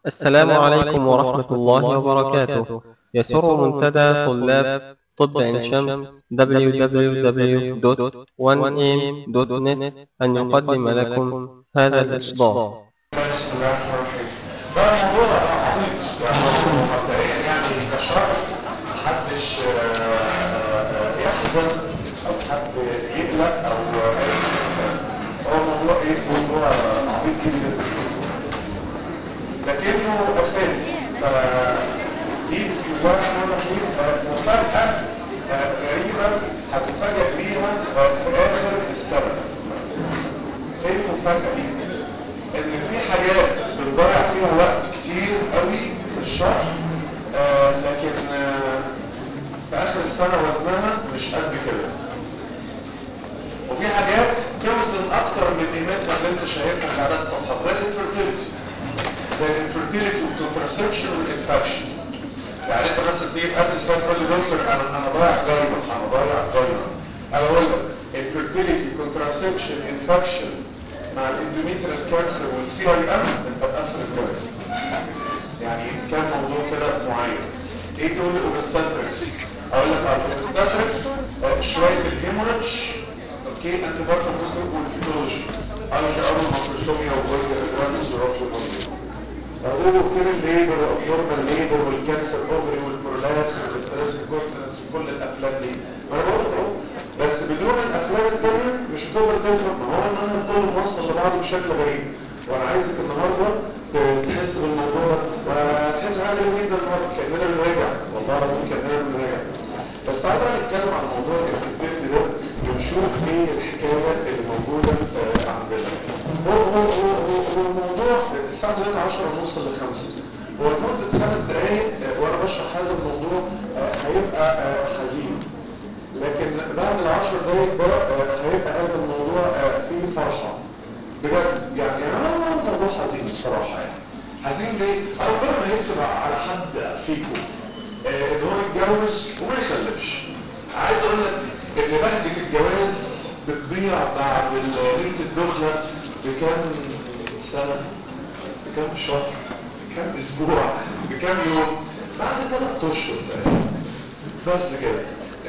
السلام عليكم ورحمة الله وبركاته يسر منتدى طلاب طب عين شمس www.1am.net أن يقدم لكم هذا الإصدار بسم الله الرحمن الرحيم ده موضوع عميق يعني هو مبدئيا يعني كشرح محدش آه، آه، يحزن او حد يقلق او اي هو موضوع ايه موضوع عميق جدا لكنه اساسي فدي بسم الله الرحمن الرحيم آه، مفاجأة آه، غريبة هتفاجئ بيها آه، في اخر السنة ايه المفاجأة دي؟ ان في حاجات بنضيع فيها وقت كتير قوي في الشرح آه لكن آه في اخر السنة وزنها مش قد كده وفي حاجات توزن اكتر من قيمتها اللي انت شايفها في عدد صفحات زي الانفرتيلتي زي الانفرتيلتي والكونترسبشن والانفكشن يعني انت مثلا تيجي قبل السنه تقول لي دكتور انا انا ضايع جايبه انا ضايع جايبه انا اقول لك انفرتيلتي كونترسبشن انفكشن مع الاندوميتريال كانسر والسي اي ام انت بقفل الجايبه يعني كان موضوع كده معين ايه تقول لي اوبستاتريكس اقول لك على الاوبستاتريكس آه، شويه الهيموريدج اوكي انت برضه جزء والفيتولوجي انا في اول ماكروسوميا وقلت الجرانس وروبش اقوله فين الليبر والابنورمال ليبر والكانسر اوفري والبرولابس والاستريس كونتنس وكل الافلام دي ما انا بقول اهو بس بدون الافلام التانية مش هتقدر تفهم ما هو المنهج كله موصل لبعضه بشكل غريب وانا عايزك النهارده تحس بالموضوع وتحس حاجه جميله جدا النهارده كاننا بنراجع والله العظيم كاننا بنراجع بس تعالى بقى نتكلم عن موضوع الفيفت ده ونشوف ايه الحكايه اللي موجوده آه، عندنا هو هو هو هو, هو الموضوع الساعه دلوقتي 10 ونص ل 5 هو لمده خمس دقائق آه، وانا بشرح هذا الموضوع آه، هيبقى آه، حزين لكن بعد العشر دقايق ده آه، هيبقى هذا الموضوع آه، فيه فرحه بجد يعني انا الموضوع حزين الصراحه يعني حزين ليه؟ ربنا ما يكتب على حد فيكم آه، ان هو يتجوز وما يخلفش عايز اقول لك ان بهجه الجواز بتضيع بعد ليله الدخله بكام سنه بكام شهر بكام اسبوع بكام يوم بعد ثلاث اشهر تقريبا بس كده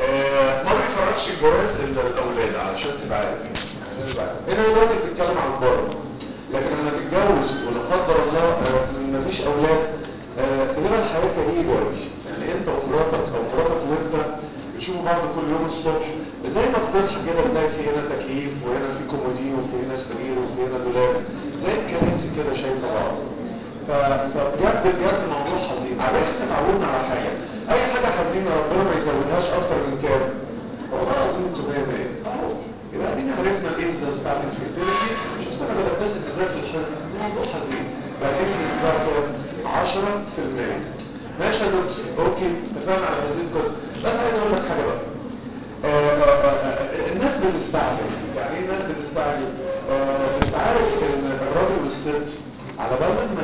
آه، ما بيفرقش الجواز الا الاولاد علشان تبقى عارف عشان تبقى عارف. هنا دلوقتي بتتكلم عن بره لكن لما تتجوز ولا قدر الله آه، مفيش اولاد آه، تبقى الحياه كئيبه قوي يعني انت ومراتك او مراتك وانت بتشوفوا بعض كل يوم الصبح زي ما بتصحى كده تلاقي في هنا تكييف وهنا في كومودين وفي هنا سرير وفي هنا دولاب زي الكراسي كده شايفه بعض ف- فبجد بجد موضوع حزين على احنا اتعودنا على حاجه اي حاجه حزينه ربنا ما يزودهاش اكتر من كام والله العظيم انتوا مية مية اهو يبقى ادينا عرفنا الايزز بتاعت الفيرتيليتي شفت انا بتبتسم ازاي في الحزن موضوع حزين لكن بقى كام 10% ماشي يا دكتور اوكي اتفقنا على هذه القصه بس عايز اقول لك حاجه بقى آه، آه، آه، الناس بتستعجل يعني ايه الناس بتستعجل آه، انت عارف ان الراجل والست على بال ما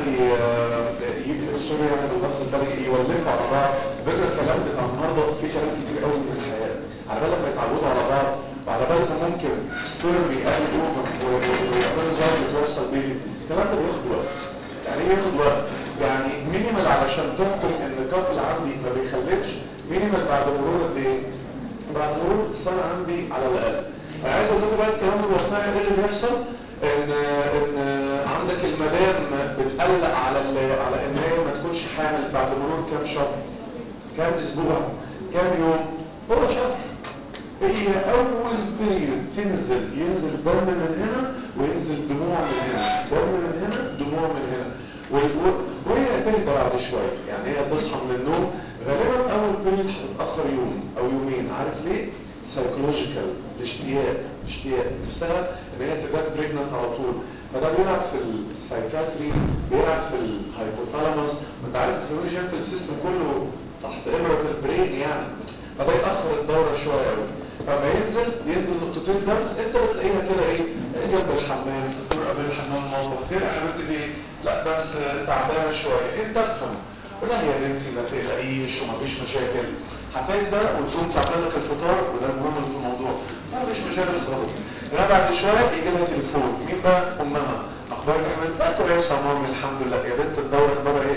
يجي سوري يعني باللفظ الطريقي يولفوا على بعض فكره الكلام بتاع النهارده في كلام كتير قوي من الحياه على بال ما يتعودوا على بعض وعلى بال ما ممكن سبيرم يقابل اوفر ويعملوا زي اللي بيحصل بيه الكلام ده بياخد وقت يعني ايه ياخد وقت؟ يعني مينيمال علشان تحكم ان كابل عندي ما بيخلفش مينيمال بعد مرور قد ايه؟ بعد مرور السنه عندي على الاقل. انا عايز اقول لكم بقى الكلام الواقعي ايه اللي بيحصل؟ ان ان عندك المدام بتقلق على ال- على ان هي ما تكونش حامل بعد مرور كام شهر؟ كام اسبوع؟ كام يوم؟ هو شهر. هي اول بيريد تنزل ينزل دم من هنا وينزل دموع من هنا دم من هنا دموع من هنا وال- و- وهي تهدى بعد شويه يعني هي تصحى من النوم غالبا اول بيريد هتتاخر يوم او يومين عارف ليه؟ سايكولوجيكال الاشتياق اشتياق نفسها ان هي تبقى بريجننت على طول فده بيلعب في السايكاتري بيلعب في الهايبوثالاموس انت عارف الفيولوجيكال سيستم كله تحت ابره البرين يعني فده يأخر الدورة شوية قوي فما ينزل ينزل نقطتين دم انت بتلاقيها كده ايه جنب الحمام تدور قبل الحمام المطبخ فين يا حبيبتي دي لا بس تعبانة شوية انت افهم لا يا بنتي ما تقلقيش ومفيش مشاكل هتهدى وتقوم تعمل لك الفطار وده المهم اللي في الموضوع مفيش مشاكل خالص لا بعد شوية يجي لها تليفون مين بقى امها اخبارك ايه بقى كويسة يا مامي الحمد لله يا بنت الدورة اخبارها ايه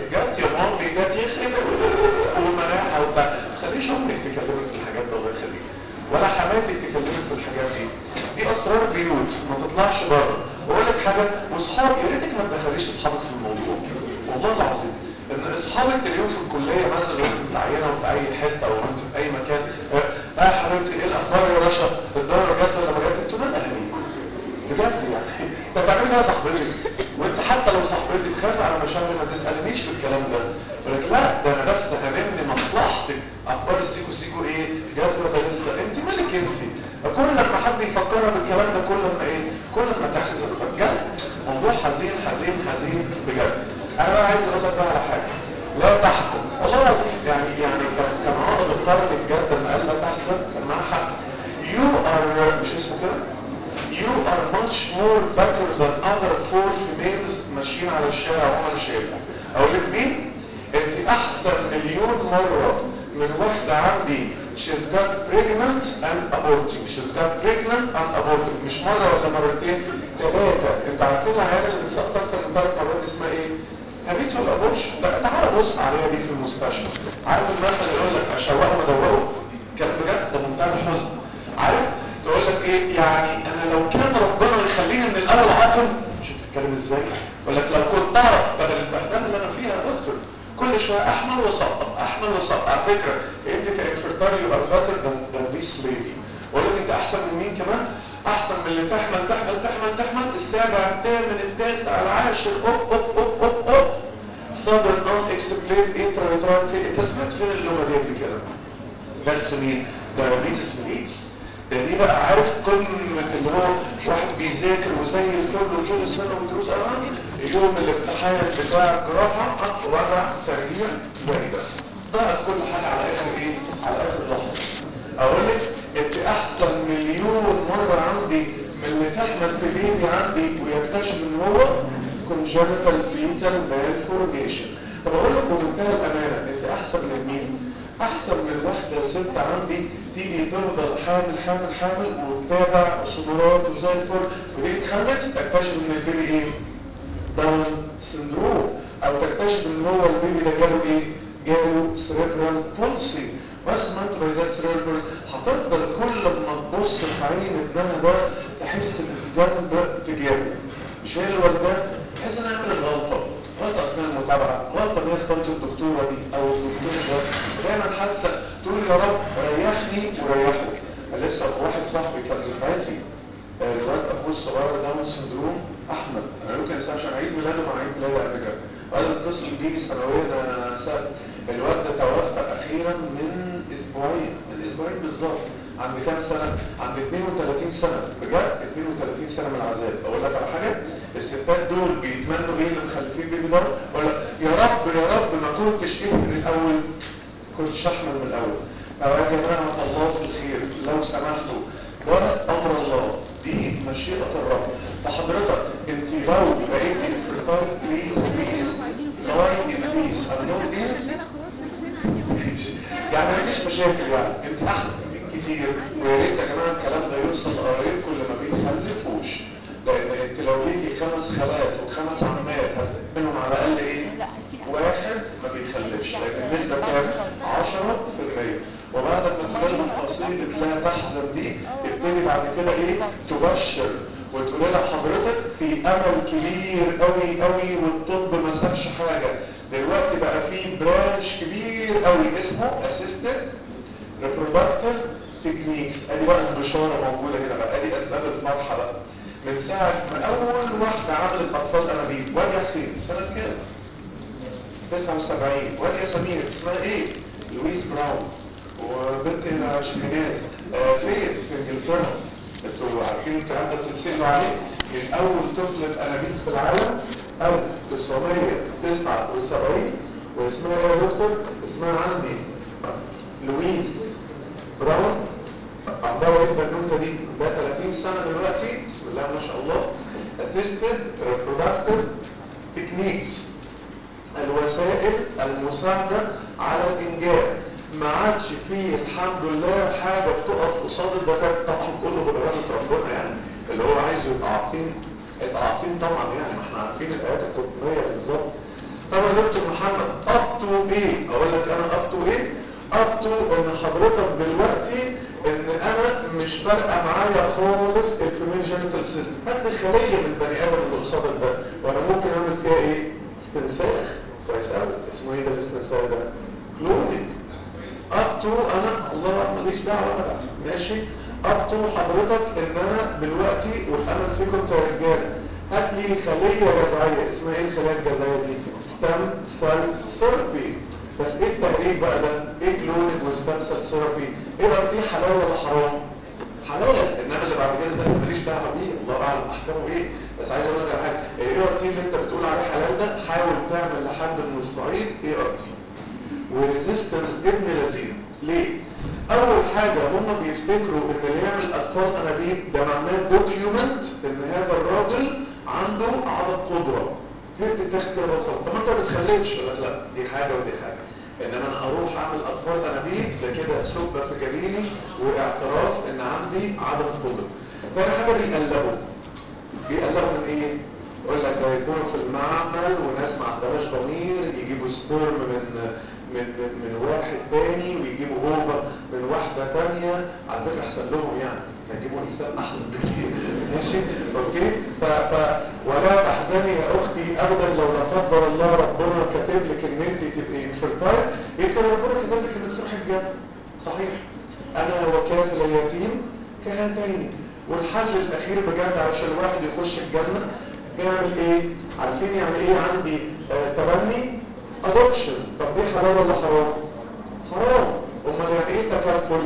بتاع ما تخليش امك تكلمك في الحاجات دي الله يخليك ولا حماتك تكلمك في الحاجات دي دي اسرار بيوت ما تطلعش بره واقول لك حاجه واصحاب يا ريتك ما تدخليش اصحابك في الموضوع والله العظيم ان اصحابك اليوم في الكليه مثلا لو انت متعينه في اي حته او انت في اي مكان اه يا حبيبتي ايه الاخبار يا رشا الدوره جت ولا ما جت انتوا مال اهاليكم بجد يعني طب تعملي ايه يا صاحبتي وانت حتى لو صاحبتي تخاف على مشاعري ما تسالنيش في الكلام ده يقول لك لا ده انا بس هاممني مصلحتك اخبار السيكو سيكو ايه جت ولا لسه انت مالك انت كل لما حد يفكرها بالكلام ده كل ما ايه كل ما تحزن بجد موضوع حزين حزين حزين بجد انا بقى عايز اقول لك بقى على حاجه لا تحزن والله العظيم يعني يعني كان كان عقد القرن بجد لما قال لا تحزن كان معاه حق you are مش اسمه كده you are much more better than other four females ماشيين على الشارع وانا شايفها اقول لك مين انت احسن مليون مره من واحده عندي she's got pregnant and aborting she's got pregnant and aborting مش مره ولا مرتين ثلاثه انت عارفين العيال اللي بتسقط اكتر من ثلاث مرات اسمها ايه هابيتوال ابورشن لا تعالى بص عليها دي في المستشفى عارف المثل يقول لك اشوقهم ادوره كلام بجد ده منتهى الحزن عارف تقول لك ايه يعني انا لو كان ربنا يخليني من الاول عاقل شوف بتتكلم ازاي يقول لك لو كنت اعرف بدل البهدله اللي انا فيها يا دكتور كل شويه احمل وسقط احمل وسقط على فكره انت كانفرتاري يبقى better than than this lady واقول لك انت احسن من مين كمان احسن من اللي تحمل تحمل تحمل تحمل السابع الثامن التاسع العاشر اوب اوب اوب اوب اوب صدر نون اكسبلين انترا انت سمعت فين اللغه دي قبل كده درس مين دايابيتس ميليتس ده دي بقى عارف قمة اللي هو واحد بيذاكر وزي الفل وطول السنة ودروس أمام يوم الامتحان بتاع الجراحة وجع ترجيع زي ده ضاعت كل حاجة على آخر إيه؟ على آخر لحظة أقول لك أنت أحسن مليون مرة عندي من اللي تحمل في بيبي عندي ويكتشف إن هو congenital fetal malformation طب أقول لك بمنتهى الأمانة أنت أحسن من مين؟ احسن من واحدة ست عندي تيجي تفضل حامل حامل حامل وتتابع صدورات وزي الفل وتيجي تخلف تكتشف ان البيبي ايه داون سندروم او تكتشف ان هو البيبي ده جاله ايه جاله سريبرال بولسي بس ما انت بيزات سريبرال هتفضل كل ما تبص في عين ابنها ده تحس بالذنب تجاهه مش هي الوالده تحس انها عملت غلطه غلطة أثناء المتابعة غلطة إن هي اختارت الدكتورة دي أو الدكتور ده دايما حاسة تقول يا رب ريحني وريحه لسه واحد صاحبي كان في حياتي الواد أخوه الصغير داون سندروم أحمد أنا يمكن أنساه عشان عيد ميلاده مع عيد ميلاده قبل كده قال اتصل بيجي سنويا أنا سأل الواد ده توفى أخيرا من أسبوعين من أسبوعين بالظبط عند كام سنة؟ عند 32 سنة بجد 32 سنة من العذاب أقول لك على حاجة الستات دول بيتمنوا ايه اللي مخلفين بيبي ده ولا يا رب يا رب ما كنتش ايه من الاول كنتش احمل من الاول او يا جماعه الله في الخير لو سمحتوا ده امر الله دي مشيئه الرب فحضرتك انت لو بقيتي انفرتايل بليز بليز لاين ان بيس النوم ايه يعني مفيش مشاكل يعني انت احسن من كتير ويا ريت يا جماعه الكلام ده يوصل لقرايبكم اللي ما بيخلفوش لان انت لو ليكي خمس خالات وخمس عمات منهم على الاقل ايه واحد ما بيخلفش لان النسبه كام 10% وبعد ما تقول لها قصيده لا تحزن دي ابتدي بعد كده ايه تبشر وتقول لها حضرتك في امل كبير قوي قوي والطب ما سابش حاجه دلوقتي بقى في برانش كبير قوي اسمه اسيستنت ريبرودكتيف تكنيكس ادي بقى البشاره موجوده هنا بقى ادي اسباب الفرحه بقى من ساعة ما أول واحدة عملت أطفال أنابيب وادي يا حسين سنة كام؟ 79 وادي يا سمير اسمها إيه؟ لويس براون وبنت شميناز آه فين؟ في إنجلترا انتوا عارفين الكلام ده بتنسلوا عليه من أول طفلة أنابيب في العالم 1979 واسمها إيه يا دكتور؟ اسمها عندي لويس براون أخبار إيه البنوتة دي؟ ده 30 سنة دلوقتي بسم الله ما شاء الله assisted reproductive techniques الوسائل المساعدة على الإنجاب ما عادش فيه الحمد لله حاجة بتقف قصاد الدكاترة طبعا كله بإرادة ربنا يعني اللي هو عايز يبقى عاقين يبقى عاقين طبعا يعني ما احنا عارفين الآيات القرآنية بالظبط طبعا دكتور محمد up to ايه؟ أقول لك أنا up to ايه؟ up فارقه معايا خالص الفيميل جينيتال سيستم هات لي خليه من البني ادم اللي قصادك ده وانا ممكن اعمل فيها ايه استنساخ كويس قوي اسمه ايه ده الاستنساخ ده كلونينج اب تو انا الله ماليش دعوه انا بقى ماشي اب تو حضرتك ان انا دلوقتي والامل فيكم يا رجاله هات لي خليه جذعيه اسمها ايه الخلايا الجذعيه دي ستام سيل ثيرابي بس ايه التهريج بقى ده ايه كلونينج وستام سيل ثيرابي ايه رايك فيه حلال ولا حرام حلال انما اللي بعد كده ده ماليش دعوه بيه الله اعلم احكامه ايه بس عايز اقول لك على حاجه ايه ار تي اللي انت بتقول عليه حلال ده حاول تعمل لحد من الصعيد اي ار تي وريزيستنس ابن لذيذ ليه اول حاجه هم بيفتكروا ان اللي يعمل اطفال انابيب ده معناه دوكيومنت ان هذا الراجل عنده عدد قدره تقدر تاخد كده بالخط طب ما انت ما بتخلفش لا لا دي حاجه ودي حاجه انما انا اروح اعمل اطفال انابيب ده كده سبه في جبيني واعتراف ان عندي عدم قدره تاني حاجه بيقلبوا بيقلبوا من ايه يقول لك ده يكونوا في المعمل وناس ما عندهاش ضمير يجيبوا سبرم من من من, من واحد تاني ويجيبوا اوفر من واحده تانيه على فكره احسن لهم يعني هيجيبوا انسان احسن بكتير ماشي اوكي ف, ف ولا تحزني يا اختي ابدا لو لا قدر الله ربنا كاتب لك ان انت تبقي انفرتايل يمكن ربنا كاتب لك انك تروحي الجنه صحيح انا وكافل اليتيم كهاتين والحل الاخير بجد عشان الواحد يخش الجنه بيعمل ايه عارفين يعني ايه عندي آه تبني ادوبشن طب دي حلال ولا حرام حرام امال يعني ايه تكافل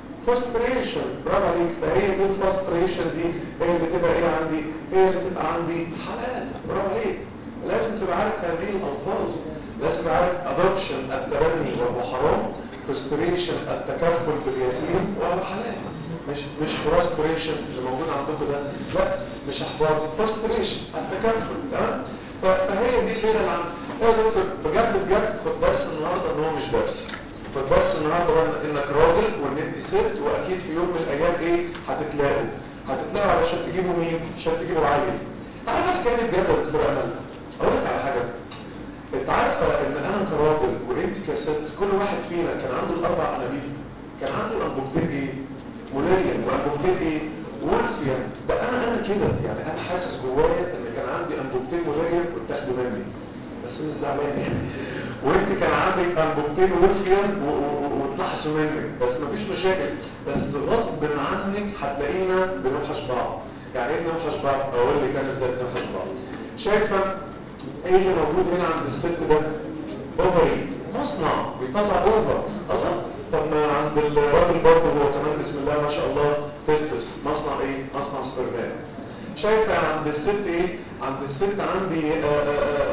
فاستريشن برافو عليك فهي دي الفاستريشن دي هي اللي تبقى ايه عندي هي اللي تبقى عندي حلال برافو عليك لازم تبقى عارف هذه الالفاظ لازم تبقى عارف ادوبشن التبني وهو حرام فاستريشن التكافل باليتيم وهو حلال مش مش فرستريشن اللي موجود عندكم ده لا مش احباط فرستريشن التكافل تمام فهي دي الليله اللي عندي يا دكتور بجد بجد خد درس النهارده ان هو مش درس خد درس النهارده بقى انك راجل وان انت ست واكيد في يوم من الايام ايه هتتلاقوا هتتلاقوا علشان تجيبوا مين عشان تجيبوا عيل تعالى حكايه بجد يا دكتور امل اقول لك على حاجه انت عارفه ان انا كراجل وانت كست كل واحد فينا كان عنده الاربع انابيب كان عنده انبوبتين ايه موليا وانبوبتين ايه وولفيا ده انا انا كده يعني انا حاسس جوايا ان كان عندي انبوبتين موليا واتاخدوا مني بس مش زعلان يعني وانت كان عندك انبوبتين وولفيا واتلحسوا منك بس مفيش مشاكل بس غصب عنك هتلاقينا بنوحش بعض يعني ايه بنوحش بعض اقول لك انا ازاي بنوحش بعض شايفه ايه اللي موجود هنا عند الست ده اوفري مصنع بيطلع اوفر الله طب ما عند الراجل برضه هو كمان بسم الله ما شاء الله تستس مصنع ايه مصنع سبرمان شايفه عند الست ايه عند الست عندي آآ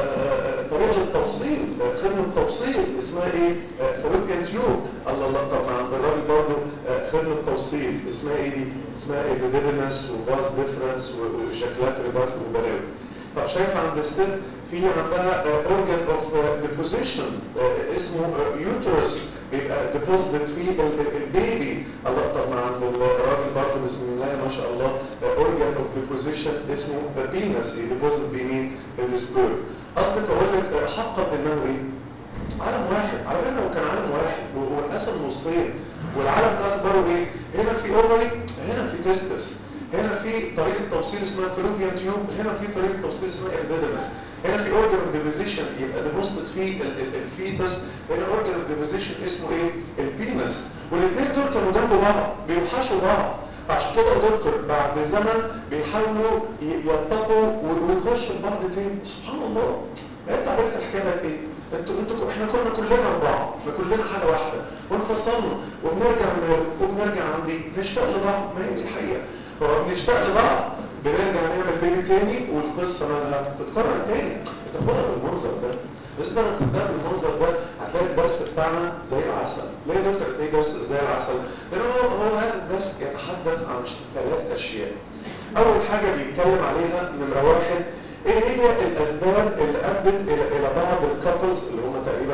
آآ طريقه التوصيل خدمه التوصيل اسمها ايه فلوبيان تيوب الله الله طب ما عند الراجل برضه خدمه توصيل اسمها ايه دي اسمها ايبيديدنس وفاز ديفرنس وشكلات ريبارت وبلاوي طب شايف عند الست في عندها اورجان اوف ديبوزيشن اسمه يوترس بيبقى ديبوزيت فيه البيبي الله طب ما عند الراجل برضه بسم الله ما شاء الله اورجان اوف ديبوزيشن اسمه بينس ديبوزيت بمين السبير قصدك اقول لك حقق انه ايه عالم واحد على فكره هو كان عالم واحد وانقسم نصين والعالم ده اخباره ايه هنا في اوفري هنا في تستس هنا في طريقه توصيل اسمها فلوبيان تيوب هنا في طريقه توصيل اسمها ابيديدمس هنا في اورجن اوف ديبوزيشن يبقى ديبوزيت في الفيتس هنا اورجن اوف ديبوزيشن اسمه ايه البينس والاثنين دول كانوا جنب بعض بيوحشوا بعض عشان كده يا دكتور بعد زمن بيحاولوا يلتقوا ويخشوا في بعض تاني سبحان الله ما انت عرفت الحكايه دي ايه انتوا انتوا احنا كنا كلنا اربعه احنا كلنا حاجه واحده وانفصلنا وبنرجع وبنرجع عندي نشتاق لبعض ما هي دي الحقيقه فبنشتاق لبعض بنرجع نعمل بيبي تاني والقصه مالها تتكرر تاني تاخدها بالمنظر ده بس ده لو خدناها بالمنظر ده هتلاقي الدرس بتاعنا زي العسل ليه يا دكتور تلاقي درس زي العسل؟ لان هو هو هذا الدرس يتحدث عن ثلاث اشياء اول حاجه بيتكلم عليها نمره واحد ايه هي الاسباب اللي ادت الى الى بعض الكابلز اللي هم تقريبا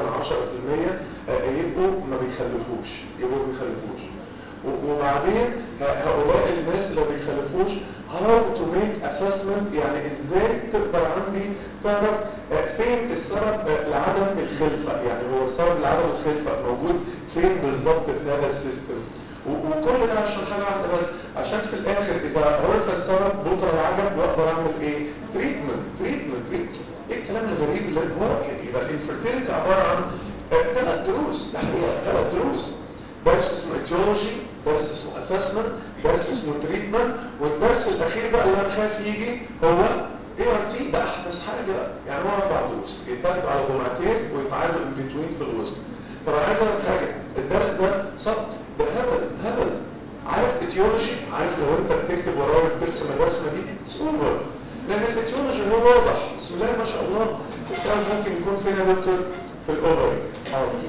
10% يبقوا ما بيخلفوش يبقوا ما بيخلفوش وبعدين هؤلاء الناس اللي ما بيخلفوش how to make assessment يعني ازاي تقدر عندي تعرف فين السبب لعدم الخلفه يعني هو السبب لعدم الخلفه موجود فين بالظبط في هذا السيستم وكل وكل ده عشان حاجه واحده بس عشان في الاخر اذا عرفت السبب بكره العجب واقدر اعمل ايه تريتمنت تريتمنت تريتمنت ايه الكلام الغريب اللي هو يعني يبقى الانفرتيلتي عباره عن ثلاث دروس تحقيق ثلاث دروس درس اسمه ايتيولوجي درس اسمه اسسمنت درس اسمه تريتمنت والدرس الاخير بقى اللي انا خايف يجي هو اي ار تي ده احدث حاجه بقى يعني هو اربع دروس يتاخد على جمعتين ويتعادل ان بتوين في الوسط طب انا عايز اقول حاجه الدرس ده سقط ده هبل هبل عارف ايتيولوجي عارف لو انت بتكتب ورايا بترسم الرسمه دي سوبر لان الايتيولوجي هو واضح بسم الله ما شاء الله السؤال ممكن يكون فين يا دكتور في الاوفري حاضر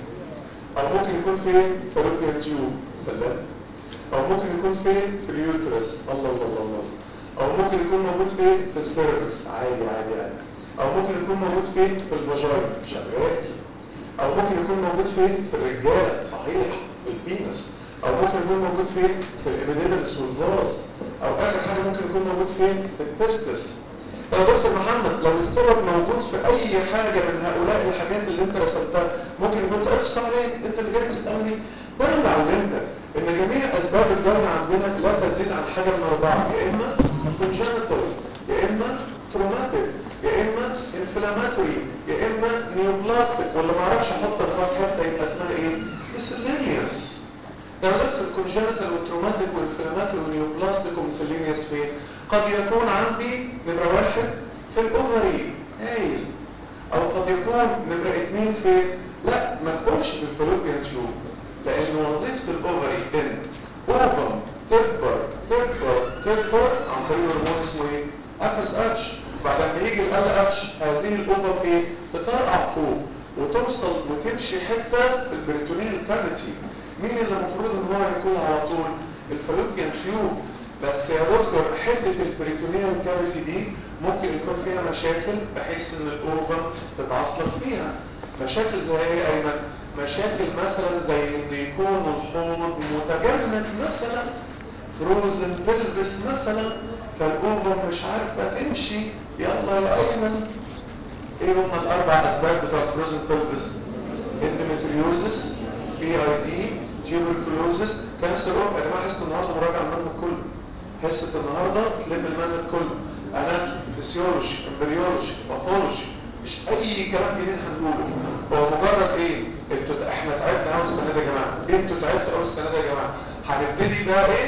او ممكن يكون فين في الروبيان تيوب سلام او ممكن يكون فين في اليوترس الله الله الله الله او ممكن يكون موجود فين في السيرفكس عادي عادي عادي او ممكن يكون موجود فين في الفاجاين شغال او ممكن يكون موجود فين في الرجاله صحيح في البينس او ممكن يكون موجود فين في الابيديدلس والفاز او اخر حاجه ممكن يكون موجود فين في التستس يا دكتور محمد لو السبب موجود في اي حاجه من هؤلاء الحاجات اللي انت رسمتها ممكن يكون تقص عليك انت اللي جاي تسالني ده اللي علمتك ان جميع اسباب الجرح عندنا لا تزيد عن حاجه من اربعه يا اما congenital يا اما traumatic يا اما inflammatory يا اما neoplastic ولا ما اعرفش احط الخط حتى يبقى اسمها ايه miscellaneous ده ذكر الكونجنتال والتروماتيك والانفلاماتوري والنيوبلاستيك وميسلينيوس فين قد يكون عندي نمره واحد في الاوفري هايل او قد يكون نمره اثنين فين لا ما تقولش في الفلوبيان تيوب لان وظيفه الاوفري ان اوفم تكبر تكبر تكبر عن طريق هرمون اسمه ايه افس اتش بعد ما يجي ال اتش هذه الاوفر ايه تطرقع فوق وتوصل وتمشي حته في البريتونيال كافيتي مين اللي المفروض ان هو يكون على طول الفالوبيان تيوب بس يا دكتور حته البريتونيال كافيتي دي ممكن يكون فيها مشاكل بحيث ان الاوفر تتعصلك فيها مشاكل زي ايه ايمن مشاكل مثلا زي ان يكون الحوض متجمد مثلا فروزن بلبس مثلا فالاوفر مش عارفه تمشي يلا يا ايمن ايه هم الاربع اسباب بتوع فروزن بلبس اندوميتريوزس بي اي دي تيوبركلوزس كانسر اوف يا جماعه حصه النهارده مراجعه المنهج كله حصه النهارده تلم المنهج كله اناتومي فيسيولوجي امبريولوجي باثولوجي مش اي كلام جديد هنقوله هو مجرد ايه انتوا احنا تعبنا قوي السنه دي يا جماعه انتوا تعبتوا قوي السنه دي يا جماعه هنبتدي بقى ايه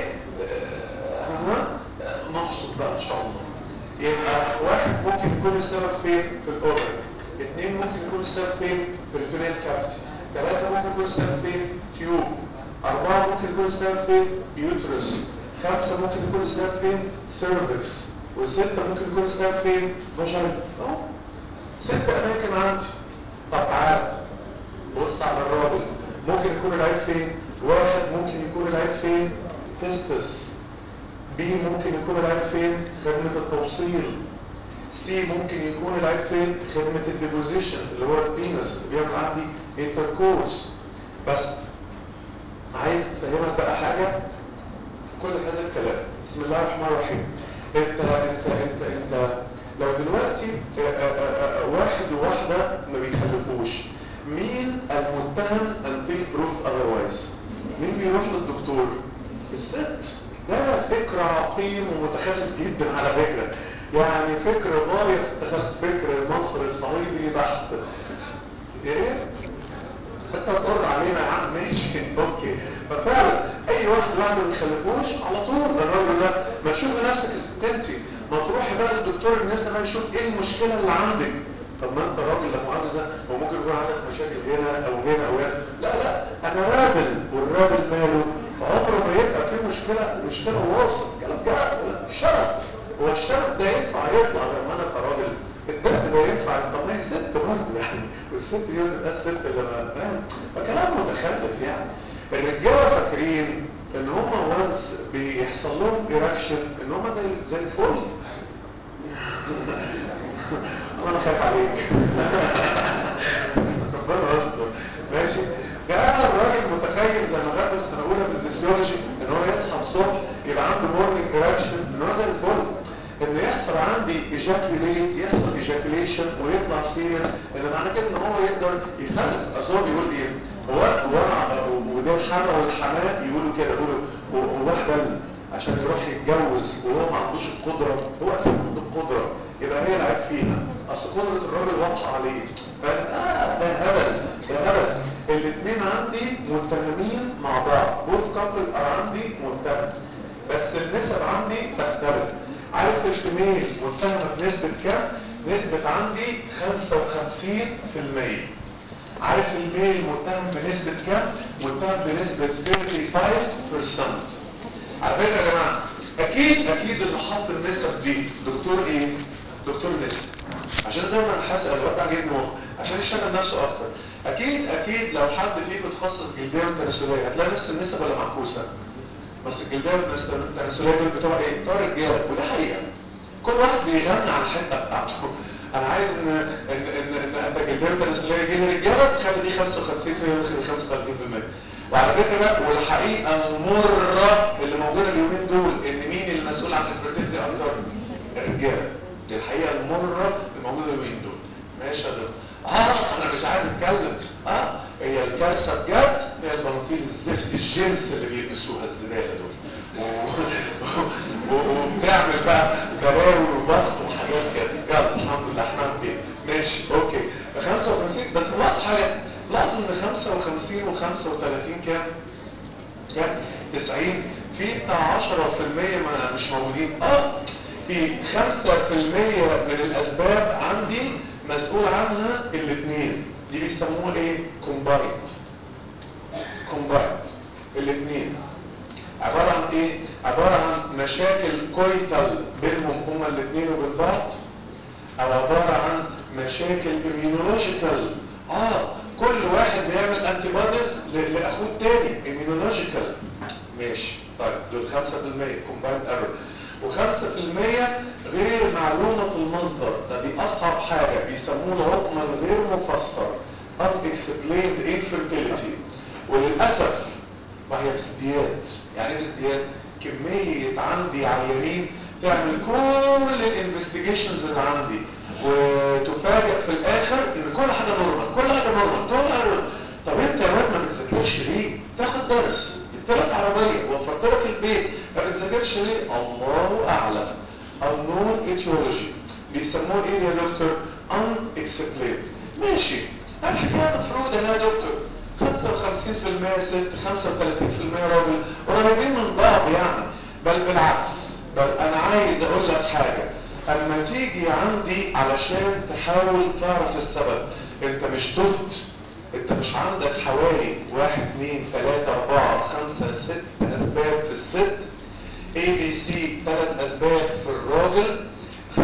اه نحصد بقى ان شاء الله يبقى واحد ممكن يكون السبب فين في الاوفر اثنين ممكن يكون السبب فين في الريتونيال كافيتي ثلاثة ممكن يكون السبب فين تيوب أربعة ممكن يكون السبب فين يوترس خمسة ممكن يكون السبب فين سيرفكس وستة ممكن يكون السبب فين فاجينا اهو ست أماكن عندي طب تعال بص على الراجل ممكن يكون العيب فين واحد ممكن يكون العيب فين تستس بي ممكن يكون العيب فين خدمة التوصيل سي ممكن يكون العيب فين خدمة الديبوزيشن اللي هو البينس اللي بيعمل عندي انتركورس بس عايز افهمك بقى حاجة في كل هذا الكلام بسم الله الرحمن الرحيم انت انت انت انت لو دلوقتي واحد وواحدة ما بيخلفوش مين المتهم until proved otherwise مين بيروح للدكتور الست ده فكر عقيم ومتخلف جدا على فكرة يعني فكر غاية فكر مصر الصعيدي بحت ايه انت تقر علينا يا عم ماشي اوكي ففعلا اي واحد واحد ما يخلفوش على طول الراجل ده ما تشوف نفسك استنتي ما تروحي بقى للدكتور الناس ما يشوف ايه المشكله اللي عندك طب ما انت راجل لا مؤاخذه وممكن يكون عندك مشاكل هنا او هنا او هنا لا لا انا رابل والرابل ماله عمره ما يبقى فيه مشكله مشكله واصل كلام جد شرف هو الشرف ده ينفع يطلع لما انا كراجل الدم ده ينفع طب ما هي ست برضه يعني والست دي تبقى الست اللي ما فاهم فكلام متخلف يعني الرجاله فاكرين ان هم وانس بيحصل لهم ايركشن ان هم زي الفل انا خايف عليك ربنا يستر ماشي جاء الراجل متخيل زي ما خدنا السنه الاولى بالفسيولوجي ان هو يصحى الصبح يبقى عنده مورنينج ايركشن ان هو زي الفل ان يحصل عندي ايجاكيوليت يحصل ايجاكيوليشن دايليتيشن ويطلع سيمن ان معنى كده ان هو يقدر يخلف اصل هو بيقول ايه هو هو وده الحما والحماة يقولوا كده يقولوا هو هو احبل عشان يروح يتجوز وهو ما عندوش القدرة هو اكيد عنده القدرة يبقى هي العيب فينا اصل قدرة الراجل واضحة عليه فاهم اه ده هبل ده هبل الاثنين عندي متهمين مع بعض بوث كابل عندي متهم بس النسب عندي تختلف عارف الفيميل متهمة بنسبة كام؟ نسبة عندي 55% عارف الميل متهم بنسبة كام؟ متهم بنسبة 35% على فكرة يا جماعة أكيد أكيد اللي حط النسب دي دكتور إيه؟ دكتور نسب عشان زي ما الحسن الوقت عجبني مخ عشان يشتغل نفسه أكتر أكيد أكيد لو حد فيكم تخصص جلدية وتناسلية هتلاقي نفس النسب ولا معكوسة؟ بس الجلدية والتناسلية دول بتوع إيه؟ بتوع رجالة وده حقيقة كل واحد بيغني على الحته بتاعته انا عايز ان ان ان ان انت جلديه التناسليه دي للرجاله تخلي دي 55% وتخلي 35% وعلى فكره والحقيقه المره اللي موجوده اليومين دول ان مين المسؤول عن الفيرتيلتي اكتر؟ الرجاله دي الحقيقه المره اللي موجوده اليومين دول ماشي يا دكتور اه انا مش عايز اتكلم اه هي الكارثه بجد هي البناطيل الزفت الجنس اللي بيلبسوها الزباله دول وبنعمل بقى بلاوي وضغط وحاجات كده يلا الحمد لله احنا كده ماشي اوكي ف 55 بس ناقص حاجه لاحظ ان 55 و35 كام؟ كام؟ 90 في بتاع 10% ما مش موجودين اه في 5% من الاسباب عندي مسؤول عنها الاثنين دي بيسموها ايه؟ كومبايند كومبايند الاثنين عبارة عن ايه؟ عبارة عن مشاكل كويتال بينهم هما الاثنين وبين بعض او عبارة عن مشاكل اميونولوجيكال اه كل واحد بيعمل انتي بوديز لاخوه التاني اميونولوجيكال ماشي طيب دول 5% كومبايند ايرور و5% غير معلومة المصدر ده دي اصعب حاجة بيسموه العقم الغير مفسر unexplained infertility وللأسف ما هي في ازدياد يعني ايه في ازدياد كمية عندي عيانين تعمل كل الانفستيجيشنز اللي عندي وتفاجئ في الاخر ان كل حاجة نورمال كل حاجة نورمال كل حاجة طب انت يا واد ما بتذاكرش ليه تاخد درس جبت لك عربية وفرت لك البيت ما بتذاكرش ليه الله اعلم unknown etiology بيسموه ايه يا دكتور unexplained ماشي الحكاية مفروضة يا دكتور 55% ست 35% راجل قريبين من بعض يعني بل بالعكس بل انا عايز اقول لك حاجة اما تيجي عندي علشان تحاول تعرف السبب انت مش تهت انت مش عندك حوالي واحد اثنين ثلاثة اربعة خمسة ست اسباب في الست A B C ثلاث اسباب في الراجل 5%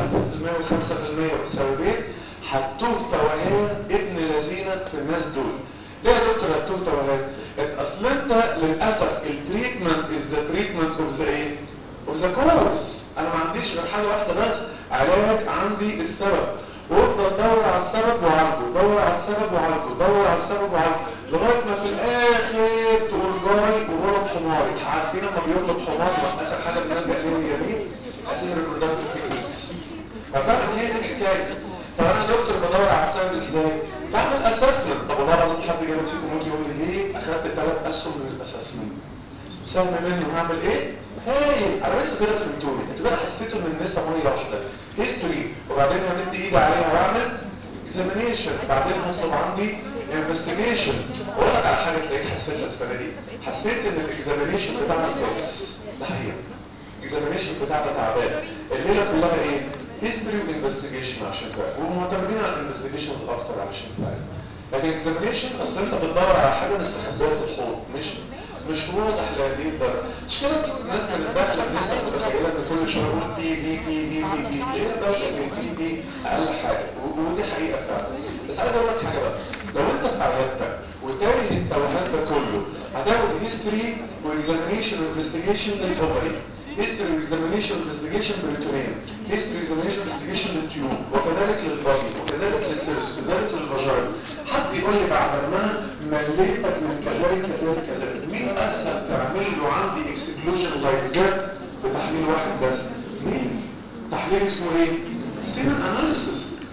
و5% بسببين هتوه توهان ابن لذينة في الناس دول ليه يا دكتور هتوه توهان؟ اصل انت للاسف التريتمنت از ذا تريتمنت اوف ذا ايه؟ اوف ذا كورس انا ما عنديش غير حاجه واحده بس علاج عندي السبب وافضل دور على السبب وعالجه دور على السبب وعالجه دور على السبب وعالجه لغايه ما في الاخر تقول جاي وغلط حماري عارفين لما بيغلط حماري اخر حاجه بنلجا اليه هي مين؟ اسير البرودكتيف تكنيكس ففعلا هي دي الحكايه طب انا دكتور بدور على السبب ازاي؟ بعمل اسسمنت طب والله العظيم حد جاب فيكم ممكن يقول لي ليه اخدت ثلاث اسهم من الاسسمنت سهم منه هعمل ايه؟ هايل انا انتوا كده فهمتوني انتوا كده حسيتوا ان النسا ميه واحده هيستوري وبعدين همد ايدي عليها واعمل اكزامينيشن بعدين هطلب عندي انفستيجيشن واقول لك على حاجه تلاقيك حسيتها السنه دي حسيت ان الاكزامينيشن بتاعنا كويس ده حقيقه الاكزامينيشن بتاعنا تعبان الليله كلها ايه؟ هيستوري وانفستيجيشن عشان فعلا ومعتمدين على الانفستيجيشنز اكتر علشان فعلا لكن اكزامينيشن اصل انت بتدور على حاجه مستخبيه في الحوض مش مش واضح لهذه الدرجه مش كده الناس اللي داخله الناس متخيله ان كل شويه يقول بي بي بي بي بي بي ليه الدرجه من بي بي اقل حاجه ودي حقيقه فعلا بس عايز اقول لك حاجه بقى لو انت في عيادتك وتاني التوهان ده كله هتاخد هيستوري واكزامينيشن وانفستيجيشن للاوبري هيستوري واكزامينيشن وانفستيجيشن بالتونين هيستوري واكزامينيشن وانفستيجيشن للتيوب وكذلك للبادي وكذلك للسيرس وكذلك للفاجاين حد يقول لي بعد ما مليتك من كذلك كذلك كذلك مين اسهل تعمل له عندي اكسكلوجن لايزات بتحليل واحد بس مين تحليل اسمه ايه سيمن اناليسيس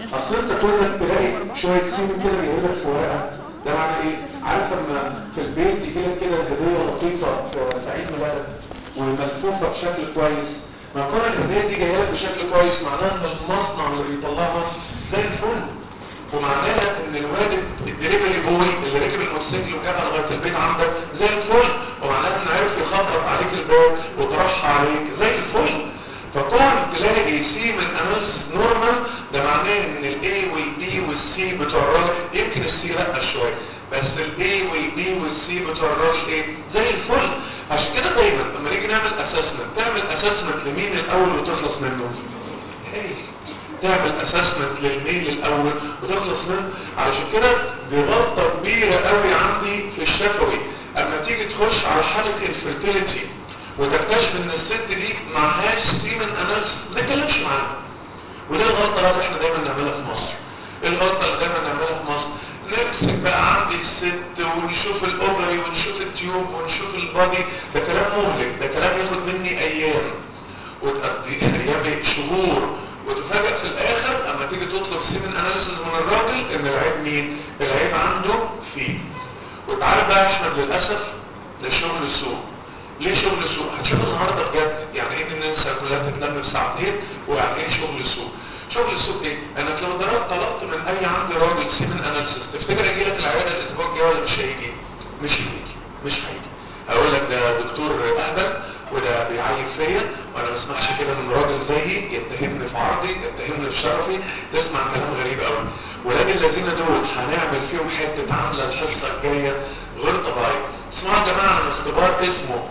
اصل انت كل ما تلاقي شويه سيم كده جاي لك في ورقه ده معنى ايه عارف لما في البيت يجي لك كده هديه لطيفه في في عيد ميلادك وملفوفه بشكل كويس ما كون الهديه دي جايه لك بشكل كويس معناها ان المصنع اللي بيطلعها زي الفل ومعناها ان الواد الدليفري بوي اللي ركب الموتوسيكل وجابها لغايه البيت عندك زي الفل ومعناها انه عرف يخبط عليك الباب وطرحها عليك زي الفل فكون تلاقي سي من اناليسيس نورمال ده معناه ان الاي والبي والسي بتوع الراجل يمكن السي لا شويه بس الاي والبي والسي بتوع الراجل ايه زي الفل عشان كده دايما لما نيجي نعمل اسسمنت تعمل اسسمنت لمين الاول وتخلص منه هايل تعمل اسسمنت للميل الاول وتخلص منه علشان كده دي غلطه كبيره قوي عندي في الشفوي اما تيجي تخش على حاله انفيرتيليتي وتكتشف ان الست دي معهاش سيمن اناليسيس ما تتكلمش معاها ودي الغلطه بقى اللي احنا دايما نعملها في مصر ايه الغلطه اللي دايما نعملها في مصر نمسك بقى عندي الست ونشوف الاوفري ونشوف التيوب ونشوف البادي ده كلام مهلك ده كلام ياخد مني ايام وتقصدي ايام ايه شهور وتفاجئ في الاخر اما تيجي تطلب سيمن اناليسيس من الراجل ان العيب مين العيب عنده فيه وتعالى بقى يا احمد للاسف لشغل السوق ليه شغل سوق هتشوف النهارده بجد يعني ايه ان الناس كلها تتلم في ساعتين ويعني ايه شغل سوق شغل السوق ايه انك لو ضربت طلبت من اي عندي راجل سيمن اناليسيس تفتكر هيجي لك العياده الاسبوع الجاي ولا مش هيجي مش هيجي مش هيجي هقول لك ده دكتور اهبل وده بيعيب فيا وانا ما اسمحش كده من راجل زيي يتهمني في عرضي يتهمني في شرفي تسمع كلام غريب قوي ولاد الذين دول هنعمل فيهم حته عامله الحصه الجايه غير طبيعيه اسمعوا يا جماعه عن اختبار اسمه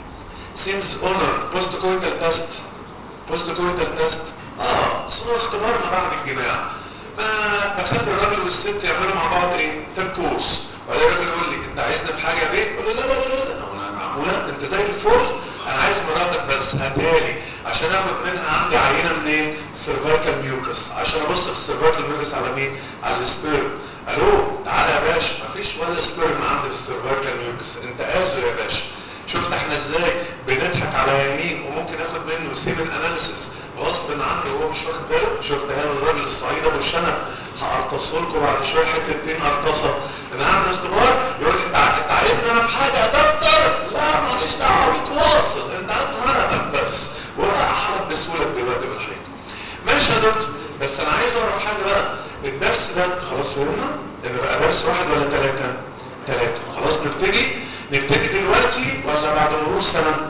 سيمز اونر بوست كويتال تيست بوست كويتال تيست اه اسمه اختبار ما بعد الجماع ما بخلي الراجل والست يعملوا مع بعض ايه تركوز ولا الراجل يقول لي انت عايزني في حاجه يا بيت اقول له لا لا لا لا انا معموله انت زي الفل انا عايز مراتك بس هاتها لي عشان اخد منها عندي عينه منين سيرفايكال ميوكس عشان ابص في السيرفايكال ميوكس على مين على السبيرم الو تعالى يا باشا مفيش ولا سبيرم عندي في السيرفايكال ميوكس انت ازو يا باشا شفت احنا ازاي بنضحك على يمين وممكن اخد منه سيمن اناليسيس غصب عنه وهو مش واخد باله شفت هذا الراجل الصعيد ابو الشنب هقرطصه لكم بعد شويه حته دين قرطصه انا هعمل اختبار يقول لي انت انت عايزني انا في حاجه يا دكتور لا ماليش دعوه بيك واصل انت عارف ورقك بس ورقه احرق بسهوله دلوقتي بالحقيقه ماشي يا دكتور بس انا عايز اعرف حاجه بقى الدرس ده خلاص فهمنا ان بقى درس واحد ولا ثلاثه ثلاثه خلاص نبتدي نبتدي دلوقتي ولا بعد مرور سنه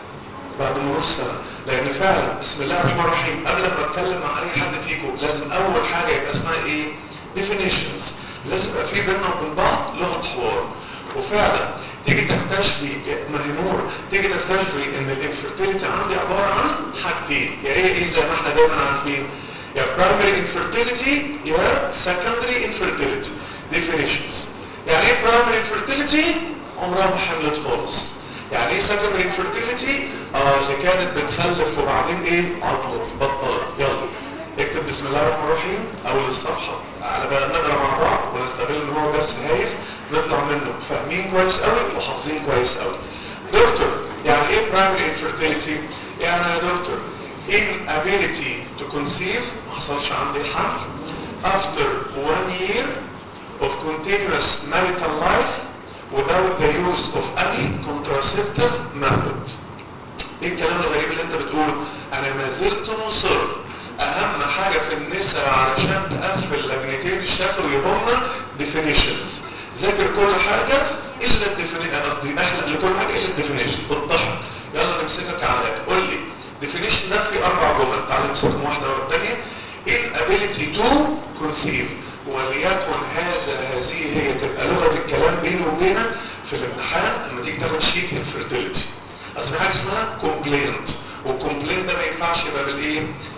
بعد مرور سنه لان فعلا بسم الله الرحمن الرحيم قبل ما اتكلم مع اي حد فيكم لازم اول حاجه يبقى اسمها ايه definitions لازم يبقى في بيننا وبين بعض لغه حوار وفعلا تيجي تكتشفي ما هي نور تيجي تكتشفي ان الانفيرتيليتي عندي عباره عن حاجتين يا ايه ايه زي ما احنا دايما عارفين يا primary infertility يا secondary infertility definitions يعني ايه primary infertility عمرها ما حملت خالص يعني ايه secondary infertility اه اللي كانت بتخلف وبعدين ايه عطلت بطلت يلا اكتب بسم الله الرحمن الرحيم اول الصفحه على بقى نقرا مع بعض ونستغل ان هو درس هايف نطلع منه فاهمين كويس قوي وحافظين كويس قوي دكتور يعني ايه primary infertility يعني يا دكتور inability to conceive ما حصلش عندي حمل after one year of continuous marital life without the use of any contraceptive method ايه الكلام الغريب اللي انت بتقوله انا ما زلت مصر اهم حاجة في النساء علشان تقفل لجنتين الشفوي هما definitions ذاكر كل حاجة الا الديفينيشن قصدي احلق لكل حاجة الا الديفينيشن بالضحك يلا نمسكك على قول لي definition ده في اربع جمل تعال نمسكهم واحدة ورا الثانية inability to conceive وليكن هذا هذه هي تبقى لغة الكلام بيني وبينك في الامتحان لما تيجي تاخد شيت infertility اصل حاجة اسمها complaint والكومبلين ده ما ينفعش يبقى بالايه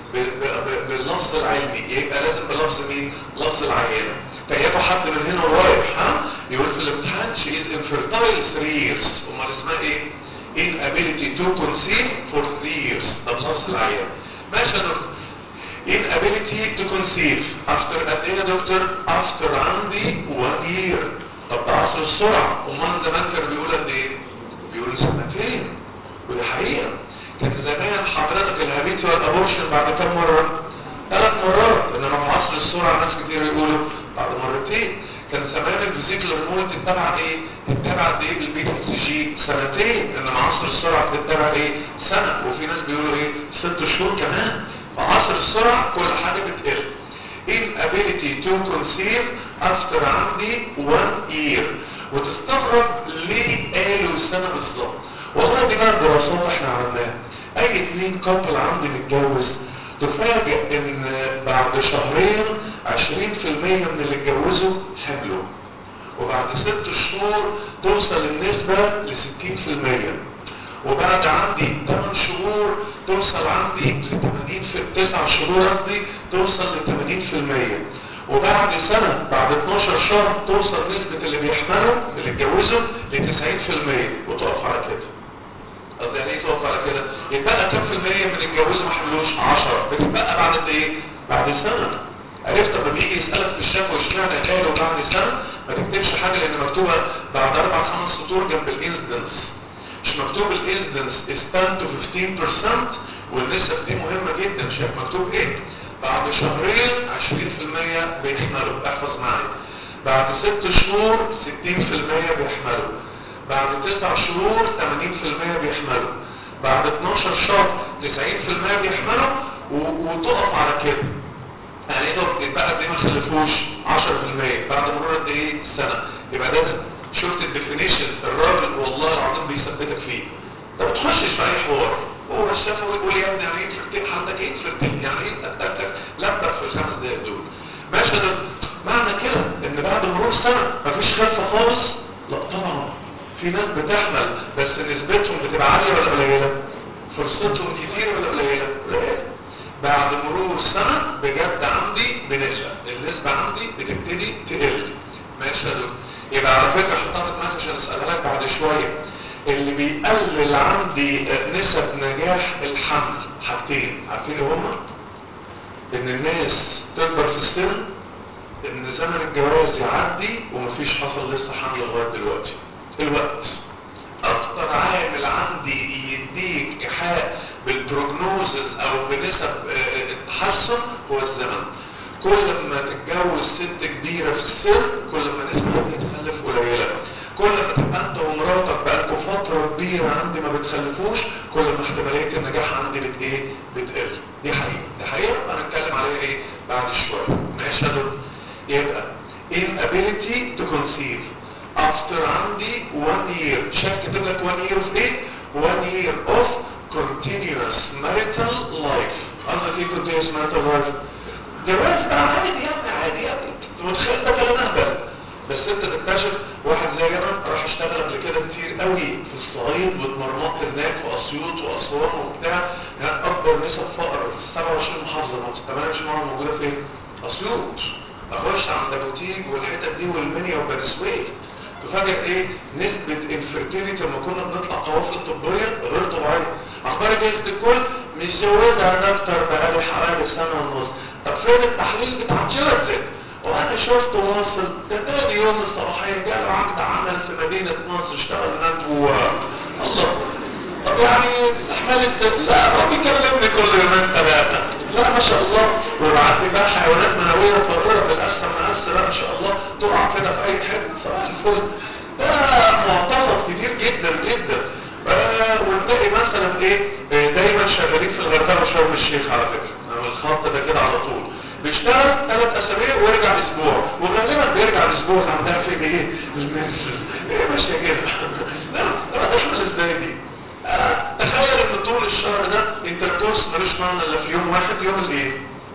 باللفظ العلمي يبقى لازم بلفظ مين لفظ العيانه فيبقى حد من هنا ورايح ها يقول في الامتحان she is infertile 3 years امال اسمها ايه inability to conceive for 3 years ده بلفظ العيانه ماشي يا دكتور inability to conceive after قد ايه يا دكتور after عندي 1 year طب ده عصر السرعه امال زمان كانوا بيقولوا قد ايه بيقولوا سنتين ودي حقيقه كان زمان حضرتك الهابيتوال ابورشن بعد كم مرة؟ ثلاث مرات انما في عصر السرعه ناس كتير يقولوا بعد مرتين كان زمان الفيزيكولار مول تتبع ايه؟ تتبع قد ايه بالبيتا سي جي؟ سنتين انما عصر السرعه بتتبع ايه؟ سنه وفي ناس بيقولوا ايه؟ ست شهور كمان فعصر السرعه كل حاجه بتقل inability to conceive after عندي one year وتستغرب ليه قالوا سنه بالظبط والله دي بقى دراسات احنا عملناها اي اتنين كابل عندي متجوز تفاجئ ان بعد شهرين 20% من اللي اتجوزوا حملوا وبعد ست شهور توصل النسبة ل 60% وبعد عندي 8 شهور توصل عندي ل 80 في 9 شهور قصدي توصل ل 80% وبعد سنة بعد 12 شهر توصل نسبة اللي بيحملوا اللي اتجوزوا ل 90% وتقف على كده قصدي يعني ايه تقف على كده؟ يتبقى كام في المية من الجواز ما حملوش؟ 10 بتتبقى بعد قد ايه؟ بعد سنة عرفت لما بيجي يسألك في الشفوى اشمعنى قالوا بعد سنة ما تكتبش حاجة لأن مكتوبة بعد أربع خمس سطور جنب الانسدنس مش مكتوب الانسدنس is 10 to 15% والنسب دي مهمة جدا شايف مكتوب ايه؟ بعد شهرين 20% بيحملوا احفظ معايا بعد ست شهور 60% بيحملوا بعد تسع شهور 80% بيحملوا بعد 12 شهر 90% بيحملوا وتقف على كده يعني ايه يبقى قد ايه ما خلفوش 10% بعد مرور قد ايه سنه يبقى ده شفت الديفينيشن الراجل والله العظيم بيثبتك فيه ما بتخشش في اي حوار هو الشافعي يقول يا ابني يعني ايه فرتين عندك ايه فرتين يعني ايه اتاكد لبك في الخمس دقايق دول ماشي ده معنى كده ان بعد مرور سنه مفيش خلفه خالص لا طبعا في ناس بتحمل بس نسبتهم بتبقى عاليه ولا قليله فرصتهم كتير ولا قليله قليله بعد مرور سنه بجد عندي بنقلق النسبه عندي بتبتدي تقل ماشي يا دكتور يبقى على فكره حطها في دماغك عشان اسالها لك بعد شويه اللي بيقلل عندي نسب نجاح الحمل حاجتين عارفين هما ان الناس تكبر في السن ان زمن الجواز يعدي ومفيش حصل لسه حمل لغايه دلوقتي الوقت اكتر عامل عندي يديك ايحاء بالبروجنوزز او بنسب التحسن هو الزمن كل ما تتجوز ست كبيره في السن كل ما نسبه بتخلف قليله كل ما تبقى انت ومراتك بقالكوا فتره كبيره عندي ما بتخلفوش كل ما احتماليه النجاح عندي بت ايه بتقل دي حقيقه دي حقيقه هنتكلم عليها ايه بعد شويه ماشي يا دكتور يبقى inability to conceive after عندي one year شايف كاتب لك one year of ايه one year of continuous marital life قصدك ايه continuous marital life جواز بقى عادي يا ابني عادي يا ابني انت متخيل ده كلام اهبل بس انت تكتشف واحد زي انا راح اشتغل قبل كده كتير قوي في الصعيد واتمرمطت هناك في اسيوط واسوان وبتاع هناك اكبر نسب فقر في ال 27 محافظه ما 28 محافظه موجوده فين؟ اسيوط اخش عند ابو تيج والحتت دي والمنيا وبني سويف تفاجئ ايه نسبة انفرتيليتي لما كنا بنطلع قوافل طبية غير طبيعية اخبار جهاز الكل متجوزة يا دكتور بقالي حوالي سنة ونص طب فين التحليل بتاع جوزك وانا شفت واصل ده تاني يوم الصباحية جاله عقد عمل في مدينة نصر اشتغل هناك جواه الله طب يعني احمال ازاي لا هو بيكلمني كل يومين ثلاثة لا ما شاء الله وبعت لي بقى حيوانات منوية متطورة بالقسم مقس بقى ان شاء الله تقع كده في اي حته صباح الفل ده معتقد كتير جدا جدا آه وتلاقي مثلا ايه آه دايما شغالين في الغردقه وشرم الشيخ على فكره الخط ده كده على طول بيشتغل ثلاث اسابيع ويرجع اسبوع وغالبا بيرجع الاسبوع اللي عندها فيه ايه المنسز ايه ماشيه كده لا طب هتحمل ازاي دي آه تخيل ان طول الشهر ده انتركورس ملوش معنى الا في يوم واحد يوم الايه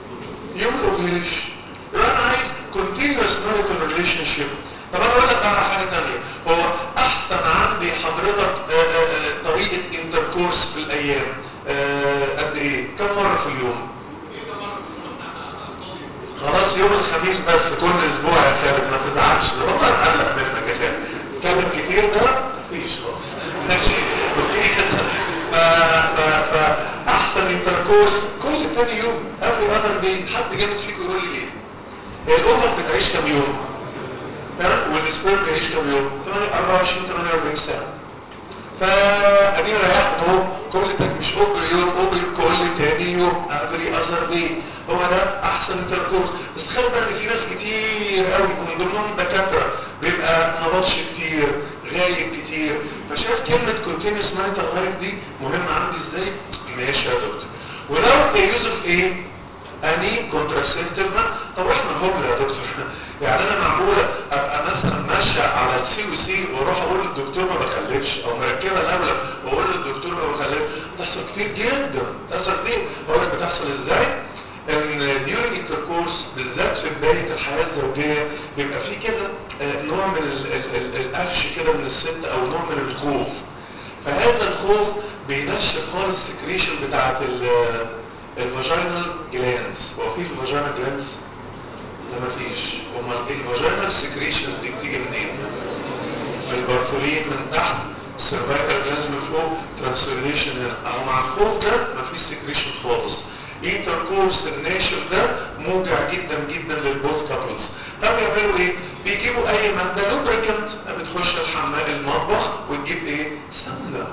يوم الاوفيليشن يبقى انا عايز continuous marital relationship طب انا اقول لك بقى على حاجه ثانيه هو احسن عندي حضرتك آآ آآ طريقه انتركورس في الايام قد ايه كم مره في اليوم خلاص يوم الخميس بس كل اسبوع يا خالد ما تزعلش والله اتقلق منك يا خالد كلام كتير ده مفيش خالص ماشي فاحسن انتركورس كل تاني يوم every other day حد جامد فيكم يقول لي ليه هي القطط بتعيش كام يوم والسبيرم بيعيش كام يوم 24 48 ساعه فادينا ريحت اهو كل تاني مش اوبر يوم اوبر كل تاني يوم افري اذر دي هو ده احسن انتركورس بس خلي بالك ان في ناس كتير قوي ومن ضمنهم الدكاتره بيبقى نبطش كتير غايب كتير فشايف كلمه كونتينوس مانيتال لايف دي مهمه عندي ازاي ماشي يا دكتور ولو يوسف ايه اني كونتراسيبتيف طب احنا هبل يا دكتور يعني انا معقوله ابقى مثلا ماشيه على السي و سي واروح اقول للدكتور ما بخلفش او مركبه لبلب واقول للدكتور ما بخلفش بتحصل كتير جدا بتحصل كتير اقول لك بتحصل ازاي ان during intercourse بالذات في بدايه الحياه الزوجيه بيبقى في كده نوع من ال ال ال القفش كده من الست او نوع من الخوف فهذا الخوف بينشف خالص السكريشن بتاعت الفاجينال جلانس هو في الفاجينال جلانس لا مفيش امال الفاجينال سكريشنز دي بتيجي منين البارفولين من تحت السيرفايكال جلانس من فوق ترانسليشن هنا اهو مع الخوف ده مفيش سكريشن خالص انتركورس الناشف ده موجع جدا جدا للبوث كابلز طب يعملوا ايه بيجيبوا اي ماده لوبريكنت بتخش الحمام المطبخ وتجيب ايه سمنه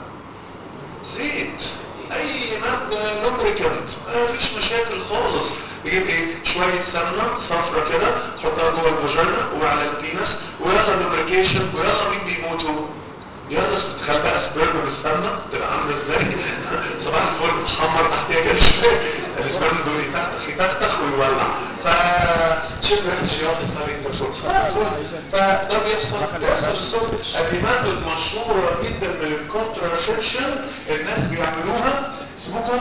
زيت اي ماده لوبريكنت ما فيش مشاكل خالص يجيب ايه شويه سمنه صفرة كده تحطها جوه الفاجينا وعلى البينس ويلا لوبريكيشن ويلا مين بيموتوا يلا تخيل بقى سبرم بالسمنه تبقى عامله ازاي صباح الفل تحمر تحتيها كده شويه السبرم دول يتختخ يتختخ ويولع ف شبه ريحه شياط السالي انترفورس صباح الفل فده بيحصل بيحصل الصبح ادي ماثود مشهوره جدا من الكونتراسبشن الناس بيعملوها اسمكم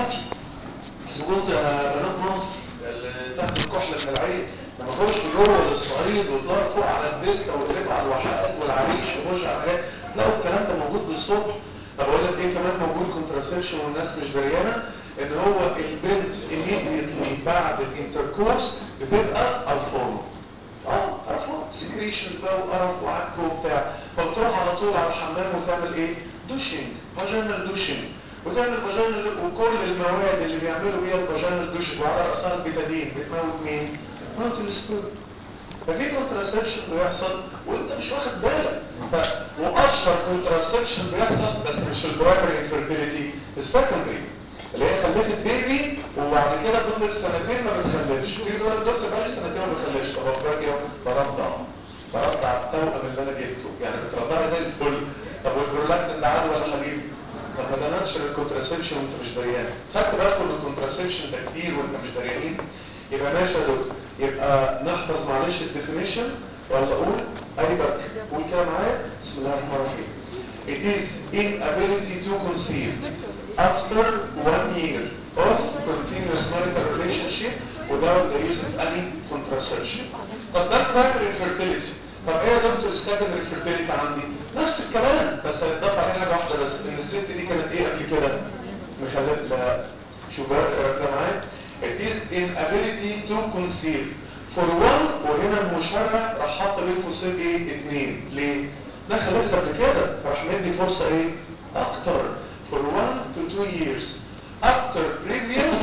اسمكم يا بنات مصر اللي تحت الكحله من العين لما اخش جوه الصعيد وطلع فوق على الدلتا وقلب على الواحات والعريش وخش على حاجات لو الكلام ده موجود بالصبح طب اقول لك ايه كمان موجود كونتراسبشن والناس مش دريانه ان هو البنت immediately بعد الانتركورس بتبقى قرفانه اه قرفان سكريشنز بقى وقرف وعك وبتاع فبتروح على طول على الحمام وتعمل ايه دوشنج فاجينال دوشنج وتعمل فاجينال وكل المواد اللي بيعملوا بيها الفاجينال دوشنج وعلى راسها البيتادين بتموت مين؟ بتموت السبرم ففي كونتراسبشن بيحصل وانت مش واخد بالك ف... واشهر كونتراسبشن بيحصل بس مش البرايمري انفيرتيليتي السكندري اللي هي خلفت بيبي وبعد كده فضلت سنتين ما بتخلفش تيجي تقول الدكتور بقالي سنتين ما بتخلفش طب اخبارك ايه برضع برضع التوأم اللي انا جبته يعني بترضعي زي الفل طب والبرولاكتين ده عادي ولا حبيبي طب ما ده ناتشر الكونتراسبشن وانت مش دريان خدت بالك ان الكونتراسبشن ده كتير وانت مش دريانين يبقى ماشي يا دكتور يبقى نحفظ معلش الديفينيشن ولا اقول ايبك قول كده معايا بسم الله الرحمن الرحيم It is inability to conceive after one year of continuous marital relationship without the use of any contraception. طب ده primary infertility. طب ايه يا دكتور السكندري infertility عندي؟ نفس الكلام بس هيتضاف عليه حاجه واحده بس ان الست دي كانت ايه قبل كده؟ مخلف لا شوف بقى كده معايا It is inability to conceive for one وهنا المشرع راح حط بين قوسين ايه؟ اثنين ليه؟ ده خلفت قبل كده راح مدي فرصه ايه؟ اكتر for one to two years after previous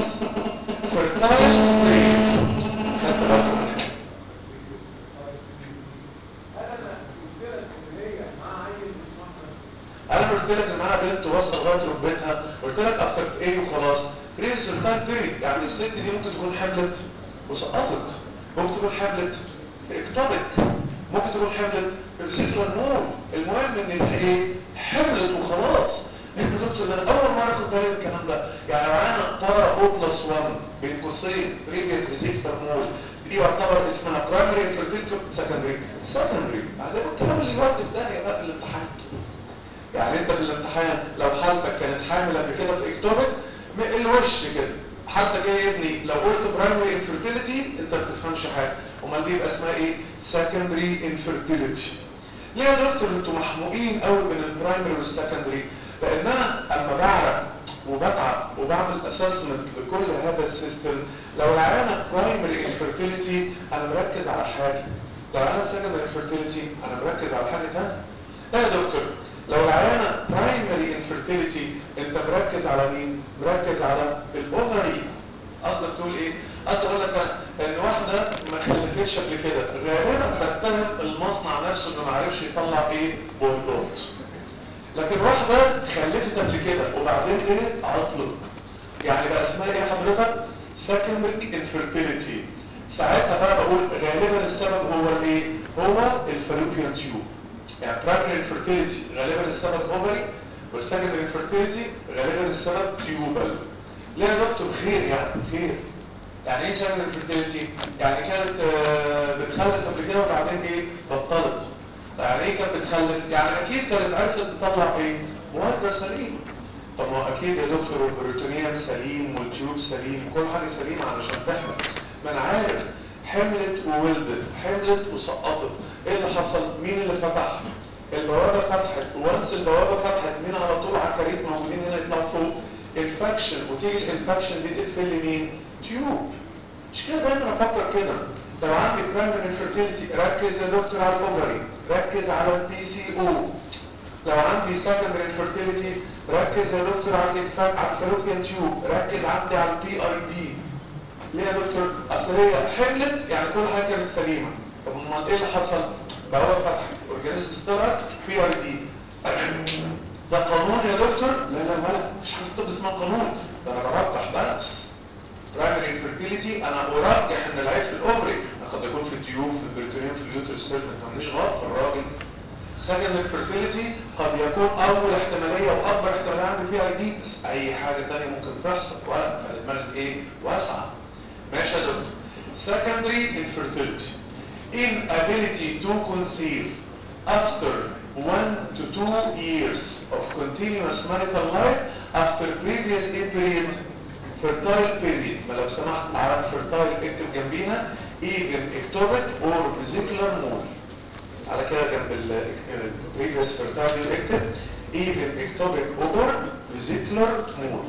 fertile period خدت بالك انا قلت لك ان معاها بنت واصله لغايه ركبتها قلت لك افتر ايه وخلاص بريس التايم بيريد يعني الست دي ممكن تكون حملت وسقطت ممكن تكون حملت اكتوبك ممكن تكون حملت بفيزيكال مول المهم ان ايه حملت وخلاص انت دكتور انا اول مره كنت بالي الكلام ده يعني لو انا طاره او بلس 1 بين قوسين بريفيس فيزيكال مول دي يعتبر اسمها برايمري انفيرتيلتي سكندري سكندري بعدين الكلام اللي يودي في داهيه بقى في الامتحان يعني انت في الامتحان لو حالتك كانت حامل قبل كده في اكتوبك الوش كده حالتك ايه يا ابني لو قلت برايمري انفيرتيليتي انت ما بتفهمش حاجه امال دي يبقى اسمها ايه سكندري انفيرتيليتي ليه يا دكتور انتوا محموقين قوي بين البرايمري والسكندري لان انا اما بعرف وبتعب وبعمل اسسمنت لكل هذا السيستم لو العيانه برايمري انفيرتيليتي انا مركز على حاجه لو انا سكندري انفيرتيليتي انا مركز على حاجه ثانيه ايه يا دكتور لو العيانه برايمري انفيرتيليتي انت مركز على مين مركز على الاوفري قصدك تقول ايه قصدي اقول لك ان واحده ما خلفتش قبل كده غالبا بتتهم المصنع نفسه انه ما عرفش يطلع ايه بويضات لكن واحده خلفت قبل كده وبعدين ايه عطلت يعني بقى اسمها ايه حضرتك secondary infertility ساعتها بقى بقول غالبا السبب هو الايه هو الفالوبيان تيوب يعني primary infertility غالبا السبب اوفري والسكندري infertility غالبا السبب تيوبال ليه يا دكتور خير يعني خير يعني ايه secondary infertility يعني كانت آه، بتخلف قبل كده وبعدين ايه بطلت يعني ايه كانت بتخلف يعني اكيد كانت عرفت تطلع ايه مواد سليمه طب ما هو اكيد يا دكتور البروتونيوم سليم والتيوب سليم كل حاجه سليمه علشان تحمل ما انا عارف حملت وولدت حملت وسقطت ايه اللي حصل مين اللي فتح البوابه فتحت وانس البوابه فتحت مين على طول عكاريت موجودين هنا يطلعوا فوق انفكشن وتيجي الانفكشن دي تقفل لي مين تيوب مش كده دايما افكر كده لو عندي برايمري انفيرتيليتي ركز يا دكتور على الاوفري ركز على البي سي او لو عندي سكندري انفيرتيليتي ركز يا دكتور على الانفاك على الفالوبيان تيوب ركز عندي على البي اي دي ليه يا دكتور اصل هي حملت يعني كل حاجه كانت سليمه طب امال ايه اللي حصل بوابه فتحت اورجانيزم استرى بي اي دي ده قانون يا دكتور لا لا ولا مش حاجه طب اسمها قانون ده انا برجح بس برايمري انفيرتيليتي انا ارجح ان العيب في الاوفري قد يكون في التيوب في البريتونيوم في اليوترس سيرفس ما عنديش غلط في الراجل سكند انفيرتيليتي قد يكون اول احتماليه واكبر احتماليه عندي فيها اي دي بس اي حاجه ثانيه ممكن تحصل ولا دماغك ايه واسعه ماشي يا دكتور secondary infertility inability to conceive after one to two years of continuous marital life after previous A period fertile period ما لو سمحت على fertile اكتب جنبيها even ectopic or vesicular mole على كده جنب ال previous fertile اكتب even ectopic or vesicular mole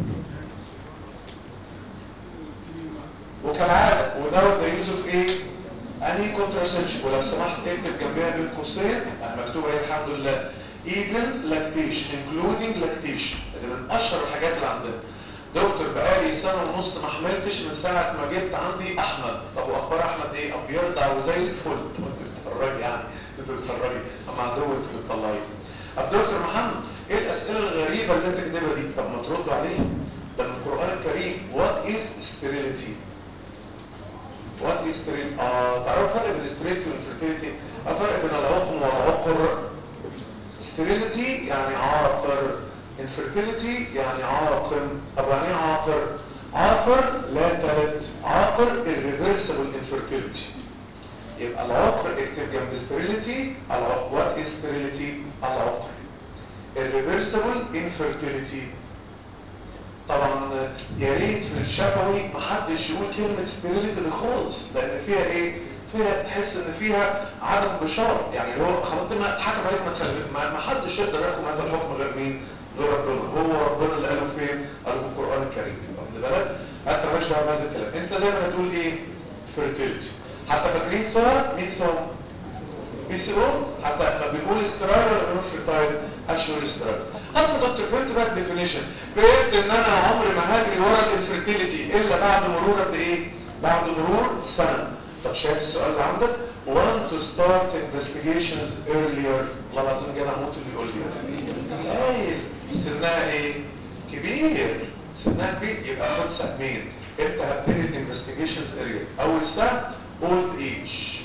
وكالعادة without the use of ايه any contraception ولو سمحت اكتب جنبها بين قوسين مكتوبة ايه الحمد لله even lactation including lactation اللي من اشهر الحاجات اللي عندنا دكتور بقالي سنة ونص ما حملتش من ساعة ما جبت عندي احمد طب واخبار احمد ايه ابيض او زي الفل كنت بتتفرجي يعني كنت بتتفرجي اما عندهم انت بتطلعي طب دكتور محمد ايه الاسئلة الغريبة اللي انت كاتبها دي طب ما ترد عليها ده من القرآن الكريم what is sterility what is sterility اه تعرفوا الفرق بين sterility والinfertility الفرق بين العقم والعقر sterility يعني عاقر infertility يعني عاقم طب يعني ايه عاقر عاقر لا تلد عاقر irreversible infertility يبقى العقر اكتب جنب sterility العقر what is sterility العقر irreversible infertility طبعا يا ريت في الشفوي محدش يقول كلمة sterility دي خالص لان فيها ايه فيها تحس ان فيها عدم بشارة يعني اللي هو خلاص ما اتحكم عليك ما تخلي ما ما حدش يقدر يحكم هذا الحكم غير مين غير ربنا هو ربنا اللي قاله فين قاله في القرآن الكريم واخد بالك انت مالكش دعوه بهذا الكلام انت دايما هتقول ايه fertility حتى فاكرين سوا مين سوا بي سي او حتى لما بنقول استرايل ولا بنقول فيرتايل اشهر استرايل اصل دكتور فهمت بقى الديفينيشن فهمت ان انا عمري ما هاجري ورا الانفيرتيليتي الا بعد مرور قد ايه بعد مرور سنه طب شايف السؤال اللي عندك want to start investigations earlier والله العظيم جدع موت اللي يقول لي هايل سنها ايه كبير سنها كبير يبقى خد سهمين انت هبتدي الانفستيجيشنز earlier اول سهم old age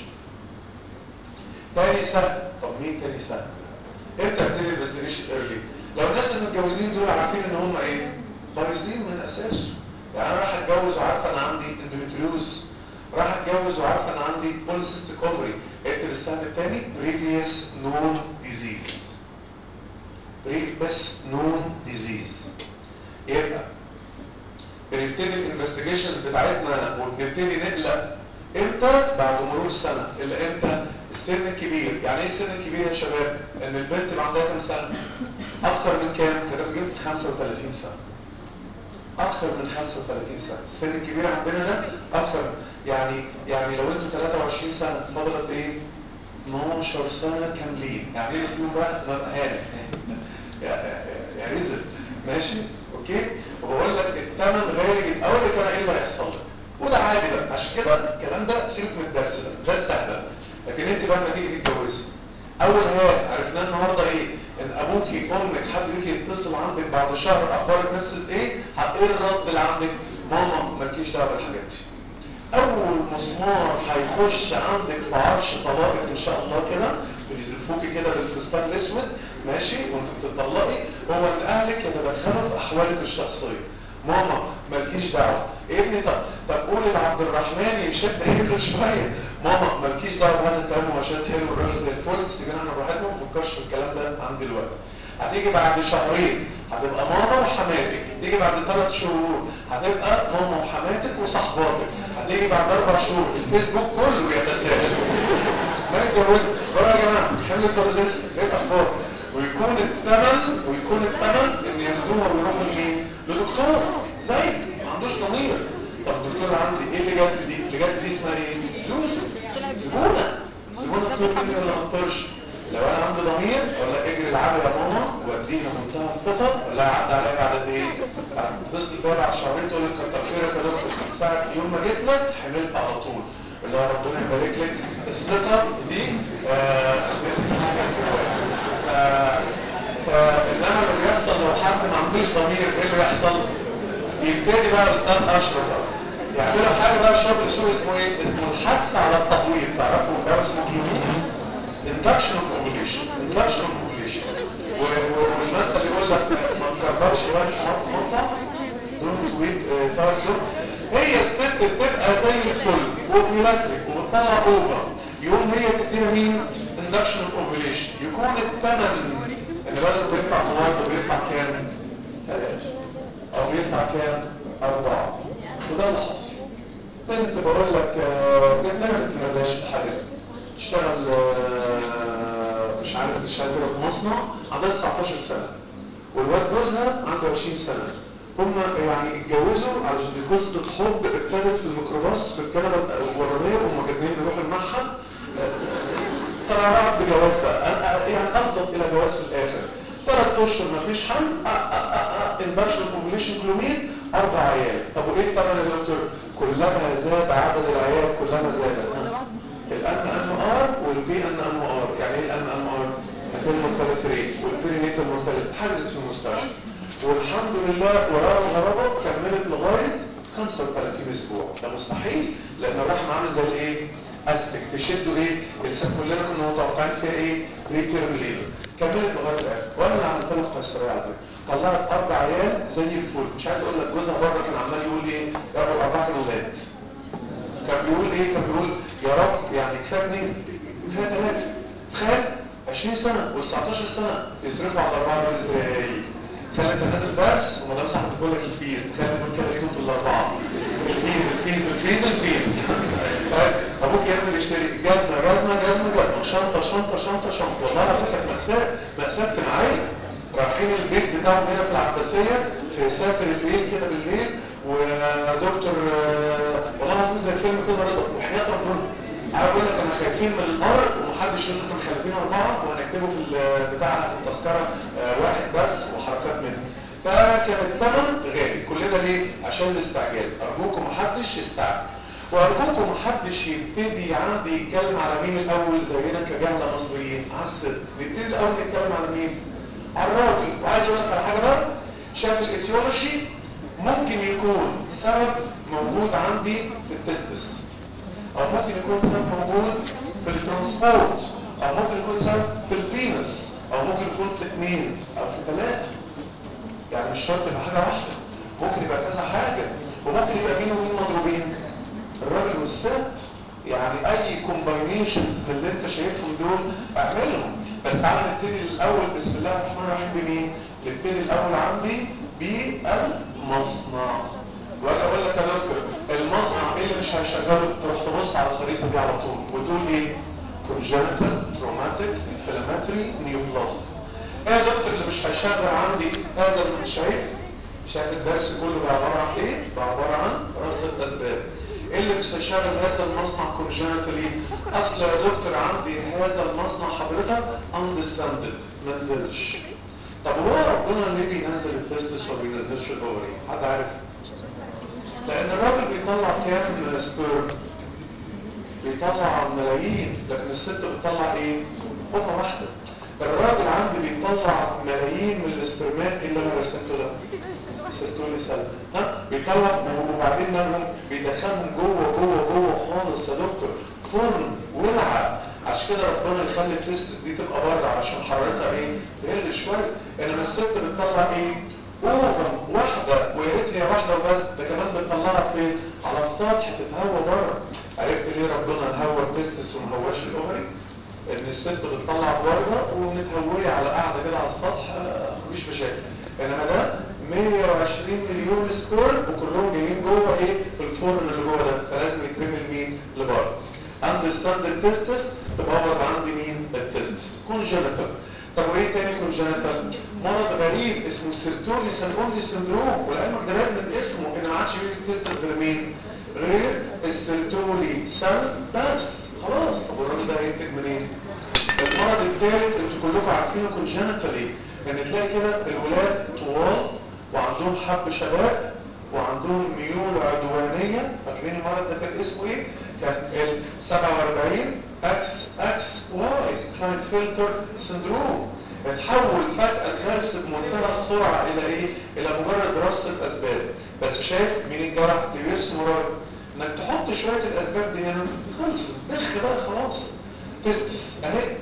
تاني سهم طب مين تاني سهم امتى ابتدي الانفستيجيشن early لو الناس المتجوزين دول عارفين ان هم ايه بايظين من اساسه يعني انا راح اتجوز وعارفه انا عندي اندوميتريوز راح اتجوز وعارفه انا عندي بوليسيستيك اوفري اكتب السهم الثاني previous known disease previous known disease يبقى بنبتدي الانفستيجيشنز بتاعتنا وبنبتدي نقلق امتى بعد مرور سنه الا امتى السن الكبير يعني ايه السن الكبير يا شباب ان البنت يبقى عندها كام سنه اكتر من كام كده جبت 35 سنه اكتر من 35 سنه السن الكبير عندنا ده اكتر يعني يعني لو انتوا 23 سنه فاضل قد ايه 12 سنه كاملين يعني ايه فيهم بقى هاني يا رزق ماشي اوكي وبقول لك الثمن غالي جدا اقول لك انا ايه اللي هيحصل لك وده عادي بقى عشان كده الكلام ده سيبك من الدرس ده ده سهل لكن انت بقى لما تيجي تتجوزي اول حاجه عرفناها النهارده ايه ان ابوكي امك حد يجي يتصل عندك بعد شهر اخبار النفسس ايه ايه الرد اللي عندك ماما مالكيش دعوه بالحاجات دي اول مسمار هيخش عندك في عرش طلاقك ان شاء الله كده بيزفوكي كده بالفستان الاسود ماشي وانت بتطلقي هو ان اهلك يتدخلوا في احوالك الشخصيه ماما مالكيش دعوه ابني طب طب قولي لعبد الرحمن يشد حيله شويه ماما مالكيش دعوه بهذا الكلام هو شاد حلو الراجل زي الفل سيبينا احنا براحتنا ما نفكرش في الكلام ده عند دلوقتي هتيجي بعد شهرين هتبقى ماما وحماتك تيجي بعد ثلاث شهور هتبقى ماما وحماتك وصحباتك هتيجي بعد اربع شهور الفيسبوك كله بيتساءل ما اتجوزت بقى يا جماعه حملت ولا لسه ايه الاخبار ويكون الثمن ويكون الثمن ان ياخدوها ويروحوا لمين لدكتور زي ما عندوش ضمير طب الدكتور عندي ايه اللي جت دي اللي جت دي اسمها ايه فلوس زبونه زبونه بتطلب مني ولا ما بتطلبش لو انا عندي ضمير ولا اجري العبي يا ماما واديها منتهى الثقه ولا عدى عليا بعد قد ايه؟ هتتصل بيا بعد شهرين تقول لك كتر خيرك يا دكتور من ساعه يوم ما جيت لك حملت على طول اللي هو ربنا يبارك لك الثقه دي آه آه انما اللي بيحصل لو حد ما عندوش ضمير ايه اللي يحصل؟ يبتدي بقى الاستاذ اشرف يعملوا حاجه بقى شغل سوء اسمه ايه؟ اسمه الحث على التبويض تعرفوا ده اسمه كلونين induction of ovulation induction of ovulation والمثل يقول لك ما تكبرش بقى مطلع دونت ويت تارجت هي الست بتبقى زي الفل وبيلاتريك وبتطلع اوفر يوم هي تديها مين؟ induction of ovulation يكون الثمن اللي بدل بيطلع مواد بيطلع كام؟ ثلاثة او بيطلع كام؟ أربعة وده اللي حصل كنت بقول لك كنت نعمل في مداش الحاجات اشتغل مش عارف اشتغل كده في مصنع عندها 19 سنة والواد جوزها عنده 20 سنة هم يعني اتجوزوا علشان دي قصة حب ابتدت في الميكروباص في الكنبة الورانية وهم كانوا يروحوا المعهد قرارات بجواز بقى يعني افضل الى جواز في الاخر ثلاث اشهر مفيش حمل انبرشن بوبوليشن كلومين اربع عيال طب وايه الثمن يا دكتور كلما زاد عدد العيال كلما زاد الان ان ار والبي ان ان ار يعني ايه الان ان ار الفيلم مرتبط ريت والبرينيتال مرتبط حجزت في المستشفى والحمد لله وراء الغرابه كملت لغايه 35 اسبوع ده مستحيل لان الرحم عامل زي الايه استك تشدوا ايه اللسان كلنا كنا متوقعين فيها ايه ريتيرن ليبر كملت لغايه الاخر وانا اللي عملت لها قيصريه على فكره طلعت اربع عيال زي الفل مش عايز اقول لك جوزها بره كان عمال يقول ايه يا رب اربعه كانوا ولاد كان بيقول ايه كان بيقول يا رب يعني كفايه اثنين كفايه ثلاثه تخيل 20 سنه و19 سنه يصرفوا على الاربعه دول ازاي تخيل انت نازل درس ومدام صاحبك بتقول لك الفيز تخيل دول كده يجوا الاربعه الفيز الفيز الفيز الفيز ابوك ينزل يشتري جزمه جزمه جزمه جزمه شنطه شنطه شنطه شنطه والله العظيم كانت ماساه ماساه اجتماعيه رايحين البيت بتاعهم هنا في العباسيه في سافر الليل كده بالليل ودكتور والله العظيم زي فيلم كده رضا وحياه ربنا عايز اقول لك انا خايفين من الارض ومحدش يقول لكم خايفين اربعه وهنكتبه في بتاعنا في التذكره واحد بس وحركات منه فكان الثمن غالي كلنا ليه؟ عشان الاستعجال ارجوكم محدش يستعجل وارجوكم محدش يبتدي عندي يتكلم على مين الاول زينا كجهله مصريين على الست نبتدي الاول نتكلم على مين؟ على الراجل وعايز اقول لك على حاجه بقى شايف الايتيولوجي ممكن يكون سبب موجود عندي في التستس او ممكن يكون سبب موجود في الترانسبورت او ممكن يكون سبب في البينس او ممكن يكون في اثنين او في ثلاثه يعني مش شرط يبقى حاجه واحده ممكن يبقى كذا حاجه وممكن يبقى مين ومين مضروبين الراجل والست يعني اي كومباينيشنز من اللي انت شايفهم دول اعملهم بس تعالى نبتدي الاول بسم الله الرحمن الرحيم بمين؟ نبتدي الاول عندي بالمصنع واجي اقول لك يا دكتور المصنع ايه اللي مش هيشغله تروح تبص على الخريطه دي على طول وتقول ايه؟ congenital traumatic inflammatory neoplasm ايه يا دكتور اللي مش هيشغل عندي هذا اللي شايف شايف الدرس كله بقى عباره عن ايه؟ بقى عباره عن رصد اسباب ايه اللي مش هيشغل هذا المصنع كونجنتالي اصل يا دكتور عندي هذا المصنع حضرتك اندستاندد ما نزلش طب هو ربنا ليه بينزل التستس وما بينزلش الاوري حد عارف لان الراجل بيطلع كام سبيرم بيطلع ملايين لكن الست بتطلع ايه قطعه واحده الراجل عندي بيطلع بيطلع وبعدين مالهم بيدخلهم جوه جوه جوه خالص يا دكتور فرن ولعه عشان كده ربنا يخلي التستس دي تبقى بره عشان حرارتها ايه تقل شويه انما الست بتطلع ايه اوفر واحده ويا ريت هي واحده وبس ده كمان بتطلعها فين على السطح تتهوى بره عرفت ليه ربنا هوى التستس وما هواش الاوفري ان الست بتطلع بره ومتهويه على قاعده كده على السطح آه، مفيش مشاكل انما ده 120 مليون سكوير وكلهم جايين جوه ايه في الفرن اللي جوه ده فلازم يترمي لمين لبره عند الستاندرد تيستس تبوظ عندي مين التيستس كونجنتال طب وايه تاني كونجنتال مرض غريب اسمه سيرتولي سانبوندي سندروم والعلم ده من اسمه ان ما عادش فيه تيستس غير مين غير السيرتولي سان بس خلاص طب الراجل ده هينتج منين المرض الثالث انتوا كلكم عارفينه كونجنتالي ان تلاقي كده الولاد طوال وعندهم حب شباب وعندهم ميول عدوانية فاكرين المرض ده كان اسمه ايه؟ كان ال 47 اكس اكس واي كلاين فلتر سندروم اتحول فجأة درس بمنتهى السرعة الى ايه؟ الى مجرد دراسة اسباب بس شايف مين الجرح اللي بيرسم وراك انك تحط شوية الاسباب دي هنا خلص بخ بقى خلاص تستس اهي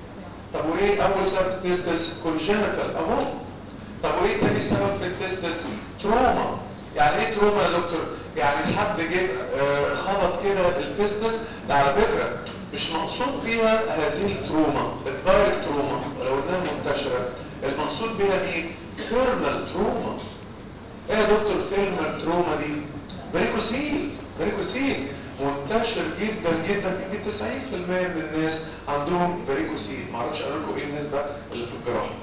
طب وايه اول سبب في التستس كونجنتال اهو طب وايه تاني سبب في التستس تروما يعني ايه تروما يا دكتور يعني حد جه آه، خبط كده التستس ده على فكره مش مقصود بيها هذه التروما الدايركت تروما لو انها منتشره المقصود بيها ايه ثيرمال تروما ايه يا دكتور ثيرمال تروما دي بريكوسيل بريكوسيل منتشر جدا جدا يمكن 90% من الناس عندهم بريكوسيل معرفش اقول لكم ايه النسبه اللي في الجراحه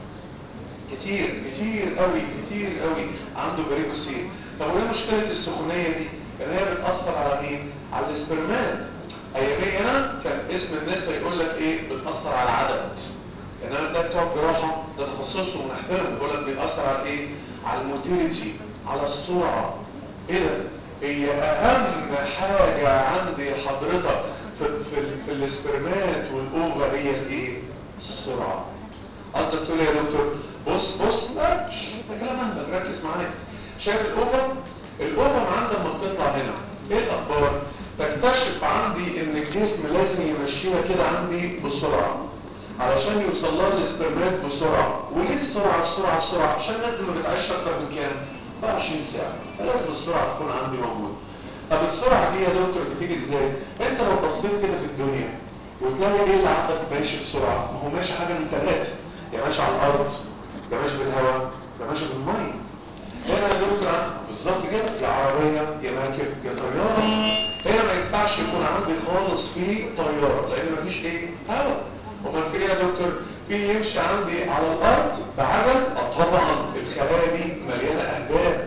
كتير كتير قوي كتير قوي عنده بريكوسيل طب وايه مشكله السخونيه دي ان هي بتاثر على مين على الاسبرمات ايامي انا كان اسم الناس يقول لك ايه بتاثر على العدد انما تلاقي بتوع الجراحه ده تخصصهم ونحترمه يقول لك بيأثر على ايه على الموتيليتي على السرعه ايه ده هي اهم حاجه عندي حضرتك في في, في الاسبرمات والاوفر هي الايه السرعه قصدك تقول إيه يا دكتور بص بص لا ده كلام عندك ركز معايا شايف الاوفر الاوفر عندك لما بتطلع هنا ايه الاخبار تكتشف عندي ان الجسم لازم يمشيها كده عندي بسرعه علشان يوصل لها الاسبرمات بسرعه وليه السرعه السرعه السرعه عشان الناس دي ما بتعيش اكتر من كام 24 ساعه فلازم السرعه تكون عندي موجوده طب السرعه دي يا دكتور بتيجي ازاي انت لو بصيت كده في الدنيا وتلاقي ايه اللي عندك ماشي بسرعه ما هو ماشي حاجه من ثلاثه يا ماشي على الارض يا ماشي بالهواء يا ماشي بالميه هنا يا دكتور بالظبط كده يا عربيه يا مركب يا طياره هنا ما ينفعش يكون عندي خالص في طياره لان مفيش ايه هواء امال في ايه يا دكتور في يمشي عندي على الارض بعجل اه طبعا الخلايا دي مليانه اهداف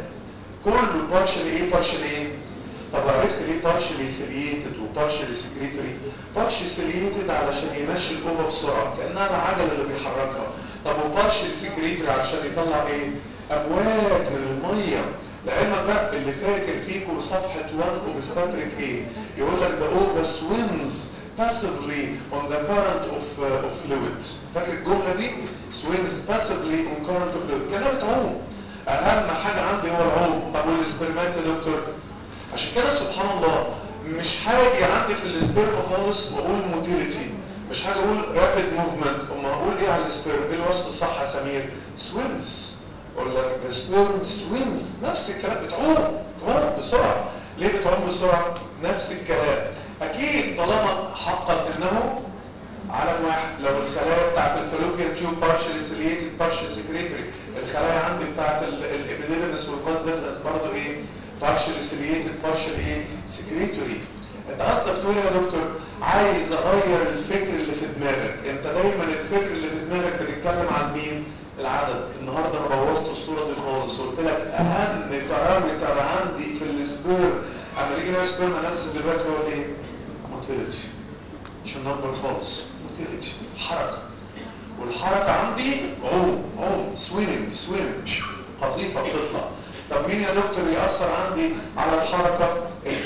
كله بارشل ايه بارشل ايه طب عرفت ليه بارشلي سيليتد وبارشلي سكريتوري بارشلي سيليتد علشان يمشي الاوفا بسرعه كانها العجله اللي بيحركها طب وبارشلي سكريتوري علشان يطلع ايه امواج من الميه لعلمك بقى اللي فاكر فيكم صفحه 1 اوبستاتريك ايه يقول لك the over swims passively on the current of uh, of fluid فاكر الجمله دي swims passively on current of fluid كانها بتعوم اهم حاجه عندي هو العوم طب والاسبرمات يا دكتور عشان كده سبحان الله مش هاجي عندي في السبيرم خالص واقول موتيليتي مش هاجي اقول رابيد موفمنت اما اقول ايه على السبيرم ايه الوصف الصح يا سمير سويمز اقول لك السبيرم سويمز نفس الكلام بتعوم بتعوم بسرعه ليه بتعوم بسرعه نفس الكلام اكيد طالما حقق انه علم واحد لو الخلايا بتاعت الفلوبيان تيوب بارشلي سيليتد بارشلي سكريتري الخلايا عندي بتاعت الابيديدمس والباسبيتلس برضه ايه partially ciliated partially ايه secretory انت قصدك تقول يا دكتور عايز اغير الفكر اللي في دماغك انت دايما الفكر اللي في دماغك بتتكلم عن مين العدد النهارده انا بوظت الصوره دي خالص قلت لك اهم بارامتر عندي في السبير اما نيجي نعمل سبيرم اناليسيس دلوقتي هو ايه موتيليتي مش النمبر خالص موتيليتي حركه والحركه عندي عوم عوم سويمنج سويمنج قذيفه بتطلع طب مين يا دكتور يأثر عندي على الحركة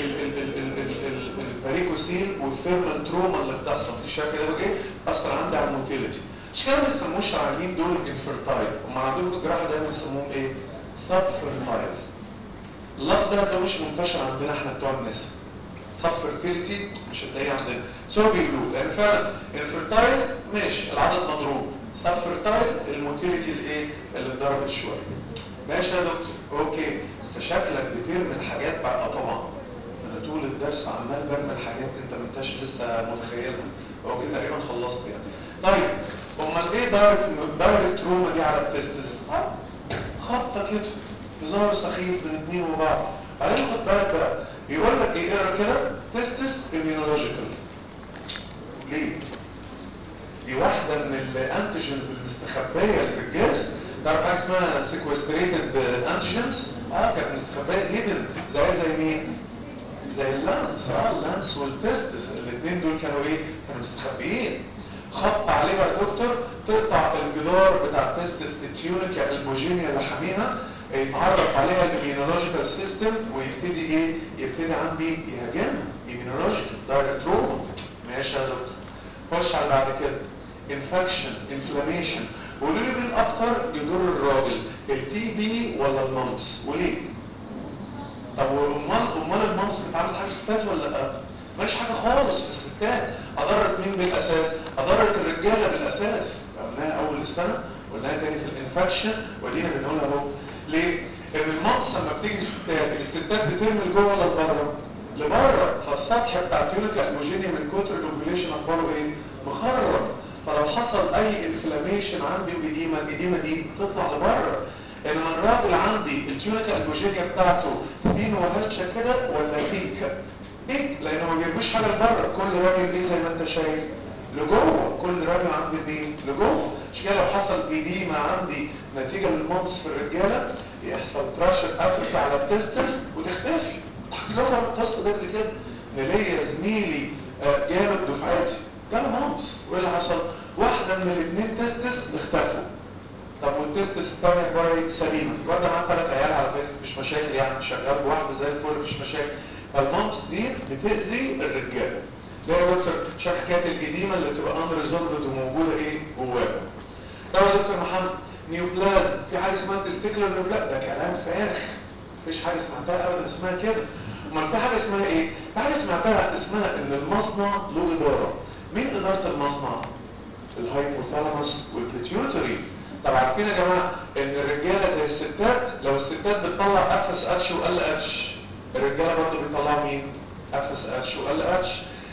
الباريكوسيل والثيرمال تروما اللي بتحصل في الشكل ده ايه أثر عندي على الموتيليتي مش كده ما بيسموش العيانين دول انفيرتايل هم عندهم الجراحة دايما بيسموهم ايه سب فيرتايل اللفظ ده هتلاقيه مش منتشر عندنا احنا بتوع النساء سب فيرتيليتي مش هتلاقيه عندنا سو بيقولوا لان فعلا الفيرتايل ماشي العدد مضروب سب فيرتايل الموتيليتي الايه اللي اتضربت شويه ماشي يا دكتور اوكي انت شكلك بترمي الحاجات بقى آه طبعا انا طول الدرس عمال برمي الحاجات انت ما انتش لسه متخيلها هو كده تقريبا خلصت يعني طيب امال ايه دايركت دايركت تروما دي على التستس خبطه كده هزار سخيف بين اتنين وبعض بعدين خد بالك بقى يقول لك ايه اقرا كده تستس immunological ليه؟ دي واحدة من الانتيجنز المستخبية اللي في الجسم تعرف حاجة اسمها sequestrated انتيجنز اه كانت مستخبية هيدن زي زي مين؟ زي اللانس اه اللانس والتستس الاثنين دول كانوا ايه؟ كانوا مستخبيين خط عليه بقى دكتور تقطع الجدار بتاع التستس التيونيكا البوجينيا اللي حاميها يتعرف عليها الاميونولوجيكال سيستم ويبتدي ايه؟ يبتدي عندي يهاجمها اميونولوجيكال دايركت تروما ماشي يا دكتور خش على بعد كده انفكشن انفلاميشن قولوا لي مين اكتر يضر الراجل التي بي ولا الممس وليه طب امال امال الممس بتعمل حاجه ستات ولا لا مش حاجه خالص في الستات اضرت مين بالاساس اضرت الرجاله بالاساس قلناها اول السنه قلناها تاني في الانفكشن ودينا بنقولها اهو ليه ان الممس لما بتيجي الستات الستات بترمي لجوه ولا لبره لبره فالسطح بتاع التيونيكا البوجيني من كتر الاوفيليشن اخباره ايه مخرب فلو حصل اي انفلاميشن عندي واديمه الاديمه دي تطلع لبره انما الراجل عندي التيونيكا البوجينيا بتاعته فين وهشه كده ولا تيك تيك لانه ما بيرميش حاجه لبره كل راجل ايه زي ما انت شايف لجوه كل راجل عندي مين لجوه مش كده لو حصل اديمه عندي نتيجه للممس في الرجاله يحصل بريشر افكت على التستس وتختفي حكيت القصه دي قبل كده ان ليا زميلي آه، جامد دفعتي جاله مامس وايه اللي حصل؟ واحده من الاثنين تستس اختفوا طب والتستس الثانيه اخبارها سليمه الواد ده معاه ثلاث عيال على فكره مش مشاكل يعني شغال بواحده زي الفل مش مشاكل فالمامس دي بتاذي الرجاله ليه يا دكتور شايف حكايه القديمه اللي بتبقى امر ريزولفد وموجوده ايه جواها طب يا دكتور محمد نيوبلازم في حاجه اسمها تستيكلر نيوبلازم ده كلام فارغ مفيش حاجه سمعتها ابدا اسمها كده امال في حاجه اسمها ايه في حاجه سمعتها اسمها ان المصنع له اداره مين اداره المصنع الهايبوثالاموس والبيتيوتري طب عارفين يا جماعه ان الرجاله زي الستات لو الستات بتطلع افس اتش وال اتش الرجاله برضه بيطلعوا مين افس اتش وال اتش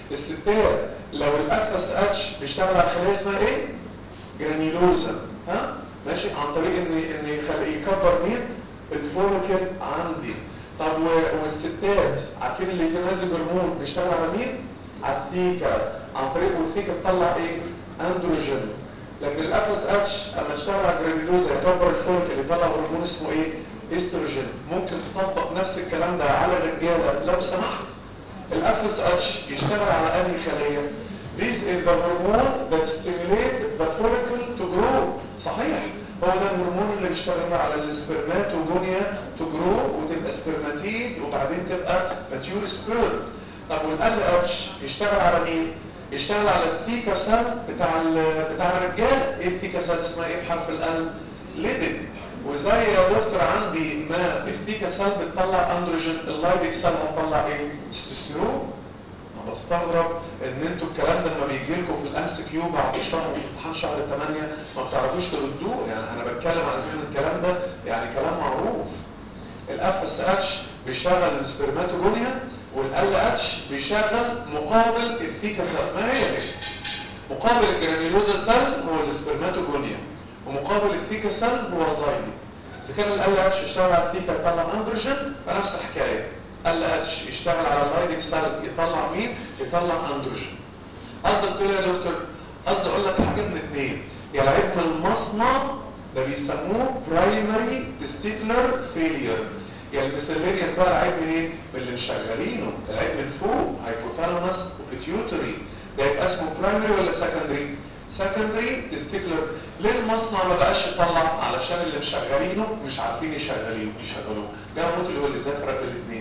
الستات لو الافس اتش بيشتغل على خليه اسمها ايه جرانيلوزا ها ماشي عن طريق ان ان يخلي يكبر مين الفوليكل عندي طب و- والستات عارفين اللي يتنازل هرمون بيشتغل على مين على الثيكا عن طريق والثيكا تطلع ايه اندروجين لكن الافس اتش اما اشتغل على الجرانيلوزا يكبر الفوليكل يطلع هرمون اسمه ايه استروجين ممكن تطبق نفس الكلام ده على الرجاله لو سمحت الافس اتش يشتغل على انهي خليه This is the hormone that stimulate the follicle to grow صحيح هو ده الهرمون اللي بيشتغل على السبرماتوجونيا to grow وتبقى سبرماتيد وبعدين تبقى ماتيور سبيرم طب والال اتش يشتغل على مين؟ يشتغل على الثيكا سيل بتاع ال- بتاع الرجال ايه الثيكا سيل اسمها ايه بحرف الال؟ ليدك وزي يا دكتور عندي ما الثيكا سيل بتطلع اندروجين اللايدك سيل هتطلع ايه؟ تستوستيرون انا بستغرب ان انتوا الكلام ده لما بيجي لكم في الام سي كيو بعد شهر في امتحان شهر 8 ما بتعرفوش تردوه يعني انا بتكلم على اساس ان الكلام ده يعني كلام معروف الاف اس اتش بيشغل السبرماتوجونيا والال اتش بيشغل مقابل الثيكا سيل ما هي هي مقابل الجرانيولوزا سيل هو السبرماتوجونيا ومقابل الثيكا سيل هو اللايدي اذا كان ال اتش يشتغل على الثيكا يطلع اندروجين فنفس الحكايه ال اتش يشتغل على اللايدك سيل يطلع مين يطلع اندروجين قصدي تقول يا دكتور قصدي اقول لك حاجه من اثنين يا لعيب من المصنع ده بيسموه برايمري تستيكلر فيلير يعني الميسلينيوس بقى العيب من ايه؟ من اللي مشغلينه العيب من فوق هايبوثالاموس وبيتيوتري ده يبقى اسمه برايمري ولا سكندري؟ سكندري تستيكلر ليه المصنع ما بقاش يطلع علشان اللي مشغلينه مش عارفين يشغليه يشغلوه ده موت اللي هو اللي ازاي فرق الاثنين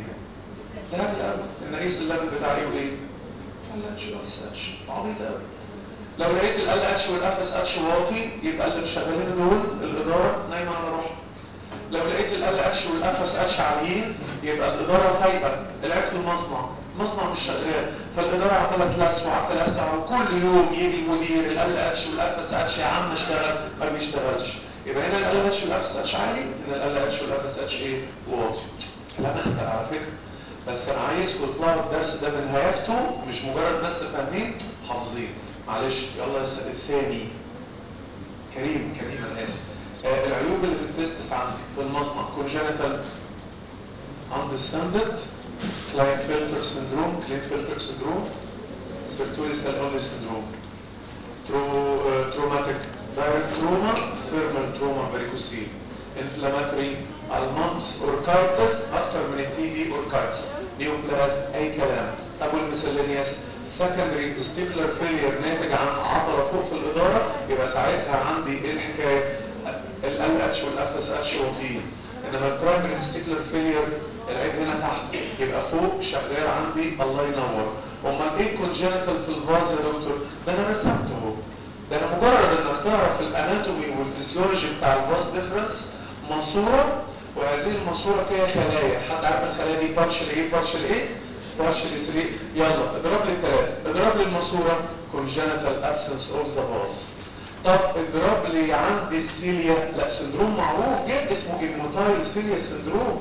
ده لا النقيس الليفل بتاع ايه وايه؟ ال اتش والاس اتش عبيط قوي لو لقيت ال اتش والاف اس اتش واطي يبقى اللي مشغلين دول الاداره نايمه على روحها لو لقيت ال اتش والقفص اتش عاليين يبقى الاداره فايقه العيب في المصنع المصنع مش شغال فالاداره عماله تلسع تلسع وكل يوم يجي المدير ال اتش والقفص اتش يا عم اشتغل ما بيشتغلش يبقى هنا ال اتش والقفص اتش عالي هنا ال اتش والقفص اتش ايه واطي كلام اهبل على فكره بس انا عايزكم تطلعوا الدرس ده بنهايته مش مجرد بس فاهمين حافظين معلش يلا يا س- سامي كريم كريم انا اسف آه العيوب اللي في التستس عندي في المصنع congenital undescended client filter syndrome client filter syndrome sertoli cell only syndrome Trau- uh, traumatic direct trauma thermal trauma varicocele inflammatory الممس اوركايتس اكتر من التي بي اوركايتس نيوبلازم اي كلام ابو الميسلينيوس secondary testicular failure ناتج عن عضله فوق في الاداره يبقى ساعتها عندي ايه الحكايه ال اتش والاف اس اتش واطيين انما البرايمري testicular failure العيب هنا تحت يبقى فوق شغال عندي الله ينور امال ايه congenital في الفاز يا دكتور ده انا رسمته اهو ده انا مجرد انك تعرف الاناتومي والفسيولوجي بتاع الفاز ديفرنس ماسوره وهذه الماسوره فيها خلايا حد عارف الخلايا دي بارشل ايه بارشل ايه بارشل 3 يلا اضرب لي الثلاثه اضرب لي الماسوره congenital absence of the vas طب اضرب لي عندي السيليا لا سندروم معروف جدا اسمه الموتايل سيليا سندروم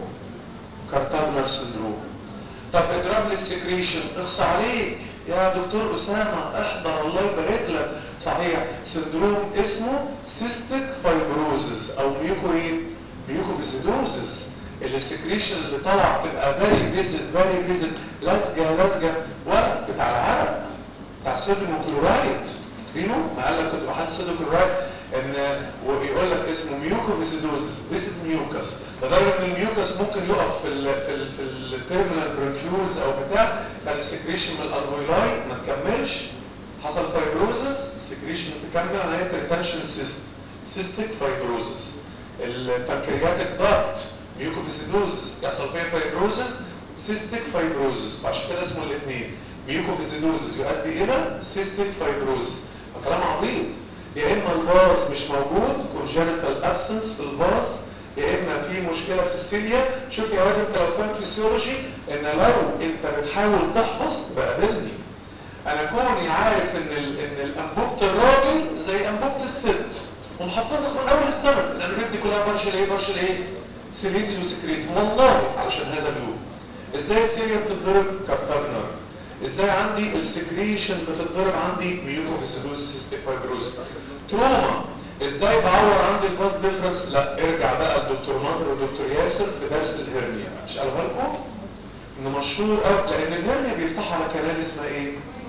كارتاجنر سندروم طب اضرب لي السكريشن اخص عليك يا دكتور اسامه احضر الله يبارك لك صحيح سندروم اسمه سيستيك فايبروزز او ميوكو ايه ميوكوفيسيدوزز السكريشن اللي طالعه بتبقى فيري فيزيت فيري فيزيت لزجه لزجه ورق بتاع العرق بتاع الصوديوم كلورايد فينو ما قال لك كنت بحط صوديوم كلورايد ان ويقول لك اسمه ميوكوفيسيدوزز فيزيت ميوكس لدرجه ان الميوكس ممكن يقف في ال في ال في التيرمينال برونكيولز او بتاع كان السكريشن من الالفويلاي ما تكملش حصل فايبروزس سكريشن تكمل عمليه ريتنشن سيست سيستيك فايبروزس البنكرياتيك داكت ميوكوفيسيدوزس يحصل فيها فايبروزس سيستيك فايبروزس عشان كده اسمه الاثنين ميوكوفيسيدوزس يؤدي الى سيستيك فايبروزس فكلام عبيط يا اما الباص مش موجود congenital absence في الباص يا اما في مشكله في السيليا شوف يا واد انت لو فاهم فيسيولوجي ان لو انت بتحاول تحفظ بقابلني انا كوني عارف ان ال ان الانبوبه الراجل زي انبوبه الست ومحفظك من اول السنه الانابيب دي كلها برشل ايه برشل ايه سيليتي وسكريت والله علشان هذا اللون ازاي السيليا بتتضرب كارتاجنر ازاي عندي السكريشن بتتضرب عندي ميوكوفيسيدوز سيستيك فايبروز تروما ازاي بعور عندي الباس ديفرنس لا ارجع بقى لدكتور ناظر ودكتور ياسر في درس الهرنيا مش قالها لكم انه مشهور قوي لان الهرنيا بيفتحوا على كنال اسمها ايه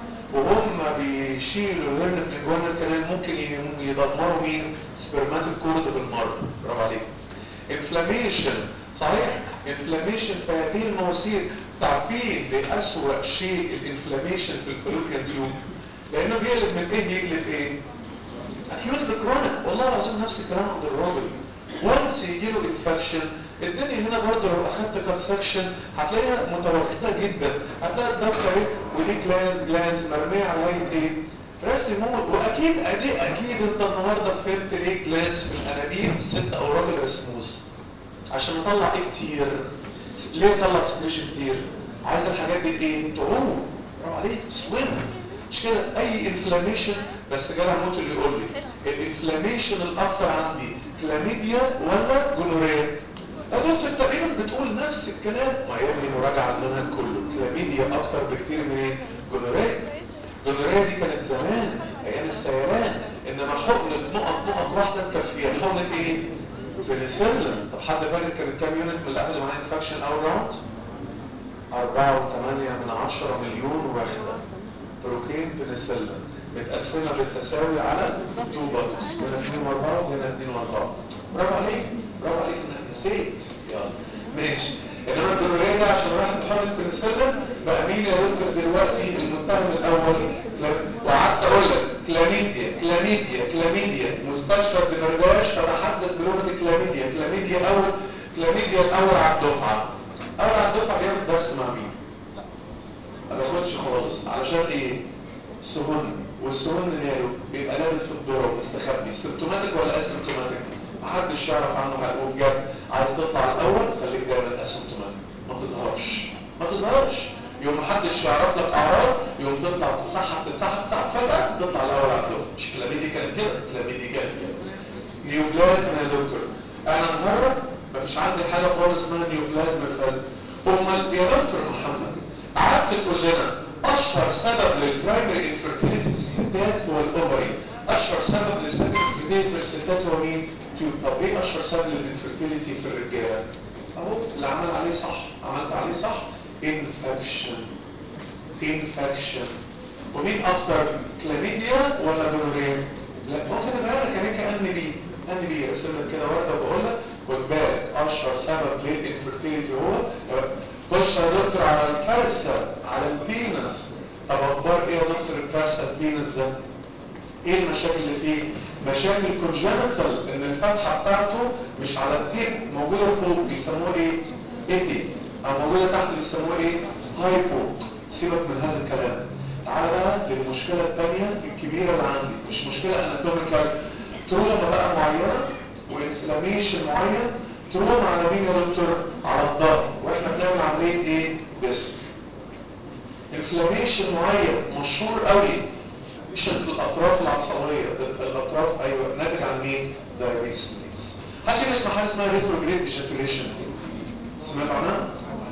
وهم بيشيلوا الهرنيا من جوه الكنال ممكن يدمروا مين سبرماتيك كورد بالمره برافو عليك انفلاميشن صحيح انفلاميشن في هذه المواسير تعرفين بأسوأ شيء الانفلاميشن في الفلوكيان تيوب لانه بيقلب من ايه يقلب ايه اكيوت كرونيك والله العظيم نفس الكلام عند الراجل وانس يجي له انفكشن الدنيا هنا برضه لو اخدت كونسكشن هتلاقيها متوخته جدا هتلاقي الضغط اهي ودي جلانس جلانس مرميه على هيئه ايه راس يموت واكيد ادي اكيد انت النهارده فهمت ليه جلانس في الانابيب ست او راجل رسموس عشان نطلع ايه كتير ليه طلع سكريشن كتير عايز الحاجات دي ايه تعوم برافو عليك سويم مش كده اي انفلاميشن بس جالها موت اللي يقول لي الانفلاميشن الاكتر عندي كلاميديا ولا جونوريا يا دكتور تقريبا بتقول نفس الكلام ما يا ابني مراجعه المنهج كله كلاميديا اكتر بكتير من ايه جونوريا جونوريا دي كانت زمان ايام السيلان انما حقنه نقط نقط واحده تكفيها حقنه ايه بنسلم طب حد فاكر كانت كام يونت من اللي اخذوا معايا انفكشن اول راوند 4.8 من 10 مليون وحده بروكين بنسلم متقسمه بالتساوي على تو بادز هنا 2 و4 وهنا 2 و4 برافو عليك برافو عليك انك نسيت يلا ماشي انما الجلوريه ده عشان راح تحرك بنسلم بقى مين يا دكتور دلوقتي المتهم الاول وقعدت اقول لك كلاميديا كلاميديا كلاميديا مستشفى بنرداش تتحدث بلغه كلاميديا كلاميديا اول كلاميديا الاول على الدفعه اول على الدفعه بياخد درس مع مين؟ ما بياخدش خالص علشان ايه؟ سهن والسهن ماله بيبقى لابس في الذره ومستخبي سيمتوماتيك ولا اسيمتوماتيك؟ محدش يعرف عنه حاجه وبجد عايز تطلع الاول خليك دايما اسيمتوماتيك ما تظهرش ما تظهرش يوم محدش يعرف لك اعراض يوم تطلع تسحب تسحب تسحب فجاه تطلع الاول على طول مش كلامي كانت كده كلامي كانت كده نيوبلازم يا دكتور انا النهارده مفيش عندي حاجه خالص اسمها نيوبلازم القلب امال يا دكتور محمد قعدت تقول لنا اشهر سبب للبرايمري انفيرتيليتي في الستات هو الاوفري اشهر سبب للسكند انفيرتيليتي في الستات هو مين تيوب طب ايه اشهر سبب للانفيرتيليتي في الرجاله اهو اللي عمل عليه صح عملت عليه صح انفكشن انفكشن ومين اكتر كلاميديا ولا جونوريا لا ممكن ابقى لك هيك ان بي ان بي ارسم لك كده ورقه وبقول لك خد بالك اشهر سبب للانفيرتيليتي هو خش يا دكتور على الكارثه على البينس طب اخبار ايه يا دكتور الكارثه البينس ده ايه المشاكل اللي فيه مشاكل كونجنتال ان الفتحه بتاعته مش على التيب موجوده فوق بيسموه ايه ايدي او موجوده تحت بيسموه ايه هايبو سيبك من هذا الكلام تعالى بقى للمشكله الثانيه الكبيره اللي عندي مش مشكله اناتوميكال تروما بقى معينه وانفلاميشن معين تروما على مين يا دكتور على الظهر واحنا بنعمل عمليه ايه بس انفلاميشن معين مشهور قوي مش في الاطراف العصبيه الاطراف ايوه ناتج عن مين دايابيتس هل في اسمها حاجه اسمها ريتروجريد ايجاكوليشن سمعت عنها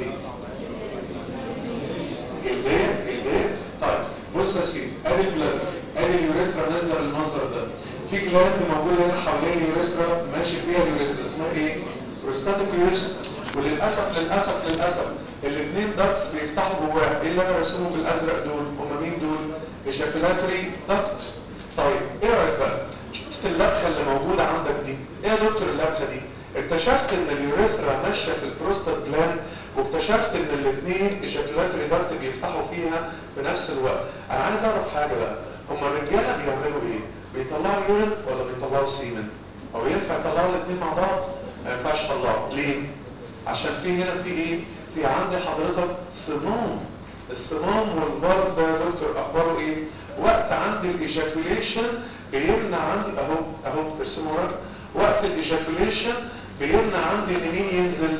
جلديه جلديه طيب بص يا سيدي ادي البلاد ادي اليوريثرا نازله بالمنظر ده في جلاند موجوده هنا حوالين اليوريثرا ماشي فيها اليوريثرا اسمها ايه بروستاتيك يوريثرا وللاسف للاسف للاسف الاثنين دكتس بيفتحوا جواها ايه اللي انا راسمهم بالازرق دول هم مين دول ايجاكولاتوري دكت طيب ايه رايك بقى شفت اللبخه اللي موجوده عندك دي ايه يا دكتور اللبخه دي اكتشفت ان اليوريثرا ماشيه في البروستات جلاند واكتشفت ان الاثنين ايجاكولاتوري دكت بيفتحوا فيها في نفس الوقت انا عايز اعرف حاجه بقى هم الرجاله بيعملوا ايه بيطلعوا يورين ولا بيطلعوا سيمن هو ينفع يطلعوا الاثنين مع بعض ما ينفعش يطلعوا ليه عشان في هنا في ايه في عندي حضرتك صمام الصمام والبرد ده يا دكتور اخباره ايه وقت عندي الايجاكوليشن بيمنع عندي اهو اهو ترسموا ورق وقت الايجاكوليشن بيمنع عندي ان مين ينزل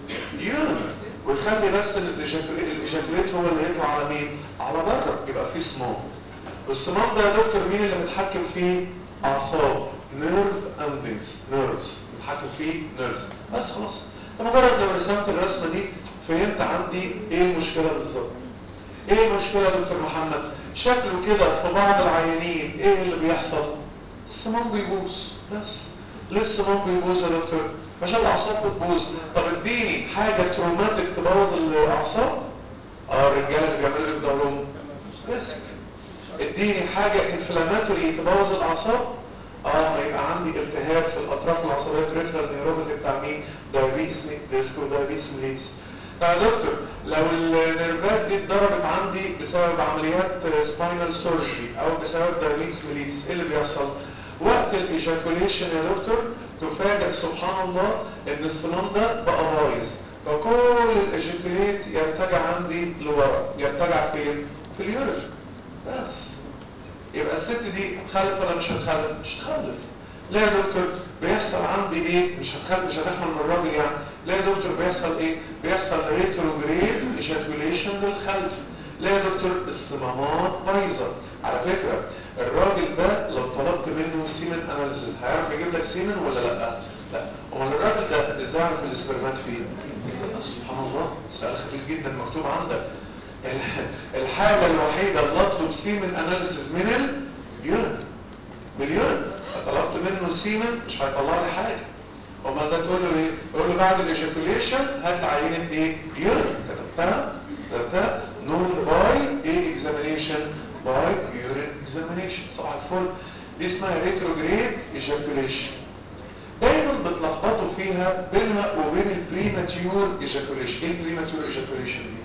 يورين ويخلي بس الايجاكوليت هو اللي يطلع على مين على بره يبقى في صمام والصمام ده يا دكتور مين اللي متحكم فيه اعصاب نيرف اندنجز نيرفز متحكم فيه نيرفز بس خلاص مجرد لو رسمت الرسمه دي فهمت عندي ايه المشكله بالظبط ايه المشكله يا دكتور محمد شكله كده في بعض العيانين ايه اللي بيحصل الصمام بيبوظ بس ليه الصمام بيبوظ يا دكتور عشان الاعصاب بتبوظ طب اديني حاجه تروماتيك تبوظ الاعصاب اه الرجاله اللي بيعملوا ايه بضهرهم ريسك اديني حاجه انفلاماتوري تبوظ الاعصاب اه هيبقى عندي التهاب في الاطراف العصبيه بريفرال نيوروباثي بتاع مين دايابيتس ديسكو دايابيتس ميليتس يا دكتور لو النيرفات دي اتضربت عندي بسبب عمليات سباينال سيرجري او بسبب دايابيتس ميليتس ايه اللي بيحصل وقت الايجاكوليشن يا دكتور تفاجئ سبحان الله ان الصمام ده بقى بايظ فكل الايجاكوليت يرتجع عندي لورا يرتجع فين في اليورين بس يبقى الست دي هتخلف ولا مش هتخلف مش هتخلف لا يا دكتور بيحصل عندي ايه مش هتخلف مش هتحمل من الراجل يعني لا يا دكتور بيحصل ايه بيحصل ريتروجريد ايجاكوليشن للخلف لا يا دكتور الصمامات بايظه على فكره الراجل ده لو طلبت منه سيمن اناليسيس هيعرف يجيب لك سيمن ولا لا لا امال الراجل ده ازاي يعرف الاسبرمات فيه سبحان الله سؤال خفيف جدا مكتوب عندك الحاجة الوحيدة اللي اطلب سيمن اناليسيس من اليورين من اليورين طلبت منه سيمن مش هيطلع لي حاجة امال ده تقول له ايه؟ تقول له بعد الايجاكوليشن هات عينة ايه؟ يورين كتبتها كتبتها نون باي ايه اكزامينيشن باي يورين اكزامينيشن صباح الفل دي اسمها ريتروجريد ايجاكوليشن دايما بتلخبطوا فيها بينها وبين البريماتيور ايجاكوليشن ايه البريماتيور ايجاكوليشن دي؟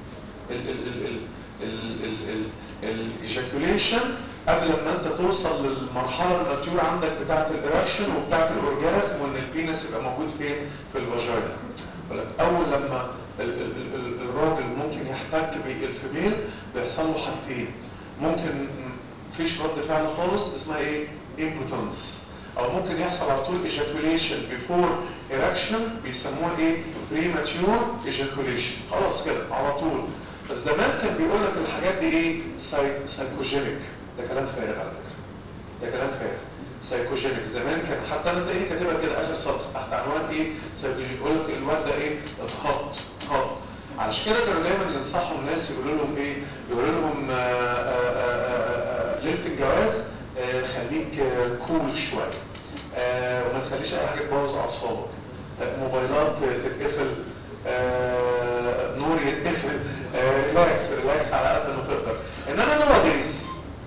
الايجاكوليشن قبل ما انت توصل للمرحله الماتيور عندك بتاعه الاركشن وبتاعه الاورجازم وان البينس يبقى موجود فين في الفاجينا اول لما ال ال ال الراجل ممكن يحتك بالفيميل بيحصل له حاجتين ممكن مفيش رد فعل خالص اسمها ايه امبوتنس او او ممكن يحصل على طول ejaculation before erection بيسموه ايه premature ejaculation خلاص كده على طول طب زمان كان بيقول لك الحاجات دي ايه سايكوجينيك ده كلام فارغ على فكره ده كلام فارغ سايكوجينيك زمان كان حتى انت ايه كاتبها كده اخر سطر تحت عنوان ايه سايكوجينيك يقول لك الواد ده ايه اتخط اتخط علشان كده كانوا دايما ينصحوا الناس يقولوا لهم ايه يقولوا لهم آه، آه، آه، آه، ليله الجواز آه، خليك آه، كول شويه آه، وما تخليش اي حاجه تبوظ اعصابك آه، موبايلات تتقفل آه، نور يتقفل آه، ريلاكس ريلاكس على قد ما تقدر انما نواديز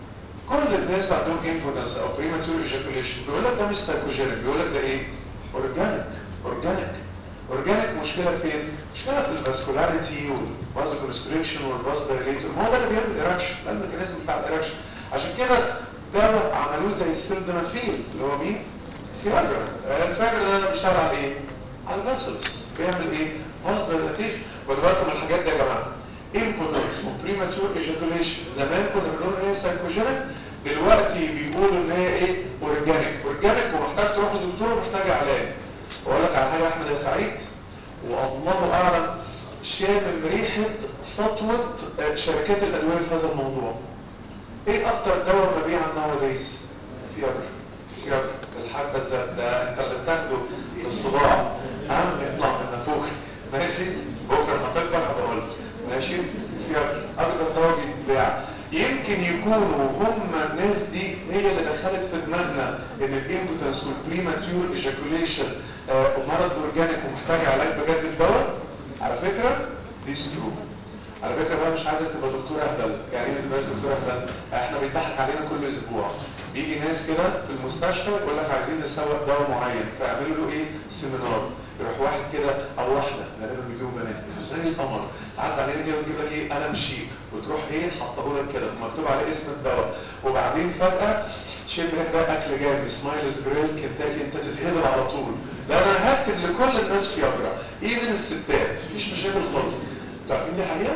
كل الناس عندهم انفودنس او بريماتور ايجاكوليشن بيقول لك ده مش سايكوجينيك بيقول لك ده ايه اورجانيك اورجانيك اورجانيك مشكله فين مشكله في الفاسكولاريتي والفاز كونستريكشن والفاز دايليتور ما هو ده اللي بيعمل الايركشن ده الميكانيزم بتاع الايركشن عشان كده دواء عملوه زي السلدنافيل اللي هو مين فياجرا الفياجرا ده بيشتغل على ايه على الفاسلز بيعمل ايه فاز دايليتيشن خدوا بالكم من الحاجات دي يا جماعه impotence وبريماتور ejaculation زمان كنا بنقول ان هي سايكوجينيك دلوقتي بيقولوا ان هي ايه اورجانيك اورجانيك ومحتاج تروح لدكتور ومحتاج علاج واقول لك على حاجه يا احمد يا سعيد والله اعلم شامم ريحه سطوه آه، شركات الادويه في هذا الموضوع ايه اكتر دواء مبيعا نواديز فياجرا فياجرا الحبه الزرقاء ده انت اللي بتاخده للصداع عم يطلع من نافوخ ماشي بكره لما تكبر هبقول لك. ماشي فياجرا اكتر دواء بيتباع يمكن يكونوا هم الناس دي هي اللي دخلت في دماغنا ان الامبوتنس والبريماتيور ايجاكوليشن ومرض اورجانيك ومحتاج علاج بجد الدواء على فكره دي سترو على فكره بقى مش عايزك تبقى دكتور اهبل يعني ايه ما تبقاش دكتور اهبل احنا بيضحك علينا كل اسبوع بيجي ناس كده في المستشفى يقول لك عايزين نسوق دواء معين فيعملوا له ايه سيمينار يروح واحد كده او واحده غالبا بيجيبوا بنات زي القمر تعدي علينا كده وتجيب لك ايه قلم شيك وتروح ايه حاطه لك كده مكتوب عليه اسم الدواء وبعدين فجاه تشم لك ده اكل جامد سمايلز جريل كنتاكي انت تتهبل على طول ده انا هكتب لكل الناس فياجرا ايفن الستات مفيش مشاكل خالص انتوا عارفين دي حقيقه؟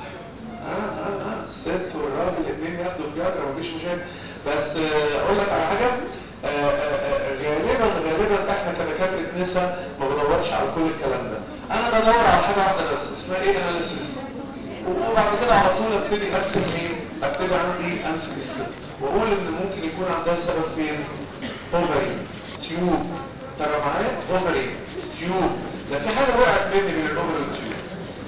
اه اه اه الست والراجل الاثنين ياخدوا فياجرا مفيش مشاكل بس آه، اقول لك على حاجه آه، آه، آه، غالبا غالبا احنا كدكاتره نسا ما بدورش على كل الكلام ده انا بدور على حاجه واحده بس اسمها ايه اناليسيس وبعد كده على طول ابتدي ارسم ايه ابتدي عندي امسك الست واقول ان ممكن يكون عندها سبب فين اوفري تيوب ترى معايا اوفري تيوب ده في حاجه وقعت مني من الاوفري والتيوب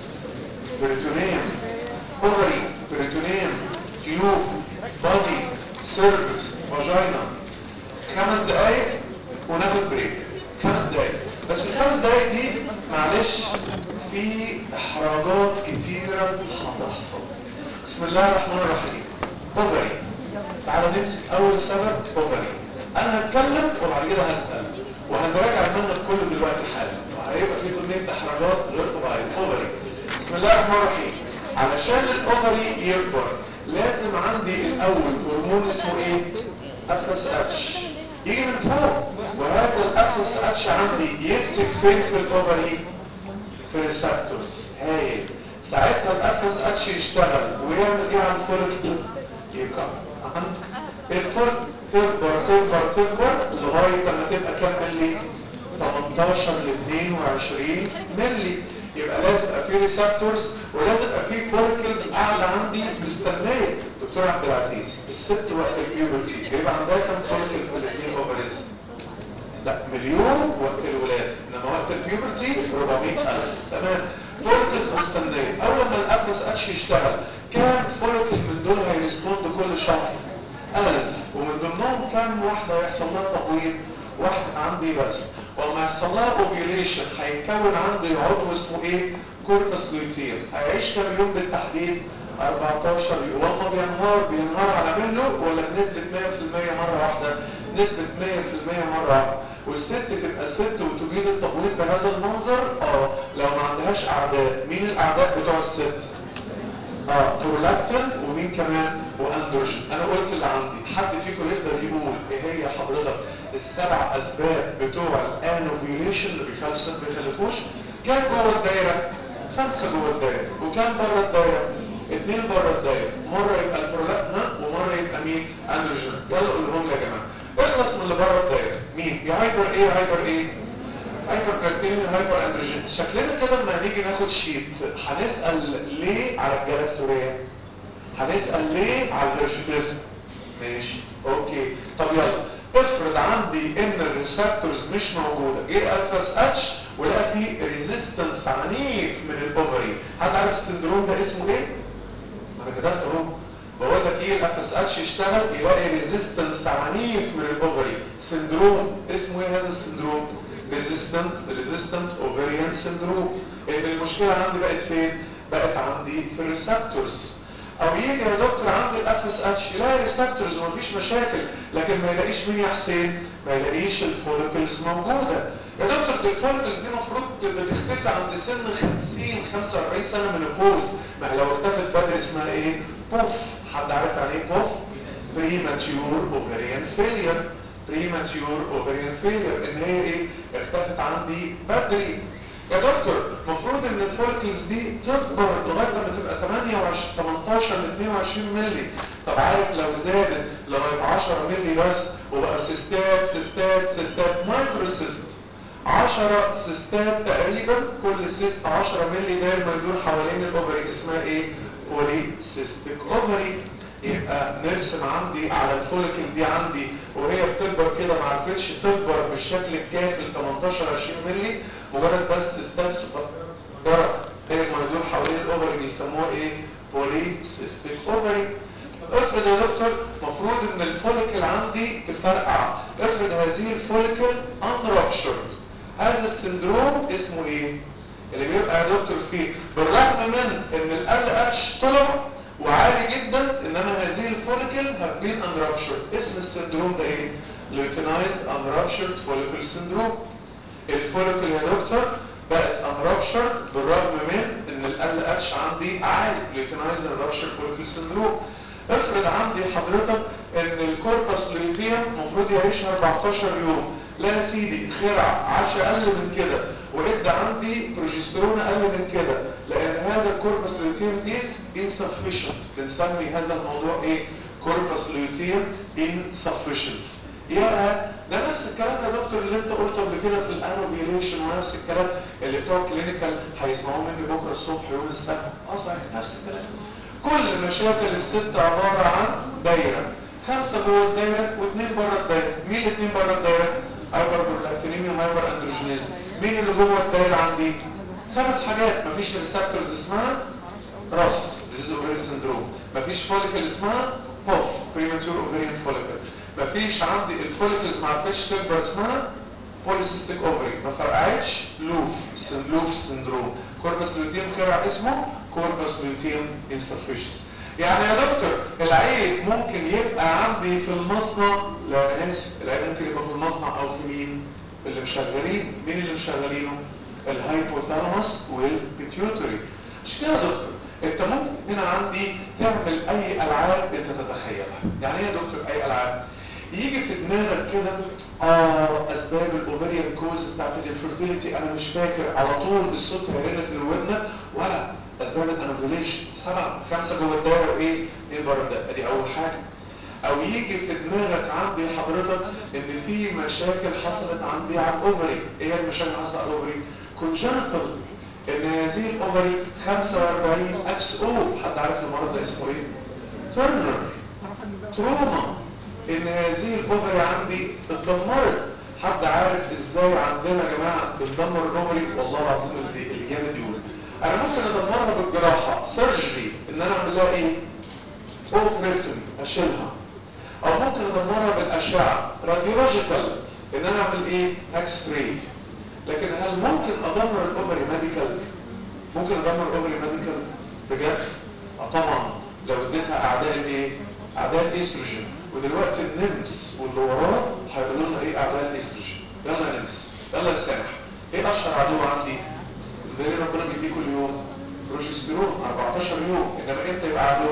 بريتونيوم اوفري بريتونيوم تيوب بادي سيرفس فاجينا خمس دقايق وناخد بريك خمس دقايق بس في الخمس دقايق دي معلش في احراجات كتيرة هتحصل بسم الله الرحمن الرحيم اوفري تعالوا نمسك اول سبب اوفري انا هتكلم وبعد كده هسأل وهنراجع المنهج كله دلوقتي حالا وهيبقى في كمية احراجات غير طبيعية اوفري بسم الله الرحمن الرحيم علشان الاوفري يكبر لازم عندي الاول هرمون اسمه ايه افرس اتش يجي من فوق وهذا الافرس اتش عندي يمسك فين في الاوفري في الريسبتورز هايل ساعتها الافرس اتش يشتغل ويعمل ايه على الفوليكل يكبر الفول تكبر تكبر تكبر لغايه لما تبقى كام ملي 18 ل 22 ملي يبقى لازم يبقى في ريسبتورز ولازم يبقى في فوليكلز قاعده عندي مستنيه دكتور عبد العزيز الست وقت البيوبرتي بيبقى عندها كام فوليكل في الاثنين اوفرز لا مليون وقت الولاده انما وقت البيوبرتي 400000 تمام فوليكلز مستنيه اول ما الابس اتش يشتغل كام فوليكل من دول هيرسبوند كل شهر 1000 ومن ضمنهم كام واحده هيحصل لها تبويض واحده عندي بس ولما يحصل لها اوفيوليشن هيتكون عندي عضو اسمه ايه كوربس لوتير هيعيش كام يوم بالتحديد 14 يوم والله بينهار بينهار على مهله ولا بنسبة 100% مرة واحدة نسبة 100% مرة واحدة والست تبقى ست وتجيد التبويض بهذا المنظر اه لو ما عندهاش اعداء مين الاعداء بتوع الست اه برولاكتين ومين كمان واندروجين انا قلت اللي عندي حد فيكم يقدر يقول ايه هي حضرتك السبع اسباب بتوع الانوفيوليشن اللي بيخلوا الست ما يخلفوش كام جوه الدايره خمسه جوه الدايره وكام بره الدايره اثنين بره الدايره مره يبقى البرولاكتين ومره يبقى مين اندروجين يلا قولهم لي يا جماعه اخلص من اللي بره الدايره مين يا هايبر ايه هايبر ايه هايبر كارتين هايبر اندروجين شكلنا كده لما هنيجي ناخد شيت هنسال ليه على الجلاكتوريا هنسال ليه على الهيرشيتيزم ماشي اوكي طب يلا افرض عندي ان الريسبتورز مش موجوده جه الفاس اتش ولقى فيه ريزيستنس عنيف من الاوفري حد عارف السندروم ده اسمه ايه انا كتبت اهو بقول لك ايه الاف اتش يشتغل يلاقي ريزيستنس عنيف من الاوفري سندروم اسمه ايه هذا السندروم ريزيستنت ريزيستنت اوفريان سندروم ان المشكله عندي بقت فين بقت عندي في الريسبتورز او يجي يا دكتور عندي الاف اس اتش يلاقي ريسبتورز ومفيش مشاكل لكن ما يلاقيش مين يا حسين ما يلاقيش الفوليكلز موجوده يا دكتور دي الفوليكلز دي المفروض بتختفي عند سن 50 45 سنه من البوز ما لو اختفت بدري اسمها ايه بوف حد عارف يعني ايه بوف premature ovarian failure premature ovarian failure ان هي ايه اختفت عندي بدري يا دكتور المفروض ان الفولكلز دي تكبر لغايه لما تبقى 28 18 ل 22 مللي طب عارف لو زادت لغايه 10 مللي بس وبقى سيستات سيستات سيستات مايكرو سيست 10 سيستات تقريبا كل سيست 10 مللي داير ما يدور حوالين الاوفري اسمها ايه بولي سيستيك اوفري يبقى نرسم عندي على الفوليكل دي عندي وهي بتكبر كده ما عرفتش تكبر بالشكل الكافي ل 18 20 مللي مجرد بس ستات صغيره هي ما يدور حوالين الاوفري بيسموها ايه بولي سيستيك اوفري افرض يا دكتور مفروض ان الفوليكل عندي تفرقع افرض هذه الفوليكل unruptured هذا السندروم اسمه ايه اللي بيبقى يا دكتور فيه بالرغم من ان ال اتش طلع وعالي جدا انما هذه الفوليكل have been unruptured اسم السندروم ده ايه leukinized unruptured follicle syndrome الفوليكل يا دكتور بقت unruptured بالرغم من ان ال اتش عندي عالي leukinized unruptured follicle syndrome افرض عندي حضرتك ان الكوربس لوتيوم المفروض يعيش 14 يوم لا يا سيدي خرع عاش اقل من كده وادى عندي بروجسترون اقل من كده لان هذا الكوربس لوتيوم از insufficient بنسمي هذا الموضوع ايه كوربس لوتيوم insufficiency يا ده نفس الكلام يا دكتور اللي انت قلته قبل كده في الانوفيليشن ونفس الكلام اللي بتوع كلينيكال هيسمعوه مني بكره الصبح يوم السبت اه صحيح نفس الكلام كل مشاكل الست عباره عن دايره خمسه جوه الدايره واثنين بره الدايره مين الاثنين بره الدايره هايبر برولاكتينيميا وهايبر اندروجينيزم مين اللي جوه الدايره عندي خمس حاجات مفيش ريسبتورز اسمها راس ديزيز اوفيري سندروم مفيش فوليكل اسمها بوف بريماتور اوفيريان فوليكل مفيش عندي الفوليكلز ما عرفتش تكبر اسمها بوليسيستيك اوفري ما فرقعتش لوف لوف سندروم كوربس لوتيوم خرع اسمه كوربس لوتيوم انسفيشنس يعني يا دكتور العيب ممكن يبقى عندي في المصنع لا انا اسف العيب ممكن يبقى في المصنع او في مين في اللي مشغلين مين اللي مشغلينه الهايبوثالاموس والبيتيوتري مش كده يا دكتور انت ممكن هنا عندي تعمل اي العاب انت تتخيلها يعني ايه يا دكتور اي العاب يجي في دماغك كده اه اسباب الاوفريان كوز بتاعت الانفيرتيليتي انا مش فاكر على طول الصوت هيرن في الودن ولا اسباب الانوفيليشن سبعه خمسه جوه الدايره وايه ايه بره الدايره دي اول حاجه او يجي في دماغك عندي حضرتك ان في مشاكل حصلت عندي على الاوفري ايه هي المشاكل اللي حصلت على الاوفري كونجنتال ان هذه الاوفري 45 اكس او حد عارف المرض ده اسمه ايه ترنر تروما ان هذه الاوفري عندي اتدمرت حد عارف ازاي عندنا يا جماعه بندمر الاوفري والله العظيم اللي اللي جامد يقول انا ممكن ادمرها بالجراحه سيرجري ان انا اعمل لها ايه اوبريتومي اشيلها او ممكن ادمرها بالاشعه راديولوجيكال ان انا اعمل ايه اكس راي لكن هل ممكن ادمر الاوفري ميديكال ممكن ادمر الاوفري ميديكال بجد اه طبعا لو اديتها اعداء الايه اعداء الاستروجين ودلوقتي النمس واللي وراه هيقولوا لنا ايه اعداء الاستروجين يلا يا نمس يلا يا سامح ايه اشهر عدو عندي اللي ربنا بيديه كل يوم بروجستيرون 14 يوم انما امتى يبقى عدو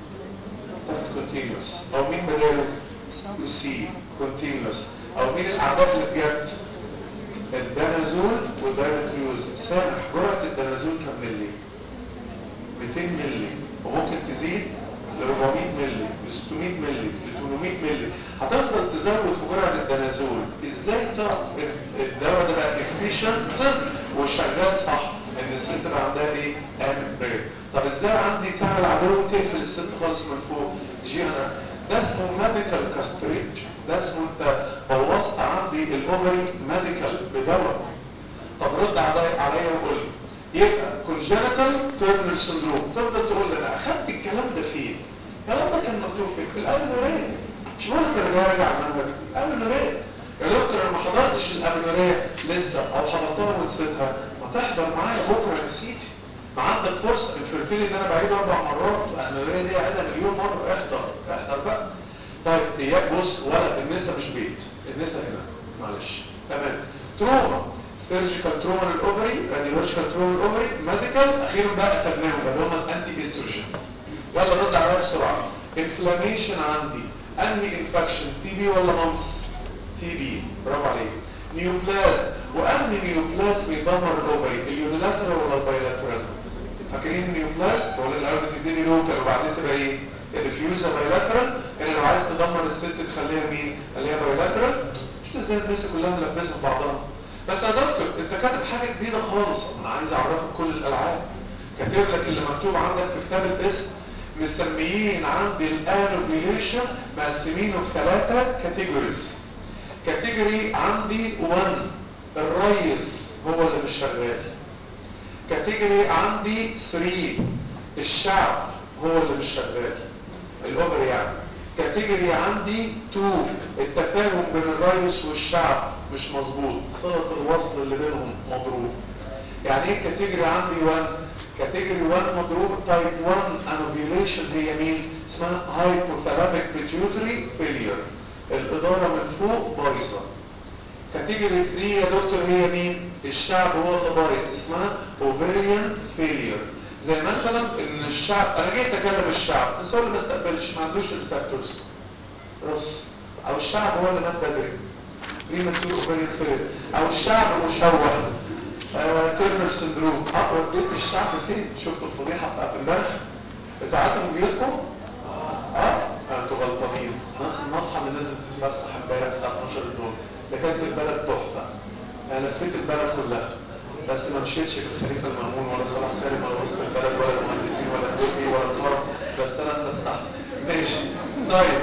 كونتينوس او مين بداله سي كونتينوس او مين الاعداء اللي بجد الدنازول والداينتريوز سامح جرعه الدنازول كم ملي 200 ملي وممكن تزيد ل 400 ملي ل 600 ملي ل 800 ملي هتفضل تزود في جرعه الدنازول ازاي تعرف الدواء ده بقى افيشنت وشغال صح ان الست بقى عندها ايه امن بريك طب ازاي عندي تعمل عدو وتقفل الست خالص من فوق جي انا ده اسمه ميديكال كاستريت ده اسمه انت بوظت عندي الاوفري ميديكال بدواء طب رد عليا عليا وقول لي يبقى كونجنتال تيرنر سندروم تفضل تقول لي انا اخدت الكلام ده فين؟ الكلام ده كان مكتوب فين؟ في الامنوريه مش ممكن راجع المنهج الامنوريه يا دكتور انا ما حضرتش الامنوريه لسه او حضرتها ونسيتها ما تحضر معايا بكره يا سيدي ما عندك فرصه الفرتيلي ده انا بعيد اربع مرات الامنوريه دي قاعدها مليون مره احضر احضر بقى طيب اياك بص ولا النسا مش بيت النسا هنا معلش تمام تروما سيرجيكال تروما للاوفري راديولوجيكال تروما للاوفري ميديكال اخيرا بقى تبنيهم اللي هم الانتي استروجين يلا رد عليا بسرعه انفلاميشن عندي انهي انفكشن تي بي ولا مامس تي بي برافو عليك نيوبلاز وانهي نيوبلاز بيدمر الاوفري اليونيلاترال ولا البايلاترال فاكرين النيوبلاز ولا الاول بتديني لوكال وبعدين تبقى ايه الديفيوزر بايلاترال اللي لو عايز تدمر الست تخليها مين اللي هي بايلاترال مش ازاي الناس كلها ملبسه في بعضها بس يا دكتور انت كاتب حاجه جديده خالص انا عايز اعرفك كل الالعاب كاتب لك اللي مكتوب عندك في كتاب الاسم مسميين عندي الانوفيليشن مقسمينه في ثلاثه كاتيجوريز كاتيجوري عندي 1 الريس هو اللي مش شغال كاتيجوري عندي 3 الشعب هو اللي مش شغال الاوفر يعني كاتيجوري عندي 2 التفاهم بين الريس والشعب مش مظبوط صلة الوصل اللي بينهم مضروب يعني ايه كاتيجوري عندي 1 كاتيجوري 1 مضروب تايب 1 انوفيليشن هي مين اسمها هايبوثالاميك بيتيوتري فيلير الاداره من فوق بايظه كاتيجوري 3 يا دكتور هي مين الشعب هو اللي بايظ اسمها اوفيريان فيلير زي مثلا ان الشعب انا جيت اكلم الشعب بس هو اللي ما استقبلش ما عندوش ريسبتورز رص او الشعب هو اللي مات بدري دي مكتوب اوفيريان فيلير او الشعب مشوه آه تيرنر سندروم اه وديت الشعب فين شفتوا الفضيحه بتاعت امبارح انتوا قعدتوا في بيوتكم اه انتوا غلطانين ناس النصحى اللي نزلت تتفسح امبارح الساعه 12 الظهر ده كانت البلد تحفه انا لفيت البلد كلها بس ما مشيتش في الخليفه المامون ولا صلاح سالم ولا وسط البلد ولا المهندسين ولا الدقي ولا الطرف بس انا اتفسحت ماشي طيب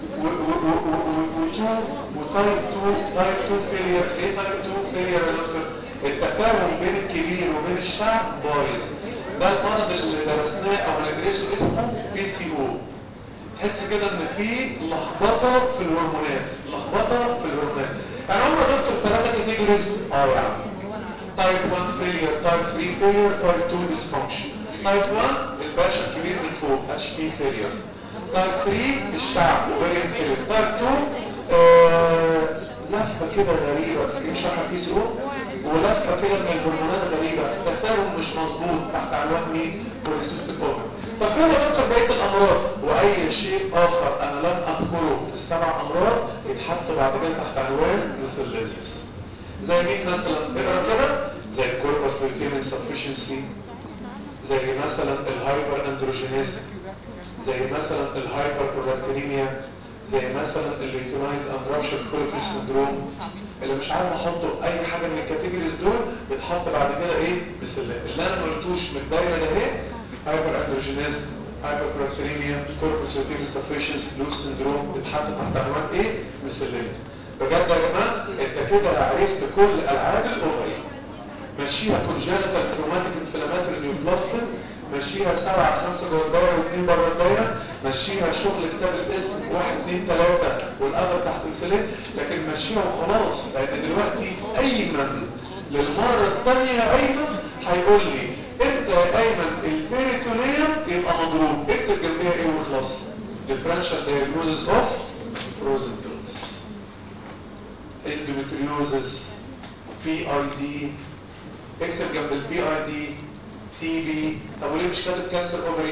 و2 وتايب 2 تايب 2 فيلير ايه تايب 2 فيلير يا دكتور التفاهم بين الكبير وبين الشعب بايظ ده المرض اللي درسناه او ندرسه اسمه بي سي او تحس كده ان في لخبطه في الهرمونات لخبطه في الهرمونات يعني هم دكتور ثلاثه كاتيجوريز اه يعني تايب 1 فيلير تايب 3 فيلير تايب 2 ديسفانكشن تايب 1 الباشا الكبير من فوق اتش بي فيلير تايب 3 الشعب وبين فيلير تايب 2 آه زفه كده غريبه مش عارف بي سي او ولفه كده من الهرمونات غريبه تفاهم مش مظبوط تحت عنوان مين بوليسيستيك اوفر طب فين يا دكتور بقيه الامراض واي شيء اخر انا لم اذكره في السبع امراض يتحط بعد كده تحت عنوان ميسلينيوس زي مين مثلا اقرا كده زي الكوربس لوكيميا انسفشنسي زي مثلا الهايبر اندروجينيز زي مثلا الهايبر برولاكتينيميا زي مثلا الليتونايز اند رابشر فوليكل سندروم اللي مش عارف احطه اي حاجه من الكاتيجوريز دول بيتحط بعد كده ايه بسلة اللي انا ما قلتوش من الدايره ده ايه هايبر اندروجينيز هايبر برولاكتينيميا كوربس لوكيميا انسفشنسي لوس سندروم بيتحط تحت عنوان ايه بسلة بجد يا جماعه انت كده عرفت كل العاب الاوفري مشيها كونجنتال كروماتيك انفلاماتوري نيوبلاستيك مشيها سبعة خمسة جوه الدايرة واثنين بره الدايرة مشيها شغل كتاب الاسم واحد اثنين ثلاثة والأثر تحت مثالين لكن مشيها وخلاص لأن دلوقتي أيمن للمرة الثانية أيمن هيقول لي أنت يا أيمن البيريتونيوم يبقى مضروب اكتب جنبيها إيه وخلاص differential diagnosis of frozen pills endometriosis PID اكتب جنب البي اي دي تي بي طب وليه مش كاتب كانسر اوفري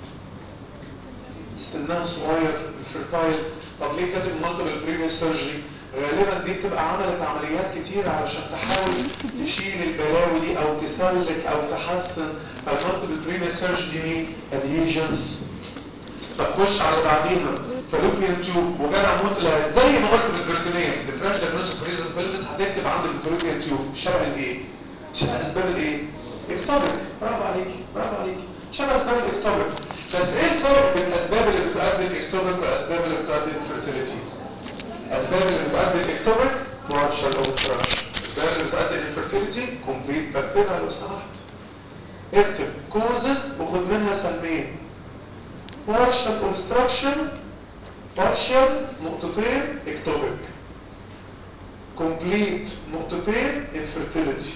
سنها صغير الفيرتايل طب ليه كاتب مالتيبل بريفيس سيرجري غالبا دي بتبقى عملت عمليات كتير علشان تحاول تشيل البلاوي دي او تسلك او تحسن فالمالتيبل بريفيس سيرجري دي ادهيجنز طب خش على بعديها فالوبيان تيوب وجانا موتلا زي ما قلت بالبريتونيوم ديفرنشال دايجنوستيك ريزن بيلبس هتكتب عند الفالوبيان تيوب شبه الايه؟ شبه اسباب الايه؟ اكتوبك برافو عليكي برافو عليكي شبه اسباب الاكتوبك بس ايه الفرق بين الاسباب اللي بتؤدي الاكتوبك والاسباب اللي بتؤدي الفيرتيليتي؟ الاسباب اللي بتؤدي الاكتوبك partial obstruction الاسباب اللي بتؤدي الانفيرتيليتي كومبليت بكتبها لو سمحت اكتب causes وخد منها سلمين partial obstruction partial نقطتين ectopic complete نقطتين infertility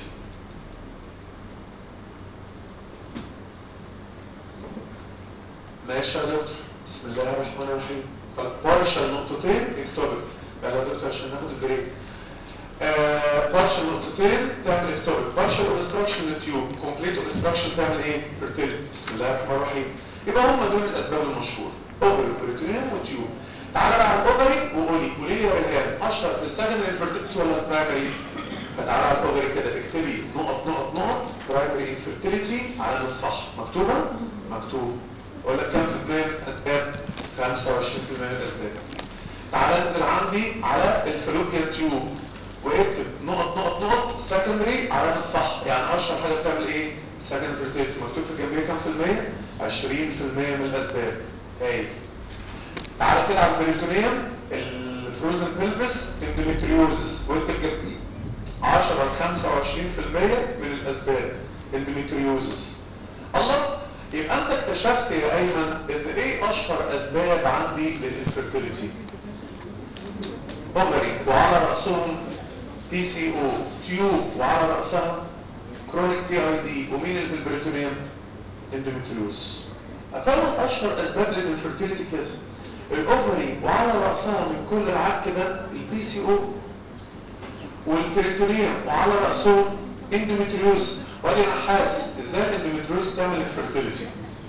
ماشي يا دكتور بسم الله الرحمن الرحيم partial نقطتين ectopic يلا يا دكتور عشان ناخد البريك partial نقطتين تعمل ectopic partial obstruction للتيوب complete obstruction تعمل ايه fertility بسم الله الرحمن الرحيم يبقى هم دول الاسباب المشهوره اوفري بريتونيوم وتيوب تعالى بقى على الاوفري وقولي قولي لي يا ريهام اشهر في السكندري انفيرتيلتي ولا البرايمري فتعالى على الاوفري كده اكتبي نقط نقط نقط برايمري انفيرتيلتي على الصح مكتوبه مكتوب اقول لك كام في المية اسباب 25% من الاسباب تعالى انزل عندي على الفلوبيان تيوب واكتب نقط نقط نقط سكندري علامة صح يعني اشهر حاجه بتعمل ايه سكندري فيرتيلتي مكتوب في الجنبيه كام في المية 20% من الاسباب هاي تعالى كده على البريتونيوم الفروزن بيلفس اندوميتريوزس واكتب جنبيه 10 ل 25% من الاسباب اندوميتريوزس الله يبقى انت اكتشفت يا ايمن ان ايه اشهر اسباب عندي للانفيرتيليتي اوفري وعلى راسهم بي سي او تيوب وعلى راسها كرونيك بي اي دي ومين اللي في البريتونيوم اندوميتريوز فعلا اشهر اسباب للانفيرتيليتي كده الاوفري وعلى راسها من كل العك ده البي سي او والبريتونيوم وعلى راسهم اندوميتريوز وادي نحاس ازاي الاندوميتريوز تعمل انفيرتيليتي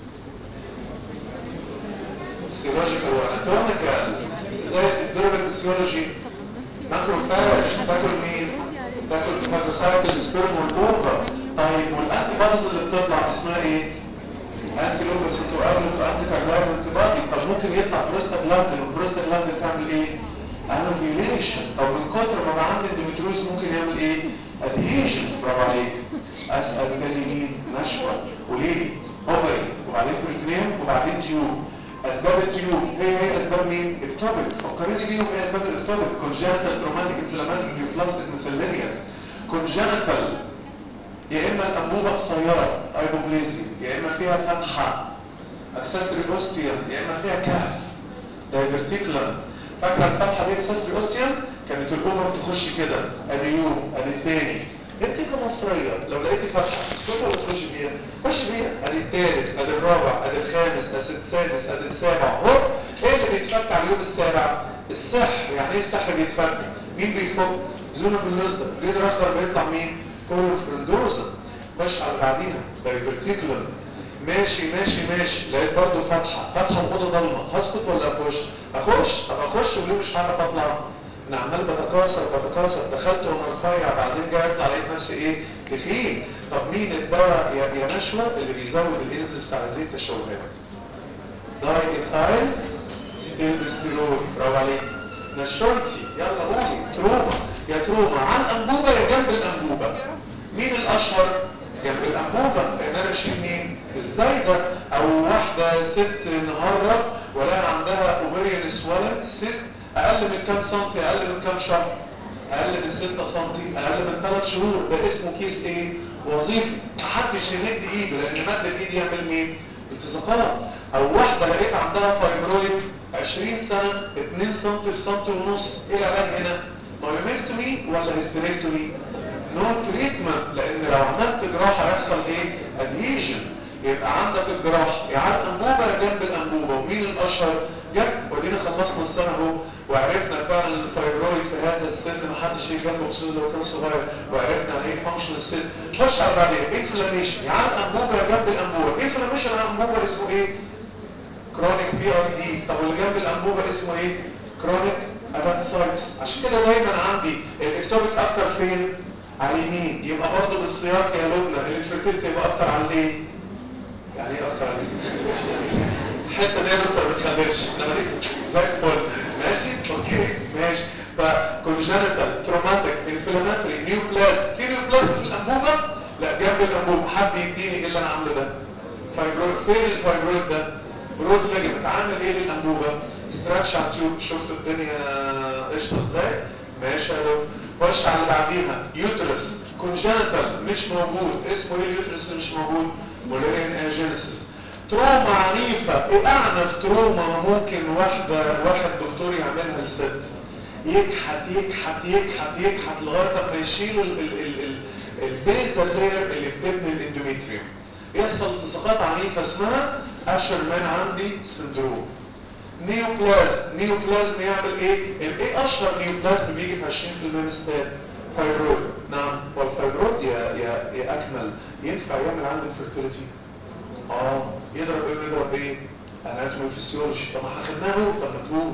فيسيولوجيكال واناتوميكال ازاي الدرجه الفسيولوجي ماكروفاج تاكل مين تاكل فاجوسايت السبرم والاوفر طيب والانتي بادز اللي بتطلع اسمها ايه انتي لوبسيت وقبل انتي كارلاين انتي بادي طب ممكن يطلع بروستاجلاندين والبروستاجلاندين تعمل ايه انوفيوليشن طب من كتر ما بقى عندي اندوميتريوز ممكن يعمل ايه ادهيشنز برافو عليك اسال تاني مين نشوه وليه اوفري وبعدين بريتنيوم وبعدين تيوب اسباب التيوب هي هي اسباب مين التوبك فكرني بيهم ايه اسباب التوبك كونجنتال تروماتيك انفلاماتوري نيوبلاستيك مسلينيوس كونجنتال يا اما الانبوبه قصيره ايبوبليزي يا اما فيها فتحه اكسسوري اوستيوم يا اما فيها كهف دايفرتيكولار فاكره الفتحه دي اكسسوري اوستيوم كانت الاوفر تخش كده ادي يوم ادي الثاني انت كمصريه لو لقيتي فتحه تخش ولا تخش بيها خش بيها ادي الثالث ادي الرابع ادي الخامس ادي السادس ادي السابع هوب ايه اللي بيتفك على اليوم السابع السح يعني ايه السح بيتفك مين بيفك زونه بالنسبه بيقدر اخر بيطلع مين كولوفرندوزا خش على بعديها دايفرتيكولار ماشي ماشي ماشي لقيت برضه فتحه فتحه الاوضه ضلمه هسكت ولا اخش اخش طب اخش وليه مش هعرف اطلع انا عمال بتكاثر بتكاثر دخلت وانا رفيع بعدين جاي اطلع لقيت نفسي ايه تخين طب مين الدواء يا يا نشوى اللي بيزود الانزيم بتاع زيت التشوهات داي ايثايل ستيلستيرول برافو عليك نشوتي يلا قولي تروما يا تروما عن انبوبه يا جنب الانبوبه مين الاشهر جنب الانبوبه لان انا بشيل مين ازاي ده او واحده ست نهارها ولا عندها اوفريان سوالن سيست اقل من كام سنتي اقل من كام شهر اقل من 6 سنتي اقل من 3 شهور ده اسمه كيس ايه وظيفي محدش يمد ايده لان مد الايد يعمل مين التصاقات او واحده لقيت عندها فايبرويد 20 سنه 2 سم في سم ونص ايه العلاج هنا مايوميكتومي ولا هيستريكتومي نو تريتمنت لان لو عملت جراحه هيحصل ايه ادهيشن يبقى عندك الجراح يا على الانبوبه يا جنب الانبوبه ومين الاشهر جنب ودينا خلصنا السنه اهو وعرفنا فعلا الفايبرويد في هذا السن ما حدش يجنبه خصوصا لو كان صغير وعرفنا عن ايه فانكشن السيست خش على بعدين انفلاميشن يا على الانبوبه يا جنب الانبوبه انفلاميشن على الانبوبه اسمه ايه كرونيك بي ار دي طب واللي جنب الانبوبه اسمه ايه كرونيك اباتسايتس عشان كده دايما عندي الاكتوبيك اكتر فين على اليمين يبقى برضه بالسياق يا لبنى الانفيرتيلتي يبقى اكتر على الايه يعني ايه اكتر على اليمين الحته دي ما بتخلفش انما دي زي الفل ماشي اوكي ماشي فكونجنتال تروماتيك انفلاماتري نيوبلاست في نيوبلاست في الانبوبه لا جنب الانبوبه حد يديني ايه اللي انا عامله ده فايبرويد فين الفايبرويد ده برود ليجمنت عامل ايه للانبوبه ستراتش على التيوب شفتوا الدنيا قشطه ازاي ماشي يا دكتور خش على اللي بعديها يوترس كونجنتال مش موجود اسمه ايه اليوترس اللي مش موجود مولاريان اجينيسيس تروما عنيفة ايه اعنف تروما ممكن واحدة واحد دكتور يعملها لست يكحت يكحت يكحت يكحت لغاية ما يشيل ال ال ال ال البيزا لاير اللي بتبني الاندوميتريوم يحصل التصاقات عنيفة اسمها اشرمان عندي سندروم نيوبلازم نيوبلازم يعمل ايه؟ ايه اشهر نيوبلازم بيجي في 20% من الستات؟ فايبرويد نعم والفايبرويد يا يا يا اكمل ينفع يعمل عندك فيرتيليتي؟ اه يضرب ايه ويضرب ايه؟ اناتومي فيسيولوجي طب ما احنا خدناه اهو طب ما تقول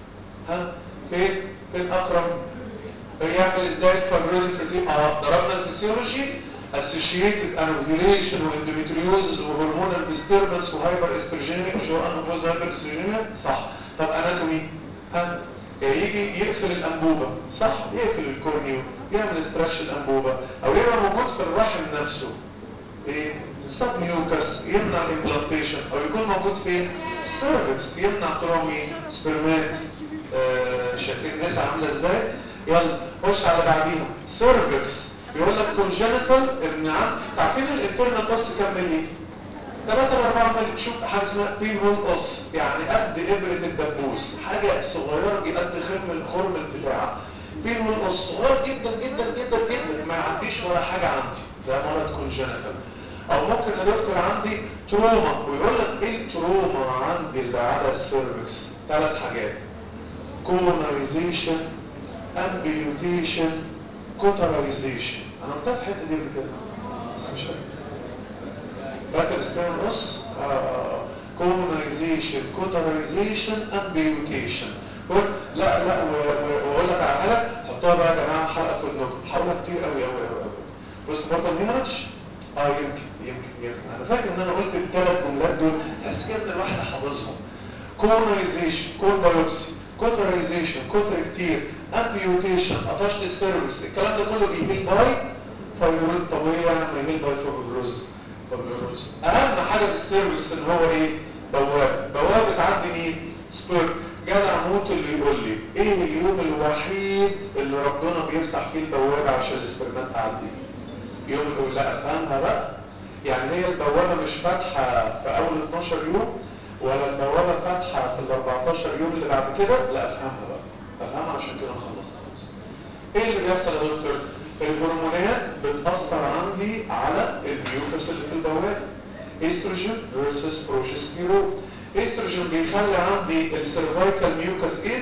ها فين؟ فين اكرم؟ يعمل ازاي الفايبرويد فيرتيليتي؟ اه ضربنا الفسيولوجي associated anovulation واندوميتريوزز وهرمونال disturbance وهايبر استروجينيا مش هو انابوز هايبر استروجينيا صح طب اناتومي ها يجي يقفل الانبوبه صح يقفل الكورنيو يعمل استراش الانبوبه او يبقى موجود في الرحم نفسه ايه سب ميوكس يمنع الامبلانتيشن او يكون موجود فين سيرفكس يمنع ترومي سبرمات آه شايفين الناس عامله ازاي يلا خش على بعديها سيرفكس يقول لك كونجنتال ابن عم عارفين الانترنال بس كام ملي 3 ل 4 ملي شوف حاجه اسمها بين هول اوس يعني قد ابره الدبوس حاجه صغيره دي قد خرم الخرم البتاع بين هول اوس صغير جدا جدا جدا جدا ما يعديش ولا حاجه عندي ده مرض كونجنتال او ممكن يا دكتور عندي تروما ويقول لك ايه التروما عندي اللي على السيرفكس ثلاث حاجات كولونايزيشن امبيوتيشن كوترايزيشن انا قلتها في الحته دي قبل كده بس مش فاكر فاكر اسمها نص كولونايزيشن كوترايزيشن امبيوتيشن لا لا واقول لك على حاجه حطوها بقى يا جماعه حلقه في ودنكم هقولها كتير قوي قوي قوي قوي بص برضه الهيمرج اه يمكن يمكن يمكن انا فاكر ان انا قلت الثلاث جملات دول بس كده الواحد حافظهم كولونايزيشن كول بايوبسي كوترايزيشن كوتر كتير امبيوتيشن قطشت السيرفكس الكلام ده كله بيهيل باي فايبرويد طبيعي لما يهيل باي فايبروز فايبروز اهم حاجه في السيرفكس ان هو ايه بوابه بوابه تعدي مين سبيرم جدع موت اللي يقول لي ايه اليوم الوحيد اللي ربنا بيفتح فيه البوابه عشان السبرمات تعدي يوم الاول لا افهمها بقى يعني هي البوابه مش فاتحه في اول 12 يوم ولا البوابه فاتحه في ال 14 يوم اللي بعد كده لا افهمها بقى افهمها عشان كده خلصت خلاص ايه اللي بيحصل يا دكتور الهرمونات بتاثر عندي على الميوكس اللي في البوابه استروجين فيرسس بروجستيرون استروجين بيخلي عندي السيرفايكال ميوكس از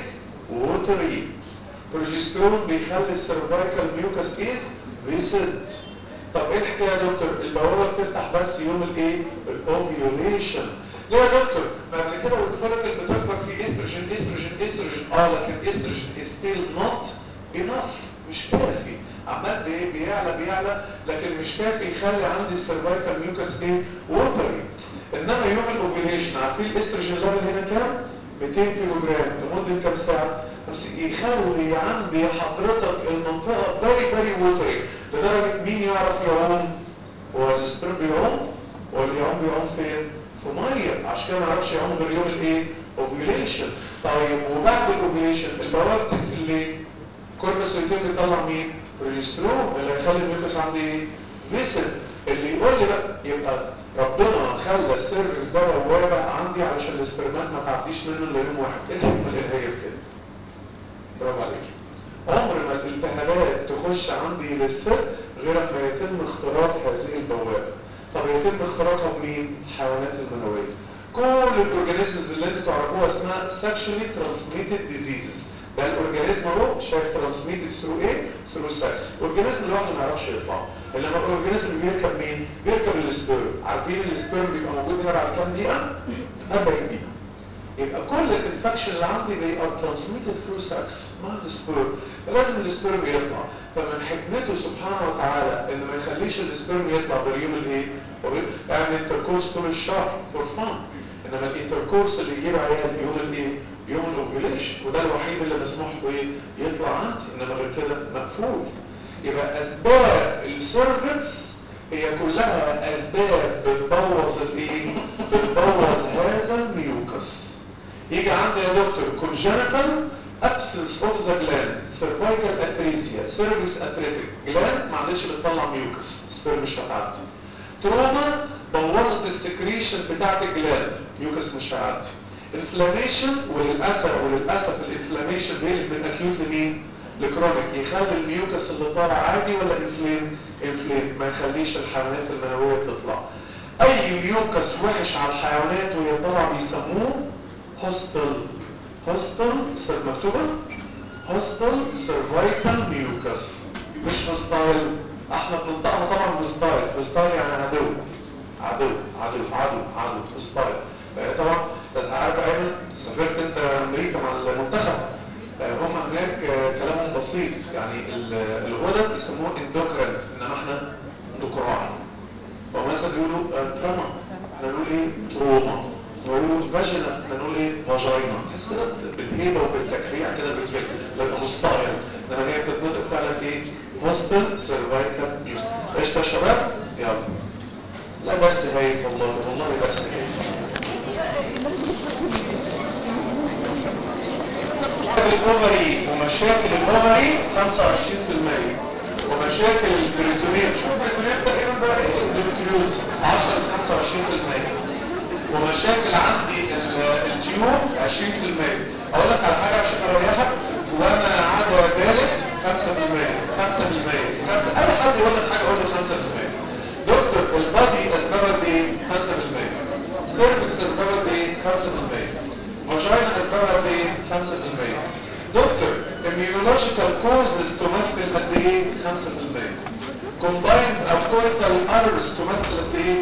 ووتري بروجستيرون بيخلي السيرفايكال ميوكس از فيسد طب ايه الحكايه يا دكتور البوابه بتفتح بس يوم الايه الاوفيوليشن ليه يا دكتور ما قبل كده والفوليكل بتكبر في استروجين استروجين استروجين اه لكن استروجين ستيل نوت انف مش كافي عمال بايه بيعلى بيعلى لكن مش كافي يخلي عندي السيرفايكال ميوكس ايه ووتري انما يوم الاوفيليشن عارفين الاستروجين ليفل هنا كام 200 كيلو جرام لمده كام ساعه بس يخلي عندي حضرتك المنطقه فيري فيري ووتري لدرجه مين يعرف يعوم هو السبرم بيعوم واللي يعوم بيعوم فين في ميه عشان كده ما يعرفش يعوم غير يوم الايه اوفيليشن طيب وبعد الاوفيليشن البوابه بتقفل ليه كورتيسول بيطلع مين بروجسترون اللي هيخلي الميوكس عندي ايه فيسل اللي يقول لي بقى يبقى ربنا خلى السيرفكس ده بوابه عندي علشان الاسترمات ما تعديش منه الا يوم واحد ايه الحكمه الالهيه في كده برافو عليك عمر ما الالتهابات تخش عندي للسر غير ما يتم اختراق هذه البوابه طب يتم اختراقها بمين الحيوانات المنويه كل الاورجانيزمز اللي انتوا تعرفوها اسمها sexually transmitted diseases ده الاورجانيزم اهو شايف ترانسميتد ثرو ايه ثرو سكس الاورجانيزم لوحده ما يعرفش يطلع انما الاورجانيزم بيركب مين بيركب السبيرم عارفين السبيرم بيبقى موجود هنا بعد كام دقيقه 40 دقيقه يبقى كل الانفكشن اللي عندي they are transmitted through sex مع السبيرم فلازم السبيرم يطلع فمن حكمته سبحانه وتعالى انه ما يخليش السبيرم يطلع غير يوم الايه يعني التركوز طول الشهر فور فان انما الانتركورس اللي يجيب عيال يوم الايه يوم الاوفيوليشن وده الوحيد اللي مسموح له ايه يطلع عندي انما غير كده مقفول يبقى اسباب السيرفكس هي كلها اسباب بتبوظ الايه بتبوظ هذا الميوكس يجي عندي يا دكتور congenital absence of the gland cervical atresia cervix atretic gland معلش بتطلع ميوكس السبير مش هتعدي تروما بوظت السكريشن بتاعت الجلاند ميوكس مش هيعدي انفلاميشن وللاسف وللاسف الانفلاميشن بيقلب من اكيوت لمين لكرونيك يخلي الميوكس اللي طالع عادي ولا انفليم انفليم ما يخليش الحيوانات المنويه تطلع اي ميوكس وحش على الحيوانات وهي طالعه بيسموه هوستل هوستل سر مكتوبه هوستل سيرفايكال ميوكس مش هوستايل احنا بننطقها طبعا هوستايل هوستايل يعني عدو عدو عدو عدو عدو هوستايل طبعا انت عارف ايمن سافرت انت امريكا مع المنتخب هم هناك كلامهم بسيط يعني الغدد بيسموه اندوكرين انما احنا اندوكراين فمثلا بيقولوا تراما احنا نقول ايه تروما ويقولوا فاجينا احنا نقول ايه فاجينا تحس كده بالهيبه وبالتكريع كده بتبقى هوستايل انما هي بتتنطق فعلا ايه هوستل سيرفايكال ميوز ايش يا شباب يلا لا درس هايف والله والله درس هايف الاوفري ومشاكل الاوفري 25% ومشاكل البريتونيت شوف البريتونيت تقريبا بقى ايه البريتونيوز 10 ل 25% ومشاكل عندي التيوب 20% اقول لك على حاجه عشان اريحك وانا عدوى ذلك 5% 5% 5 اي حد يقول لك حاجه اقول له 5% دكتور البادي اسبابها ايه 5% سيرفكس اسبابها ايه 5% فاجينا اسبابها قد ايه 5% دكتور immunological causes تمثل قد ايه 5% combined او total errors تمثل قد ايه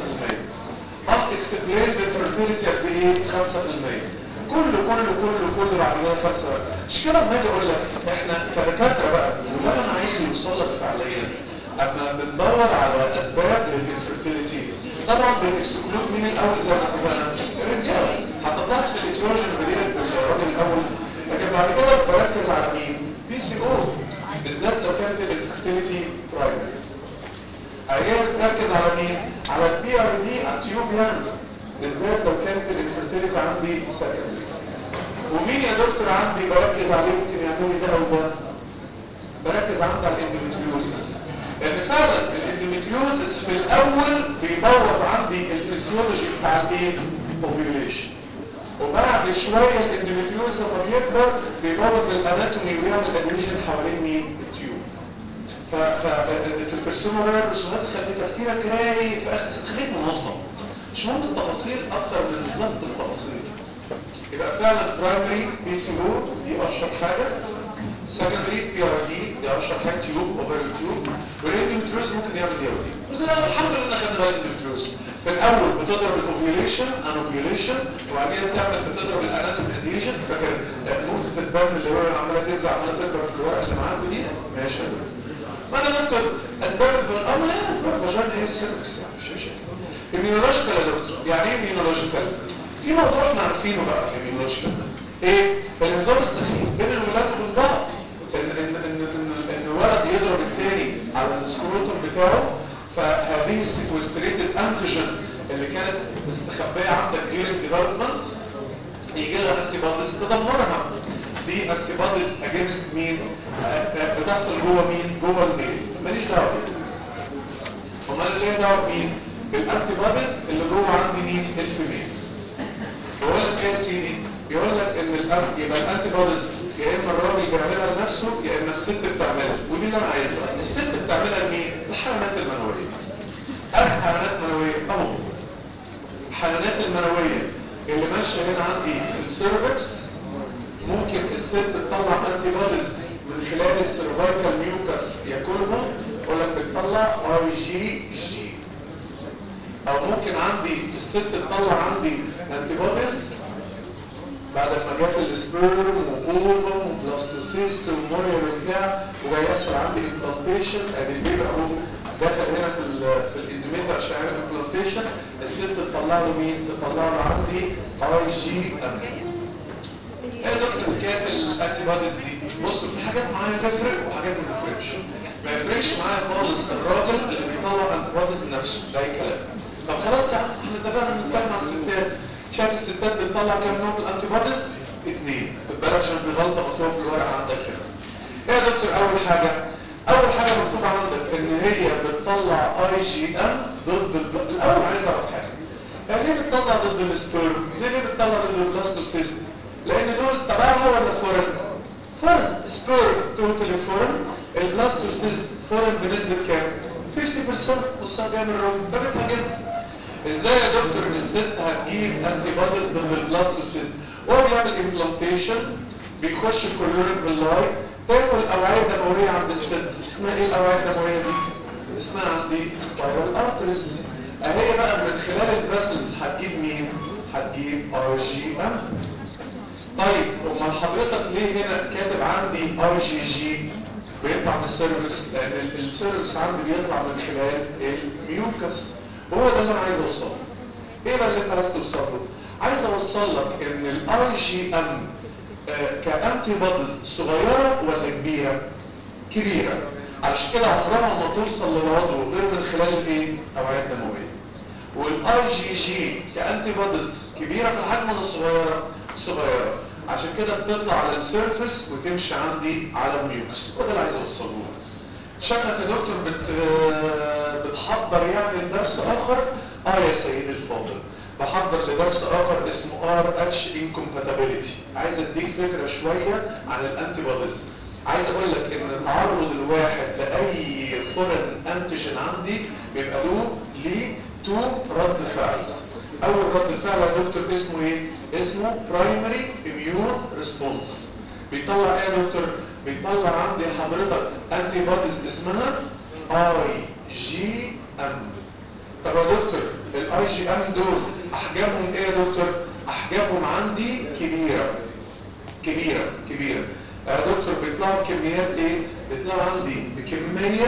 5% unexplained fertility قد ايه 5% كله كله كله كله بعد كده 5 مش كده لما اجي اقول لك احنا كدكاتره بقى واللي انا عايز يوصل لك فعليا اما بندور على اسباب للانفيرتيليتي طبعا بنكسكلود مين الاول زي ما اتفقنا الرجاله هتطلعش في الاتيولوجي بديت بالراجل الاول لكن بعد كده بركز على مين بي سي او بالذات لو كانت الانفيرتيليتي برايمري هي تركز على مين على البي ار دي التيوب يعني بالذات لو كانت الانفيرتيليتي عندي سكندري ومين يا دكتور عندي بركز عليه ممكن يعمل لي ده او ده بركز عندي على الاندوميتريوزس لان فعلا الاندوميتريوزس في الاول بيبوظ عندي الفسيولوجي بتاع الايه اوفيوليشن وبعد شويه الاندوميتريوزس لما بيكبر بيبوظ الاناتومي ويعمل ادريشن حوالين مين التيوب فالبرسومه بقى الرسومات خلي تفكيرك رايق في اخر خليك منظم مش مهم التفاصيل اكتر من بالظبط التفاصيل يبقى فعلا برايمري بي سي او دي اشهر حاجه سكندري بي ار دي دي اشهر حاجه تيوب اوفر تيوب والاندوميتريوز ممكن يعمل دي او دي بس انا الحمد لله خدنا بالي من الاندوميتريوز في الاول بتضرب الاوفيوليشن انوفيوليشن وبعدين بتعمل بتضرب الاناتوم اديشن فاكر نقطه الدم اللي هو عماله تنزل عماله تكبر في الورقه اللي معاكم دي ماشي ما انا دكتور اسباب الامر لا اسباب فاجان هي السيرفكس يعني مش مشكله immunological يا دكتور يعني ايه immunological في موضوع احنا عارفينه بقى immunological ايه النظام السخيف بين الولاد وبين بعض ان ان ان ان, إن الولد يضرب الثاني على السكروتوم بتاعه فهذه السيكوستريتد انتيجين اللي كانت مستخبيه عندك غير الديفلوبمنت يجي لها انتي بوديز تدمرها دي انتي بوديز اجينست مين بتحصل جوه مين جوه الميل ماليش دعوه امال اللي هي دعوه مين بالانتي بوديز اللي جوه عندي مين الفيميل بقول لك يا سيدي يقول لك ان الأب يبقى الانتي بوديز يا اما الراجل بيعملها لنفسه يا اما الست بتعملها ودي اللي انا عايزها الست بتعملها لمين الحيوانات المنويه الحيوانات المنويه اهو الحيوانات المنويه اللي ماشيه هنا عندي في السيرفكس ممكن الست تطلع انتي بوديز من خلال السيرفايكال ميوكس ياكلهم ولا بتطلع اي جي جي او ممكن عندي الست تطلع عندي انتي بوديز بعد ما جات السبيرم واوفم وبلاستوسيست ومونيا وبتاع وجاي يحصل عندي امبلانتيشن ادي البيبي اهو دخل هنا في ال في الاندوميتريوم انت عشان عامل امبلانتيشن الست تطلع له مين؟ تطلع له عندي اي جي ام ايه دكتور حكايه الانتي بوديز دي بصوا في حاجات معايا تفرق وحاجات ما تفرقش ما يفرقش معايا خالص الراجل اللي بيطلع انتي بوديز لنفسه ده اي كلام طب خلاص يا عم احنا اتفقنا نتكلم على الستات شايف الستات بتطلع كام نوع من الانتي بوديز؟ اثنين خد بالك عشان في غلطه مكتوبه في الورقه عندك هنا ايه يا دكتور اول حاجه اول حاجه مكتوب عندك ان هي بتطلع اي جي ام ضد الب... الاول عايز اعرف حاجه يعني ليه بتطلع ضد السبيرم ليه ليه بتطلع ضد البلاستوسيست لان دول تبعها ولا فورن فورن سبيرم توتالي فورن البلاستوسيست فورن بنسبه كام 50% والصار بيعمل رول ده بيطلع جدا ازاي يا دكتور الست هتجيب انتي بوديز ضد البلاستوسيست وهو بيعمل امبلانتيشن بيخش في كلوريك باللاي تاكل الاوعيه الدمويه عند الست اسمها ايه الاوعيه الدمويه دي اسمها عندي سبايرال ارتريز اهي بقى من خلال الفاسلز هتجيب مين هتجيب ار جي ام طيب امال حضرتك ليه هنا كاتب عندي ار جي جي بيطلع من السيرفكس لان السيرفكس عندي بيطلع من خلال الميوكس هو ده اللي انا عايز اوصله ايه بقى اللي انت عايز توصل له عايز اوصل لك ان الاي جي ام كانتي بوديز صغيره ولا كبيره كبيره عشان كده عمرها ما توصل للعضو غير من خلال الايه الاوعيه الدمويه والاي جي جي كانتي بوديز كبيره في الحجم ولا صغيره صغيره عشان كده بتطلع على السيرفس وتمشي عندي على الميوكس وده اللي عايز اوصله لك شكلك يا دكتور بت... بتحضر يعني لدرس اخر اه يا سيدي الفاضل بحضر لدرس اخر اسمه ار اتش انكومباتيبيليتي عايز اديك فكره شويه عن الانتي بوديز عايز اقول لك ان التعرض الواحد لاي فورن انتيجين عندي بيبقى له ليه تو رد فعل اول رد فعل يا دكتور اسمه ايه اسمه برايمري اميون ريسبونس بيطلع ايه يا دكتور بيطلع عندي حضرتك انتي بوديز اسمها اي جي ام طب يا دكتور الاي جي ام دول احجامهم ايه يا دكتور احجامهم عندي كبيره كبيره كبيره يا دكتور بيطلعوا بكميات ايه بيطلعوا عندي بكميه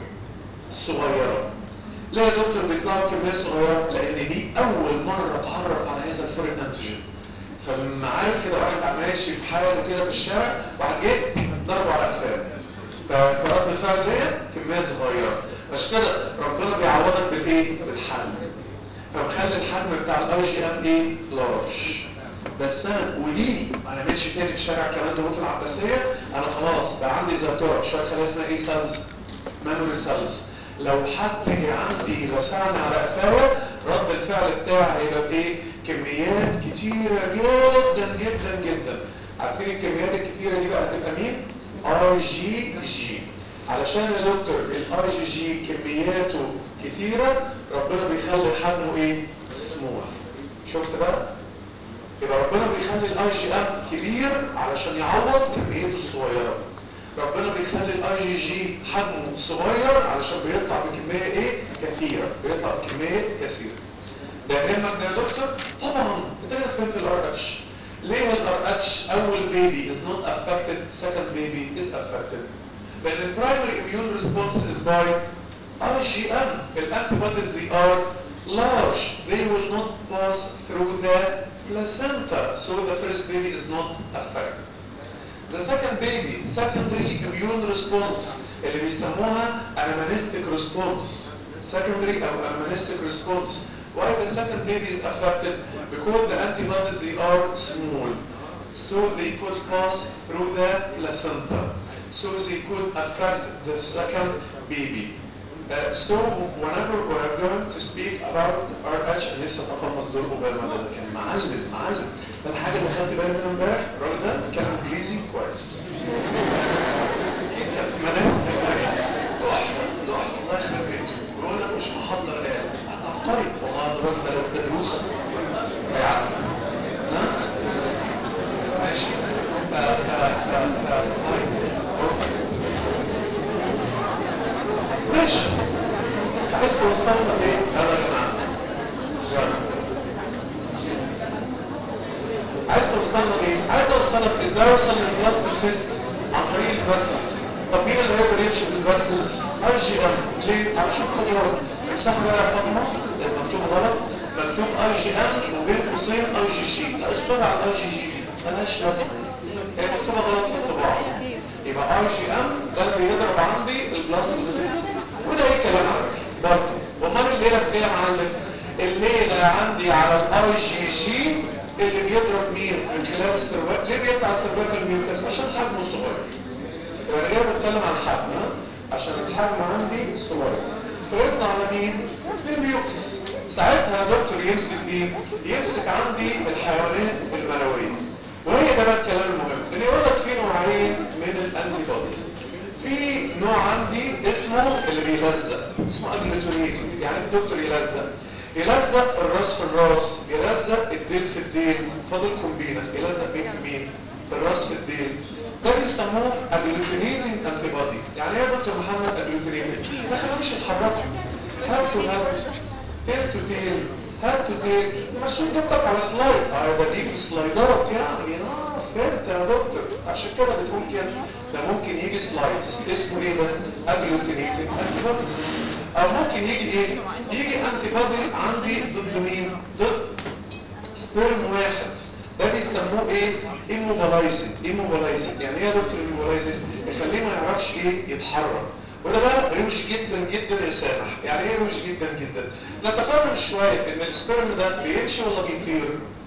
صغيره ليه يا دكتور بيطلعوا بكميه صغيره لان دي اول مره اتعرف على هذا الفورين انتيجين فلما عارف كده واحد ماشي في حاله كده في الشارع واحد جه ضربه على قفاه فرد الفعل دي كميه صغيره عشان كده ربنا بيعوضك بالايه بالحجم فمخلي الحجم بتاع الاي جي ام ايه لارج بس انا ودي انا ماشي تاني في الشارع كمان ده في العباسيه انا خلاص بقى عندي ذاكره شويه خلايا اسمها ايه سيلز ميموري سيلز لو حد جه عندي رسعني على قفايا رد الفعل بتاعي هيبقى بايه كميات كتيره جدا جدا جدا عارفين الكميات الكتيره دي بقى هتبقى مين ار جي جي علشان يا دكتور الار جي جي كمياته كتيره ربنا بيخلي حجمه ايه سمول شفت بقى يبقى ربنا بيخلي الاي جي ام كبير علشان يعوض كميته الصغيره ربنا بيخلي الاي جي جي حجمه صغير علشان بيطلع بكميه ايه كثيره بيطلع بكميه كثيره ده يهمك ده يا دكتور طبعا انت كده فهمت الار اتش ليه الار اتش اول بيبي is not affected second baby is affected لان البرايمري immune response is by IgM الantibodies they are large they will not pass through the placenta so the first baby is not affected The second baby, secondary immune response اللي بيسموها animalistic response secondary أو animalistic response why the second baby is affected because the antibodies they are small so they could pass through the placenta so they could affect the second baby Uh, so whenever we're going to speak about RH نفسي اتقمص دور اوباما ده كان معلم معلم ده الحاجه اللي خدت بالي منها امبارح الراجل ده بيتكلم انجليزي كويس اكيد كان في مدارس اجنبيه تحفه تحفه الله يخرب بيته بيقول لك مش محضر ايه عبقري والله الراجل ده لو ده دروس هيعدي ها ماشي ف ف ف ف طيب اوكي ماشي عايز توصلنا ايه يلا يا جماعه يلا عايز توصلنا ايه عايز اوصلك ازاي اوصل للبلاستوسيست عن طريق الفاسلز طب مين اللي هيقدر يمشي بالفاسلز اي جي ام ليه علشان خاطر امسحوا بقى يا فاطمه مكتوب غلط مكتوب اي جي ام وبين قوسين اي جي جي لا اشتغل على الاي جي جي دي ملهاش لازمه هي مكتوبه غلط في الطباعه يبقى اي جي ام ده بيضرب عندي البلاستوسيست وده ايه كلام عندي برضه امال الليله في ايه يا معلم الليله عندي على الاي جي جي اللي بيضرب مين من خلال السيرفاك ليه بيطلع السيرفاكال ميوكس عشان حجمه صغير وانا جاي بتكلم عن الحجم ها؟ عشان الحجم عندي صغير فيطلع على مين الميوكس ساعتها يا دكتور يمسك مين يمسك عندي الحيوانات المنويه وهي ده بقى الكلام المهم ان يقول لك في نوعين من الانتي بوديز في نوع عندي اسمه اللي بيلزق اسمه اجلوتونيت يعني الدكتور يلزق يلزق الراس في الراس يلزق الديل في الديل فاضل كومبينة يلزق مين في مين في الراس في الديل ده بيسموه اجلوتونيتنج انتي بودي يعني ايه يا دكتور محمد اجلوتونيتنج ما خلوش يتحركوا هات تو هات تيل تو تيل هات تو تيل ماشي جبتك على سلايد اه ده بيجي سلايدات يعني اه فهمت يا دكتور عشان كده بتقول كده ده ممكن يجي سلايدز اسمه ايه ده اجلوتونيتنج انتي بوديز او ممكن يجي ايه يجي انتي بودي عندي ضد مين ضد سبيرم واحد ده بيسموه ايه immobilizing immobilizing يعني ايه يا دكتور immobilizing يخليه ما يعرفش ايه يتحرك وده بقى روش جدا جدا يا سامح يعني ايه روش جدا جدا نتفاهم شويه ان السبيرم ده بيمشي ولا بيطير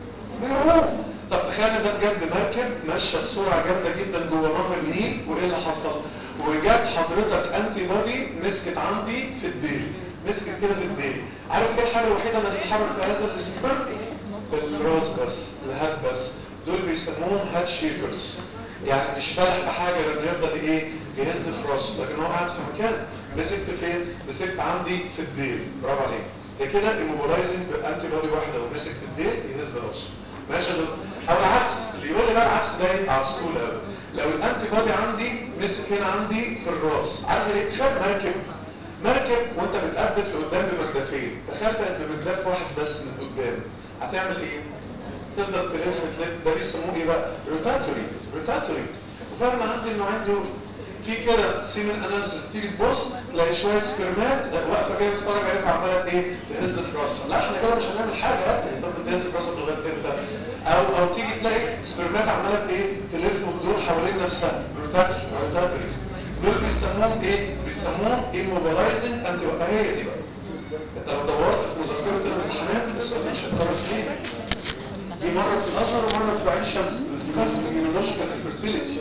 بيعوم طب تخيل ده بجد مركب ماشيه بسرعه جامده جدا جوه نهر النيل وايه اللي حصل وجات حضرتك انتي بودي مسكت عندي في الديل مسكت كده في الديل عارف ايه الحاجه الوحيده اللي هتتحرك في هذا السبيرم الراس بس الهات بس دول بيسموهم هات شيكرز يعني مش فالح في حاجه لما يفضل ايه يهز في راسه لكن هو قاعد في مكان مسكت فين مسكت عندي في الديل برافو عليك ده كده ايموبلايزنج انتي بودي واحده ومسك في الديل يهز راسه ماشي يا دكتور او العكس اللي يقول لي بقى العكس ده يبقى عسول قوي لو الانتي بودي عندي مسك هنا عندي في الراس عايز ايه تخيل مركب مركب وانت بتقدف لقدام بمردفين تخيل بقت بمرداف واحد بس من قدام هتعمل ايه تفضل تلف تلف ده بيسموه ايه بقى روتاتوري روتاتوري وفعلا عندي النوعين دول في كده سيمن اناليسيس تيجي تبص تلاقي شويه سبرمات واقفه جايه تتفرج عليك عماله ايه تهز في راسها لا احنا كده مش هنعمل حاجه لا انت تهز في راسك لغايه امتى او او تيجي تلاقي سبرمات عماله ايه تلف وتدور حوالين نفسها روتاتوري روتاتوري دول بيسموهم ايه بيسموهم ايموبلايزنج انتي هي دي بقى انت لو دورت في مذكره الامتحانات السؤال مش هتعرف فيه دي مرة في الأزهر ومرة في عين شمس discussed immunological infertility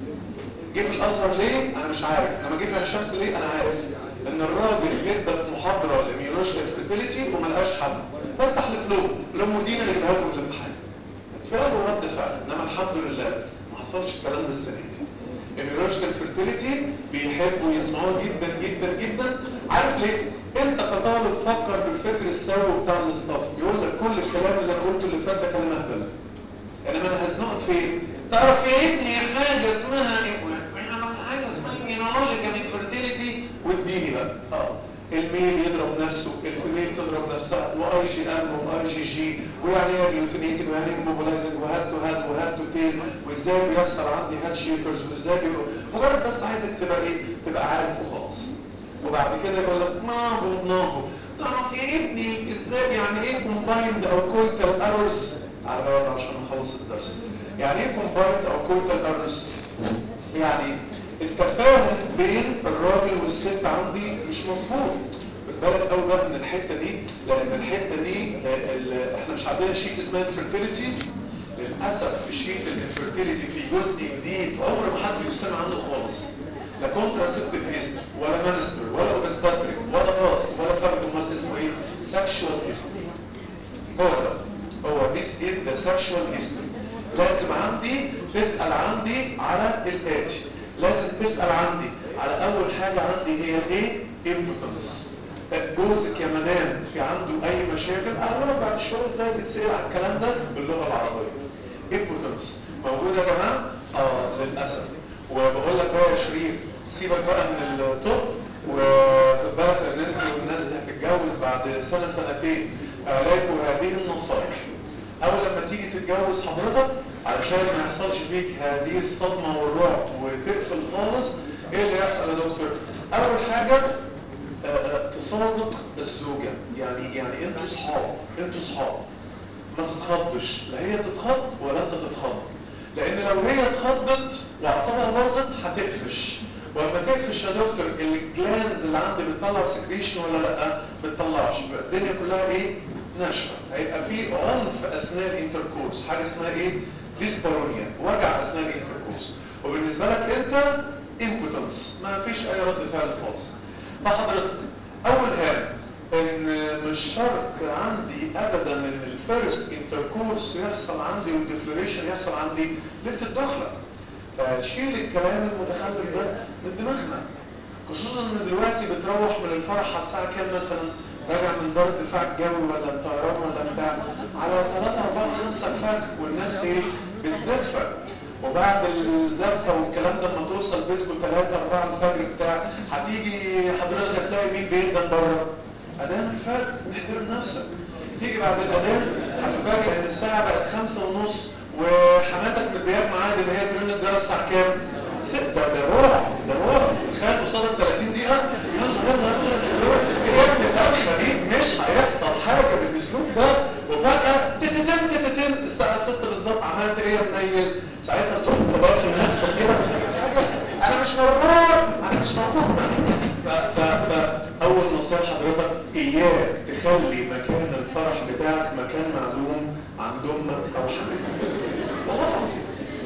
جيت الأزهر ليه؟ أنا مش عارف لما جيت عين شمس ليه؟ أنا عارف إن الراجل جدا في محاضرة الاميونولوجيكال infertility وما لقاش حل بفتح لفلوم لأم دينا اللي جابها لكم الامتحان فعل ورد فعل إنما الحمد لله ما حصلش الكلام ده السنة دي immunological infertility بيحبوا يسمعوه جدا جدا جدا عارف ليه؟ انت كطالب فكر بالفكر السوي بتاع الاستاف يقول لك كل الكلام اللي انا قلته اللي فات ده كلام اهبل انما انا هزنقك فين؟ تعرف يا ابني حاجه اسمها حاجه اسمها immunological infertility واديني بقى اه الميل يضرب نفسه الفيميل تضرب نفسها واي جي ام واي جي جي ويعني ايه جلوتينيتد ويعني ايه موبلايزنج وهات تو هات وهات تو تيل وازاي بيحصل عندي هات شيكرز وازاي بيبقى مجرد بس عايزك تبقى ايه تبقى عارف وخلاص وبعد كده يقول لك ناهو ناهو تعرف يا ابني ازاي يعني ايه كومبايند او كويتال ايرورز على بالك عشان نخلص الدرس يعني ايه كومبايند او كويتال ايرورز يعني التفاهم بين الراجل والست عندي مش مظبوط بالك قوي بقى من الحته دي لان الحته دي احنا مش عندنا شيء اسمه انفيرتيليتي للاسف في شيء الانفيرتيليتي في جزء جديد عمر ما حد يسمع عنه خالص لا كونتراسيبتيف هيستوري ولا مانستر ولا اوبستاتريك ولا باس ولا فرد امال اسمه ايه سكشوال هيستوري هو ده هو this is the sexual history لازم عندي تسأل عندي على الاتش لازم تسأل عندي على اول حاجة عندي هي ايه impotence جوزك يا مدام في عنده اي مشاكل اولا بعد شوية ازاي تتسأل على الكلام ده باللغة العربية impotence موجودة يا جماعة اه للأسف وبقول لك بقى يا شريف سيبك بقى من الطب وخد بالك ان انت والناس اللي هتتجوز بعد سنه سنتين عليكم هذه النصائح اول لما تيجي تتجوز حضرتك علشان ما يحصلش فيك هذه الصدمه والرعب وتقفل خالص ايه اللي يحصل يا دكتور اول حاجه تصادق الزوجة يعني يعني انتوا صحاب انتوا صحاب ما تتخضش لا هي تتخض ولا انت تتخض لان لو هي اتخضت واعصابها باظت هتقفش ولما تقفش يا دكتور الجلانز اللي عندي بتطلع سكريشن ولا لا ما بتطلعش يبقى الدنيا كلها ايه ناشفه هيبقى في عنف اثناء الانتركورس حاجه اسمها ايه ديسبارونيا وجع اثناء الانتركورس وبالنسبه لك انت امبوتنس ما فيش اي رد فعل خالص فحضرتك اول حاجه ان مش شرط عندي ابدا ان الفيرست انتركورس يحصل عندي والديفلوريشن يحصل عندي ليله الدخله فشيل الكلام المتخلف ده من دماغنا خصوصا ان دلوقتي بتروح من الفرح على الساعه كام مثلا راجع من دار الدفاع الجوي ولا الطيران ولا بتاع على 3 4 5 الفجر والناس ايه بتزفر وبعد الزفه والكلام ده لما توصل بيتكم 3 4 الفجر بتاع هتيجي حضرتك هتلاقي مين بيندم بره اذان الفجر احترم نفسك تيجي بعد الاذان هتفاجئ ان الساعه بقت خمسة ونص وحماتك مدياك ميعاد ان هي ترن الجرس الساعه كام؟ 6 ده رعب ده رعب تخيل قصاد ال 30 دقيقه يلا يلا يلا ايه يا ابني الدوشه دي مش هيحصل حاجه بالاسلوب ده وفجاه تتتن تتتن الساعه 6 بالظبط عملت ايه يا منيل؟ ساعتها تروح تبارك لنفسك كده انا مش موجود انا مش موجود ف ف ف اول نصيحه حضرتك اياك تخلي مكان الفرح بتاعك مكان معلوم عند امك او حماتك والله العظيم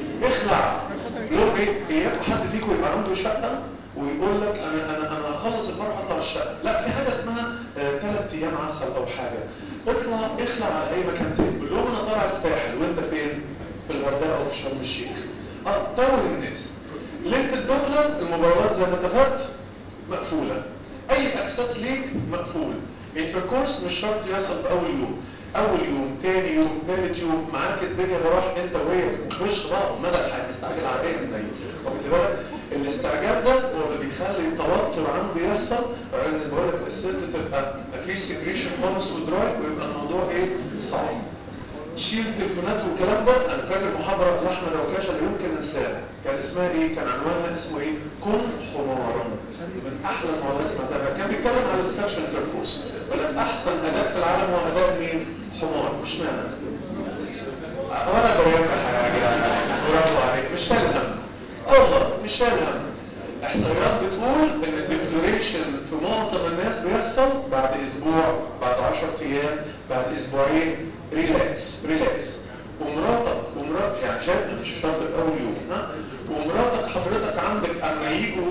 اخلع يوم ايه اياك حد فيكم يبقى عنده شقه ويقول لك انا انا انا هخلص الفرح واطلع الشقه لا في حاجه اسمها ثلاث ايام عسل او حاجه اطلع اخلع على اي مكان تاني قول لهم انا طالع الساحل وانت فين في الغردقه او في شرم الشيخ اه توه الناس ليله الدخله الموبايلات زي ما اتفقت مقفوله اي اكسس ليك مقفول انتركورس مش شرط يحصل في اول يوم اول يوم تاني يوم ثالث يوم معاك الدنيا براح انت وهي مش بعض مدى الحياه مستعجل على ايه من واخد بالك الاستعجال ده هو اللي بيخلي التوتر عندي يحصل لان بقول لك الست تبقى مفيش سكريشن خالص ودراي ويبقى الموضوع ايه صعب شيل التليفونات والكلام ده انا فاكر محاضره لاحمد عكاشه لا يمكن انساها كان اسمها ايه كان عنوانها اسمه ايه كن حمارا من احلى المواضيع سمعتها كان بيتكلم على السكشن انتركورس يقول لك احسن اداء في العالم هو اداء مين حمار مش معنى وانا بقول حاجه برافو عليك مش شايل هم والله مش شايل هم احصائيات بتقول ان الديفلوريشن في معظم الناس بيحصل بعد اسبوع بعد 10 ايام بعد اسبوعين ريلاكس ريلاكس ومراتك ومراتك يعني شايف مش شرط في اول يوم ها ومراتك حضرتك عندك اما يجوا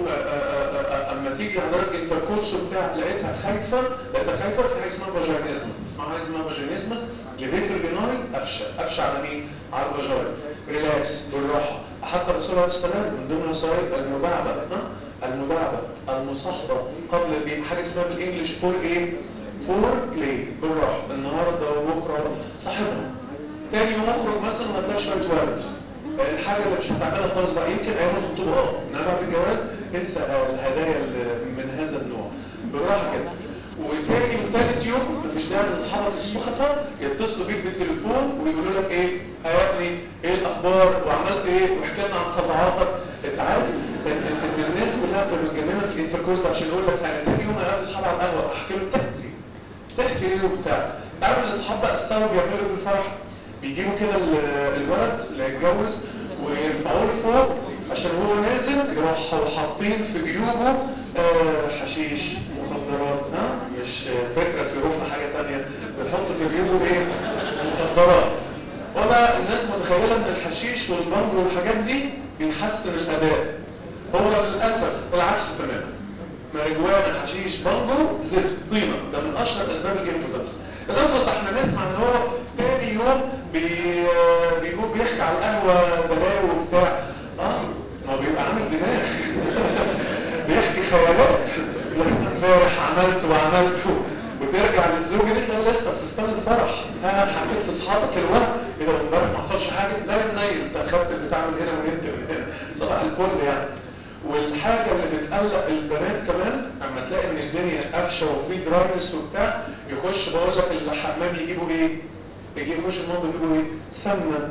اما تيجي حضرتك انتركورس وبتاع لقيتها خايفه لقيتها خايفه في حاجه اسمها فاجينيزمس تسمع حاجه اسمها فاجينيزمس لفيتر جناي افشل افشل على مين؟ على الفاجاين ريلاكس بالراحه حتى الرسول عليه السلام من ضمن وسائل المداعبه ها المداعبه المصاحبه قبل البيت حاجه اسمها بالانجلش فور ايه؟ فور بلاي بالراحه النهارده وبكره صاحبها تاني يوم اخرج مثلا ما تلاقيش شويه ورد الحاجه اللي مش هتعملها خالص بقى يمكن ايام الخطوبه اه انما بعد الجواز انسى الهدايا من هذا النوع بالراحه كده وتاني وثالث يوم مفيش داعي لاصحابك السخفاء يتصلوا بيك بالتليفون ويقولوا لك ايه يا ابني ايه الاخبار وعملت ايه وحكي لنا عن قزعاتك انت عارف ان الناس كلها بتبقى متجننه في الانتركورس عشان يقول لك انا تاني يوم اقابل اصحابي على القهوه احكي له تحكي تحكي ايه وبتاع تعرف الاصحاب بقى السوا بيعملوا في الفرح بيجيبوا كده الولد اللي هيتجوز ويرفعوه لفوق عشان هو نازل يروحوا حاطين في جيوبه آه حشيش مخدرات ها مش فكرة يروح لحاجة تانية بيحط في جيوبه ايه مخدرات ولا الناس متخيلة ان الحشيش والبنج والحاجات دي بيحسن الاداء هو للأسف العكس تماما ماريجوانا حشيش بانجو زفت طينة ده من اشهر اسباب الجيمتوتنس الاخر احنا نسمع ان هو تاني يوم بي بيقول بيحكي على القهوة بلاوي وبتاع اه ما بيبقى عامل دماغ بيحكي خيالات لما امبارح عملت وعملت وترجع للزوجة دي تلاقي لسه في فستان الفرح ها حكيت لاصحابك الوقت ايه ده امبارح ما حصلش حاجه لا يا منيل انت اخدت البتاع من هنا ونمت من هنا صباح الفل يعني والحاجه اللي بتقلق البنات كمان اما تلاقي ان الدنيا قفشه وفي دراينس وبتاع يخش بقول لك الحمام يجيبوا ايه؟ يجي يخش المطبخ يجيبوا ايه؟ سمنه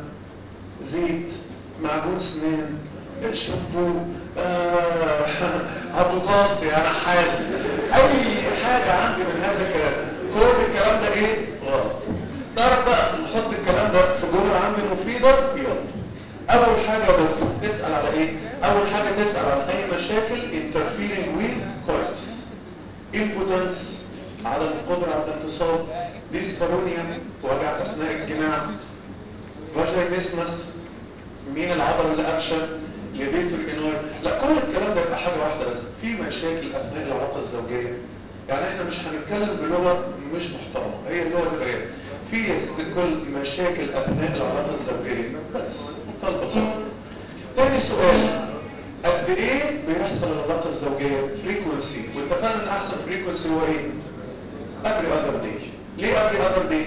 زيت معجون سنان شامبو آه عطوطاس يا نحاس اي حاجه حاجه عندي من هذا الكلام كل الكلام ده ايه غلط تعرف بقى نحط الكلام ده في جمله عندي مفيده يلا اول حاجه يا دكتور تسال على ايه اول حاجه تسال على اي مشاكل interfering with coitus impotence عدم القدره على الانتصاب ديسبارونيا وجع اثناء الجماع فاجينيسمس مين العضله اللي قفشه ليبيتور انوي لا كل الكلام ده يبقى حاجه واحده بس في مشاكل اثناء العلاقه الزوجيه يعني احنا مش هنتكلم بلغه مش محترمه هي اللغه الغير في كل مشاكل اثناء العلاقه الزوجيه بس منتهى البساطه تاني سؤال قد ايه بيحصل العلاقه الزوجيه فريكونسي واتفقنا ان احسن فريكونسي هو ايه every other day ليه every other day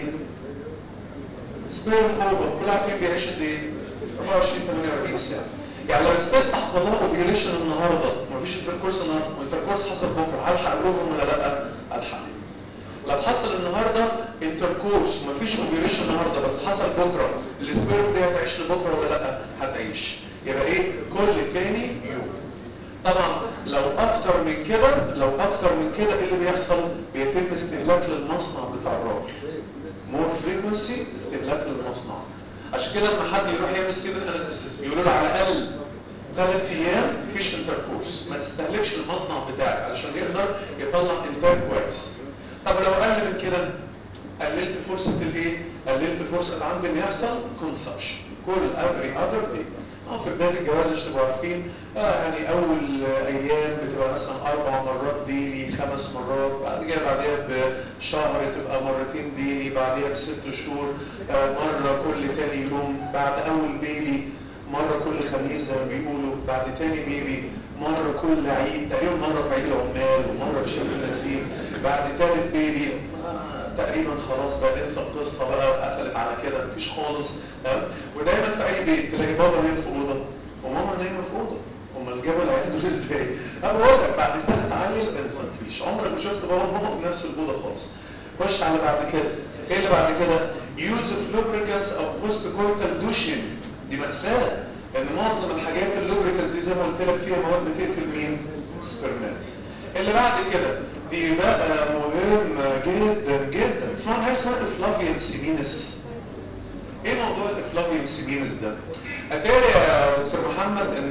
سبيرم اوفر كل واحد فيهم بيعيش قد ايه 24 48 ساعه يعني لو الست حصل لها اوفيوليشن النهارده مفيش انتركورس النهارده والانتركورس حصل بكره هلحق الاوفر ولا لا؟ الحق لو حصل النهارده انتركورس مفيش اوفيوليشن النهارده بس حصل بكره السبيرم دي هتعيش لبكره ولا لا؟ هتعيش يبقى ايه؟ كل تاني يوم طبعا لو اكتر من كده لو اكتر من كده ايه اللي بيحصل؟ بيتم استهلاك للمصنع بتاع الراجل مور فريكونسي استهلاك للمصنع عشان كده لما حد يروح يعمل سيفن انستيسيس بيقولوا له على الاقل ثلاث ايام مفيش انتركورس ما تستهلكش المصنع بتاعك علشان يقدر يطلع انتاج كويس طب لو اقل من كده قللت فرصه الايه؟ قللت فرصه عندي ان يحصل كونسبشن كل افري اذر داي اه في بدايه الجواز عشان تبقوا عارفين آه يعني اول ايام بتبقى مثلا اربع مرات ديلي خمس مرات بعد كده بعديها بشهر تبقى مرتين ديلي بعديها بست شهور آه مره كل تاني يوم بعد اول بيبي مره كل خميس زي ما بيقولوا بعد تاني بيبي مره كل عيد تقريبا مره في عيد العمال ومره في شم النسيم بعد تالت بيبي تقريبا خلاص بقى ننسى القصه بقى قفلت على كده مفيش خالص تمام ودايما في اي بيت تلاقي بابا نايم في اوضه وماما نايمه في اوضه امال جابوا العيال دول ازاي؟ انا بقول لك بعد ثلاث عيل انسى مفيش عمرك ما شفت بابا وماما في نفس الاوضه خالص خش على بعد كده ايه اللي بعد كده؟ يوز اوف لوبريكانس او بوست كورتال دوشن دي مأساة ان معظم الحاجات اللوبريكانس دي زي ما قلت لك فيها مواد بتقتل مين؟ سبرمان اللي بعد كده دي بقى مهم جدا جدا اسمها حاجه اسمها افلافيوم سيمينس ايه موضوع الافلافيوم سيمينس ده؟ اتاري يا دكتور محمد ان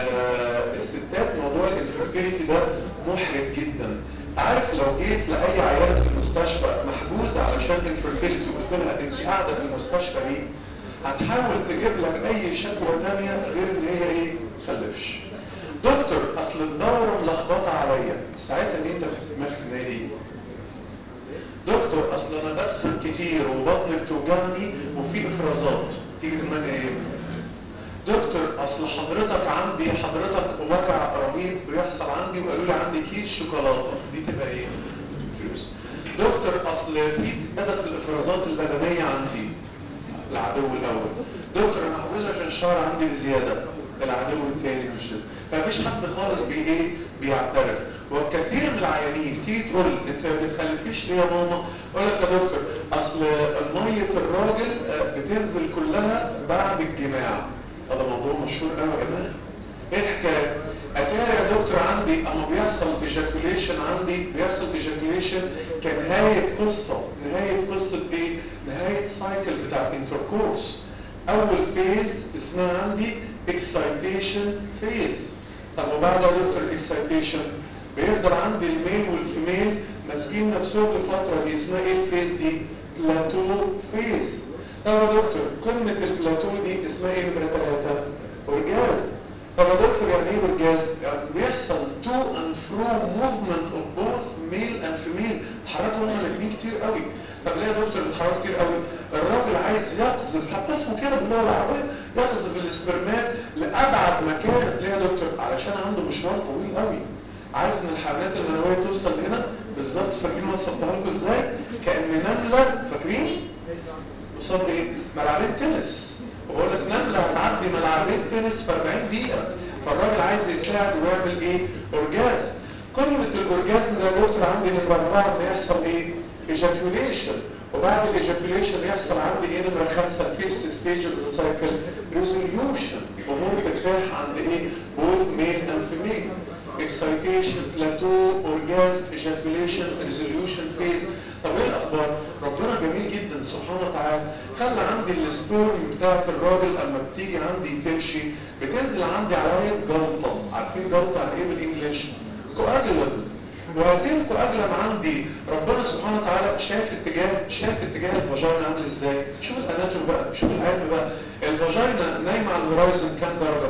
الستات موضوع الانفيرتيليتي ده محرج جدا عارف لو جيت لاي عيانه في المستشفى محجوزه علشان انفيرتيليتي وقلت لها انت قاعده في المستشفى دي هتحاول تجيب لك اي شكوى ثانيه غير ان هي ايه؟ تخلفش دكتور اصل الدوره ملخبطه عليا ساعتها ان انت في دماغك ان هي ايه؟ دكتور اصل انا بسهل كتير وبطني بتوجعني وفي افرازات تيجي في دماغي ايه؟ دكتور اصل حضرتك عندي حضرتك وجع رهيب بيحصل عندي وقالوا لي عندي كيس شوكولاته دي تبقى ايه؟ فلوس دكتور اصل في زياده في الافرازات البدنيه عندي العدو الاول دكتور انا حافظها عشان الشعر عندي بزياده العدو الثاني مش مفيش حد خالص بي ايه بيعترف وكثير من العيانين تيجي تقول انت ما بتخلفيش ليه يا ماما اقول لك يا دكتور اصل ميه الراجل بتنزل كلها بعد الجماع هذا موضوع مشهور قوي يا جماعه ايه الحكايه اتاري يا دكتور عندي اما بيحصل ايجاكوليشن عندي بيحصل ايجاكوليشن كنهايه قصه نهايه قصه ايه نهايه سايكل بتاع الانتركورس اول فيز اسمها عندي اكسايتيشن فيز طب وبعد يا دكتور اكسايتيشن بيفضل عندي الميل والفيميل ماسكين نفسهم لفتره دي اسمها ايه الفيز دي بلاتو فيز طب يا دكتور قمه البلاتو دي اسمها ايه نمره ثلاثه اورجاز طب يا دكتور يعني ايه اورجاز يعني بيحصل تو اند فرو موفمنت اوف بوث ميل اند فيميل حركوا هما الاثنين كتير قوي طب ليه يا دكتور بتحرك كتير قوي الراجل عايز يقذف حتى اسمه كده باللغه العربيه يقذف الاسبرمات لابعد مكان ليه يا دكتور علشان عنده مشوار طويل قوي عارف ان الحملات المنويه توصل هنا بالظبط فاكرين وصفتها لكم ازاي كان نمله فاكرين قصاد ايه ملعبين تنس وبقول لك نمله هتعدي ملعبين تنس في 40 دقيقه فالراجل عايز يساعد ويعمل ايه اورجاز قمه الاورجازم ده يا دكتور عندي نمره اربعه ان يحصل ايه ejaculation وبعد الايجاكوليشن يحصل عندي ايه نمره خمسه الفيرست ستيج اوف ذا سايكل ريزوليوشن امور بتفاح عند ايه بوث ميل اند فيميل اكسايتيشن بلاتو اورجازم ايجاكوليشن ريزوليوشن فيز طب ايه الاخبار ربنا جميل جدا سبحانه وتعالى خلى عندي السبيرم بتاعت الراجل اما بتيجي عندي تمشي بتنزل عندي على هيئه جلطه عارفين جلطه يعني ايه بالانجلش كواجلنت وهذه الكواجلنت عندي ربنا سبحانه وتعالى شايف اتجاه شايف اتجاه الفاجينا عامل ازاي شوف الاناتوم بقى شوف العلم بقى الفاجينا نايمه على الهورايزون كام درجه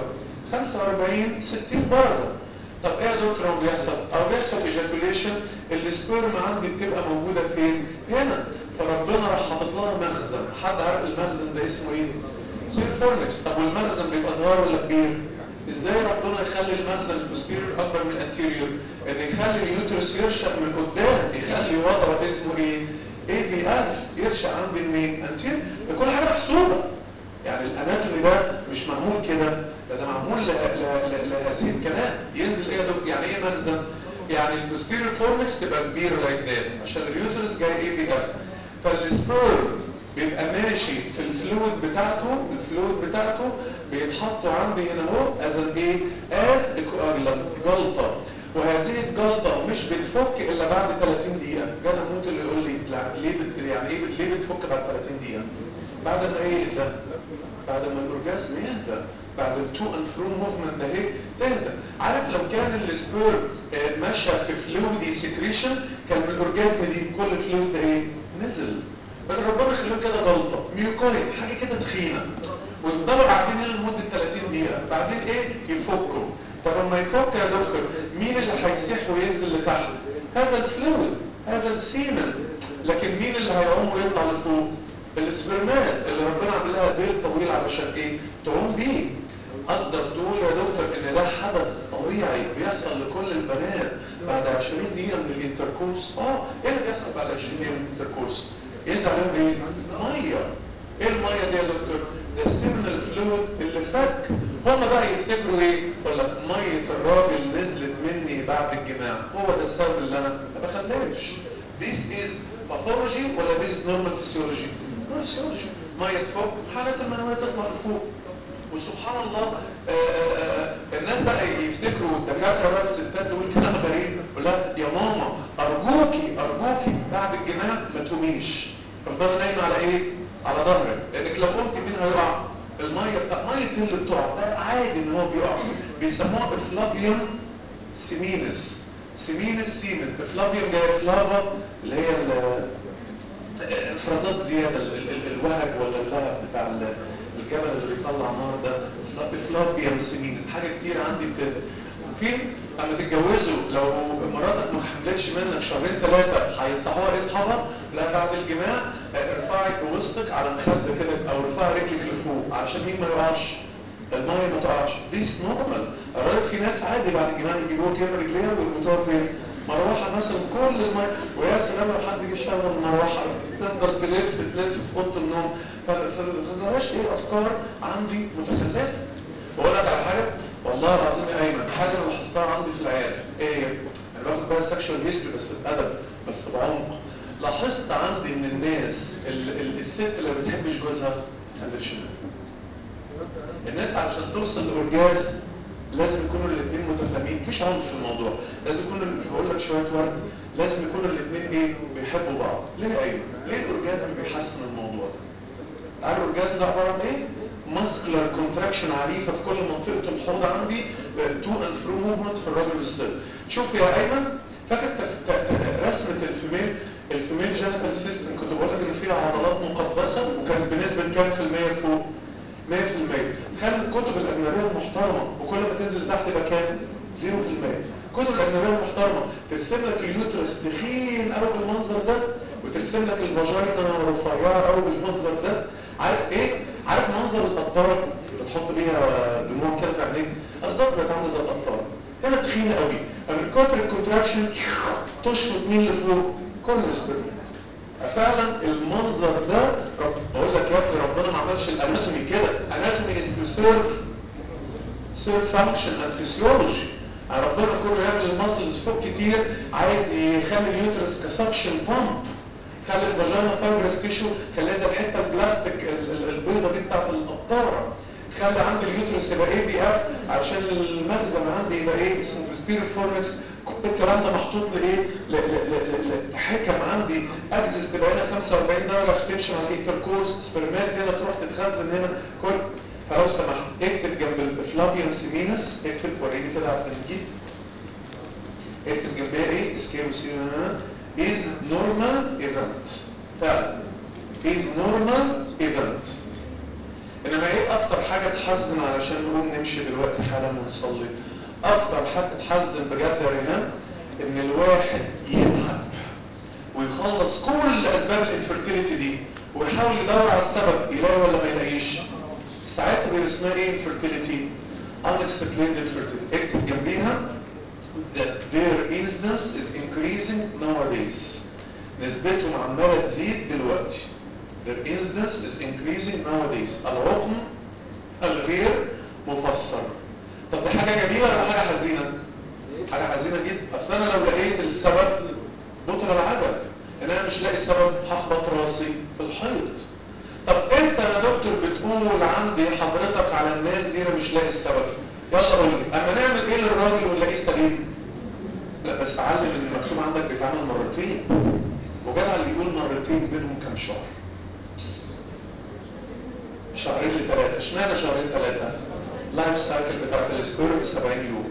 45 60 درجه طب ايه يا دكتور هو بيحصل او بيحصل ايجاكوليشن السبيرم عندي بتبقى موجوده فين هنا فربنا راح حاطط لها مخزن حد عارف المخزن ده اسمه ايه سير فورنكس طب والمخزن بيبقى صغير ولا كبير ازاي ربنا يخلي المخزن البوستيريور اكبر من الانتيريور ان يخلي اليوترس يرشق من قدام يخلي وضع اسمه ايه اي في اف يرشق عند منين انتيريور ده كل حاجه محسوبه يعني الاناتومي ده مش معمول كده ده, ده معمول لهذه الكلام ينزل ايه ده يعني ايه مخزن يعني البوستيريور فورنكس تبقى كبيره لايك ذات عشان اليوترس جاي ايه في اف فالسبيرم بيبقى ماشي في الفلويد بتاعته الفلويد بتاعته بيتحطوا عندي هنا اهو از ايه از جلطه وهذه الجلطه مش بتفك الا بعد 30 دقيقه جانا موت اللي يقول لي لا ليه بت... يعني ايه ليه بتفك بعد 30 دقيقه بعد ما ايه ده بعد ما الاورجازم يهدى بعد التو اند فرو موفمنت ده ايه تهدى عارف لو كان السبير ماشيه في فلويدي سكريشن كان الاورجازم دي كل فلويد ده ايه نزل بل ربنا يخليهم كده غلطه ميوكايد حاجه كده تخينه ويفضلوا قاعدين هنا لمده 30 دقيقه بعدين ايه يفكوا طب لما يفك يا دكتور مين اللي هيسيح وينزل لتحت هذا الفلويد هذا السيمن لكن مين اللي هيعوم ويطلع لفوق الاسبرمات اللي ربنا عامل لها ديل طويل علشان ايه تعوم بيه قصدك تقول يا دكتور ان ده حدث طبيعي بيحصل لكل البنات بعد 20 دقيقه من الانتركورس اه ايه اللي بيحصل بعد 20 دقيقه من الانتركورس ينزل عليهم ايه ميه ايه الميه دي يا دكتور ده السيمنال فلويد اللي فك هم بقى يفتكروا ايه يقول لك ميه الراجل نزلت مني بعد الجماع هو ده السبب اللي انا ما بخليش this is pathology ولا this is normal physiology normal physiology ميه تفك حالات المنويه تطلع لفوق وسبحان الله آآ آآ الناس بقى يفتكروا الدكاتره بقى الستات تقول كلام غريب يقول لها يا ماما ارجوكي ارجوكي بعد الجماع ما تقوميش افضلي نايمه على ايه؟ على ظهرك لانك لو قمت مين هيقع؟ الميه بتاع ميه اللي بتقع ده عادي ان هو بيقع بيسموها افلافيوم سيمينس سيمينس سيمن افلافيوم جايه فلافا اللي هي افرازات زياده الوهج ولا اللهب بتاع الجبل اللي بيطلع نار ده افلافيوم سيمينس حاجه كتير عندي بتبقى في اما تتجوزوا لو مراتك ما حملتش منك شهرين ثلاثه هيصحوها ايه اصحابها؟ لا بعد الجماع ارفعي وسطك على مخده كده او ارفعي رجلك لفوق علشان مين ما يقعش الميه ما تقعش ديس نورمال الراجل في ناس عادي بعد الجماع يجيبوها كده رجليها ويربطوها فين؟ مروحه مثلا كل الميه ويا سلام لو حد جه يشتغل المروحه تفضل تلف تلف في اوضه النوم فما ايه افكار عندي متخلفه بقول لك على حاجه والله العظيم يا ايمن حاجه انا لاحظتها عندي في العيال ايه انا باخد بقى سكشوال هيستوري بس بادب بس بعمق لاحظت عندي ان الناس ال ال الست اللي ما بتحبش جوزها ما تخلفش ان انت عشان توصل لاورجاز لازم يكونوا الاثنين متفاهمين مفيش عنف في الموضوع لازم يكونوا بقول لك شويه ورد لازم يكونوا الاثنين ايه بيحبوا بعض ليه يا ايمن ليه الاورجازم بيحسن الموضوع ده عارف الاورجازم ده عباره عن ايه ماسكولار كونتراكشن عنيفه في كل منطقه الحوض عندي تو اند فرو موفمنت في الراجل والست شوف يا ايمن فاكر رسمه الفيميل الفيميل جينيتال سيستم كنت بقول لك ان فيها عضلات مقدسه وكانت بنسبه كام في المية فوق 100% خلي الكتب الاجنبيه المحترمه وكل ما تنزل تحت يبقى كام 0% الكتب الاجنبيه المحترمه ترسم لك اليوترس تخين قوي بالمنظر ده وترسم لك الفاجينا رفيعه قوي بالمنظر ده عارف ايه عارف منظر القطاره بتحط بيها دموع كده في عينيك بالظبط بقت عامله زي القطاره هنا تخينه قوي من كتر الكونتراكشن تشفط مين لفوق كل سبرم فعلا المنظر ده رب بقول لك يا ابني ربنا ما عملش الاناتومي كده اناتومي از تو سيرف سيرف فانكشن اند فيسيولوجي ربنا كله يعمل الماسلز فوق كتير عايز يخلي اليوترس كسكشن بامب خلي الفاجينا فايبرس تيشو خليها زي الحته البلاستيك البيضه دي بتاعت القطاره خلي يخلي عندي اليوترس يبقى ايه بي اف عشان المخزن عندي يبقى ايه اسمه بستيريو فورنكس كل الكلام ده محطوط لايه ل- ل- ل- ل- لحكم عندي اكسس تبقى هنا 45 درجه عشان تمشي مع الانتركورس سبرمات هنا تروح تتخزن هنا كل فلو سمحت اكتب جنب الفلافيان سيمينس اكتب وريني كده على التنكيت اكتب جنبها ايه سكيرو سينا is normal event فعلا is normal event انما ايه اكتر حاجة تحزن علشان نقوم نمشي دلوقتي حالا ونصلي اكتر حاجة تحزن بجد يا ريهان ان الواحد يتعب ويخلص كل اسباب الانفرتيليتي دي ويحاول يدور على السبب يلاقي ولا ما يلاقيش ساعتها بيبقى اسمها ايه infertility unexplained infertility اكتب جنبيها that their incidence is increasing nowadays نسبتهم عمالة تزيد دلوقتي their incidence is increasing nowadays العقم الغير مفسر طب دي حاجة جميلة ولا حاجة حزينة؟ حاجة حزينة جدا اصل انا لو لقيت السبب بطل العجب ان انا مش لاقي سبب هخبط راسي في الحيط طب انت يا دكتور بتقول عندي حضرتك على الناس دي انا مش لاقي السبب يلا قول لي اما نعمل ايه للراجل ونلاقيه سليم لا بس علم ان المكتوب عندك بيتعمل مرتين وجدع اللي يقول مرتين بينهم كام شهر شهرين لثلاثة اشمعنى شهرين ثلاثة لايف سايكل بتاعت السبيرم 70 يوم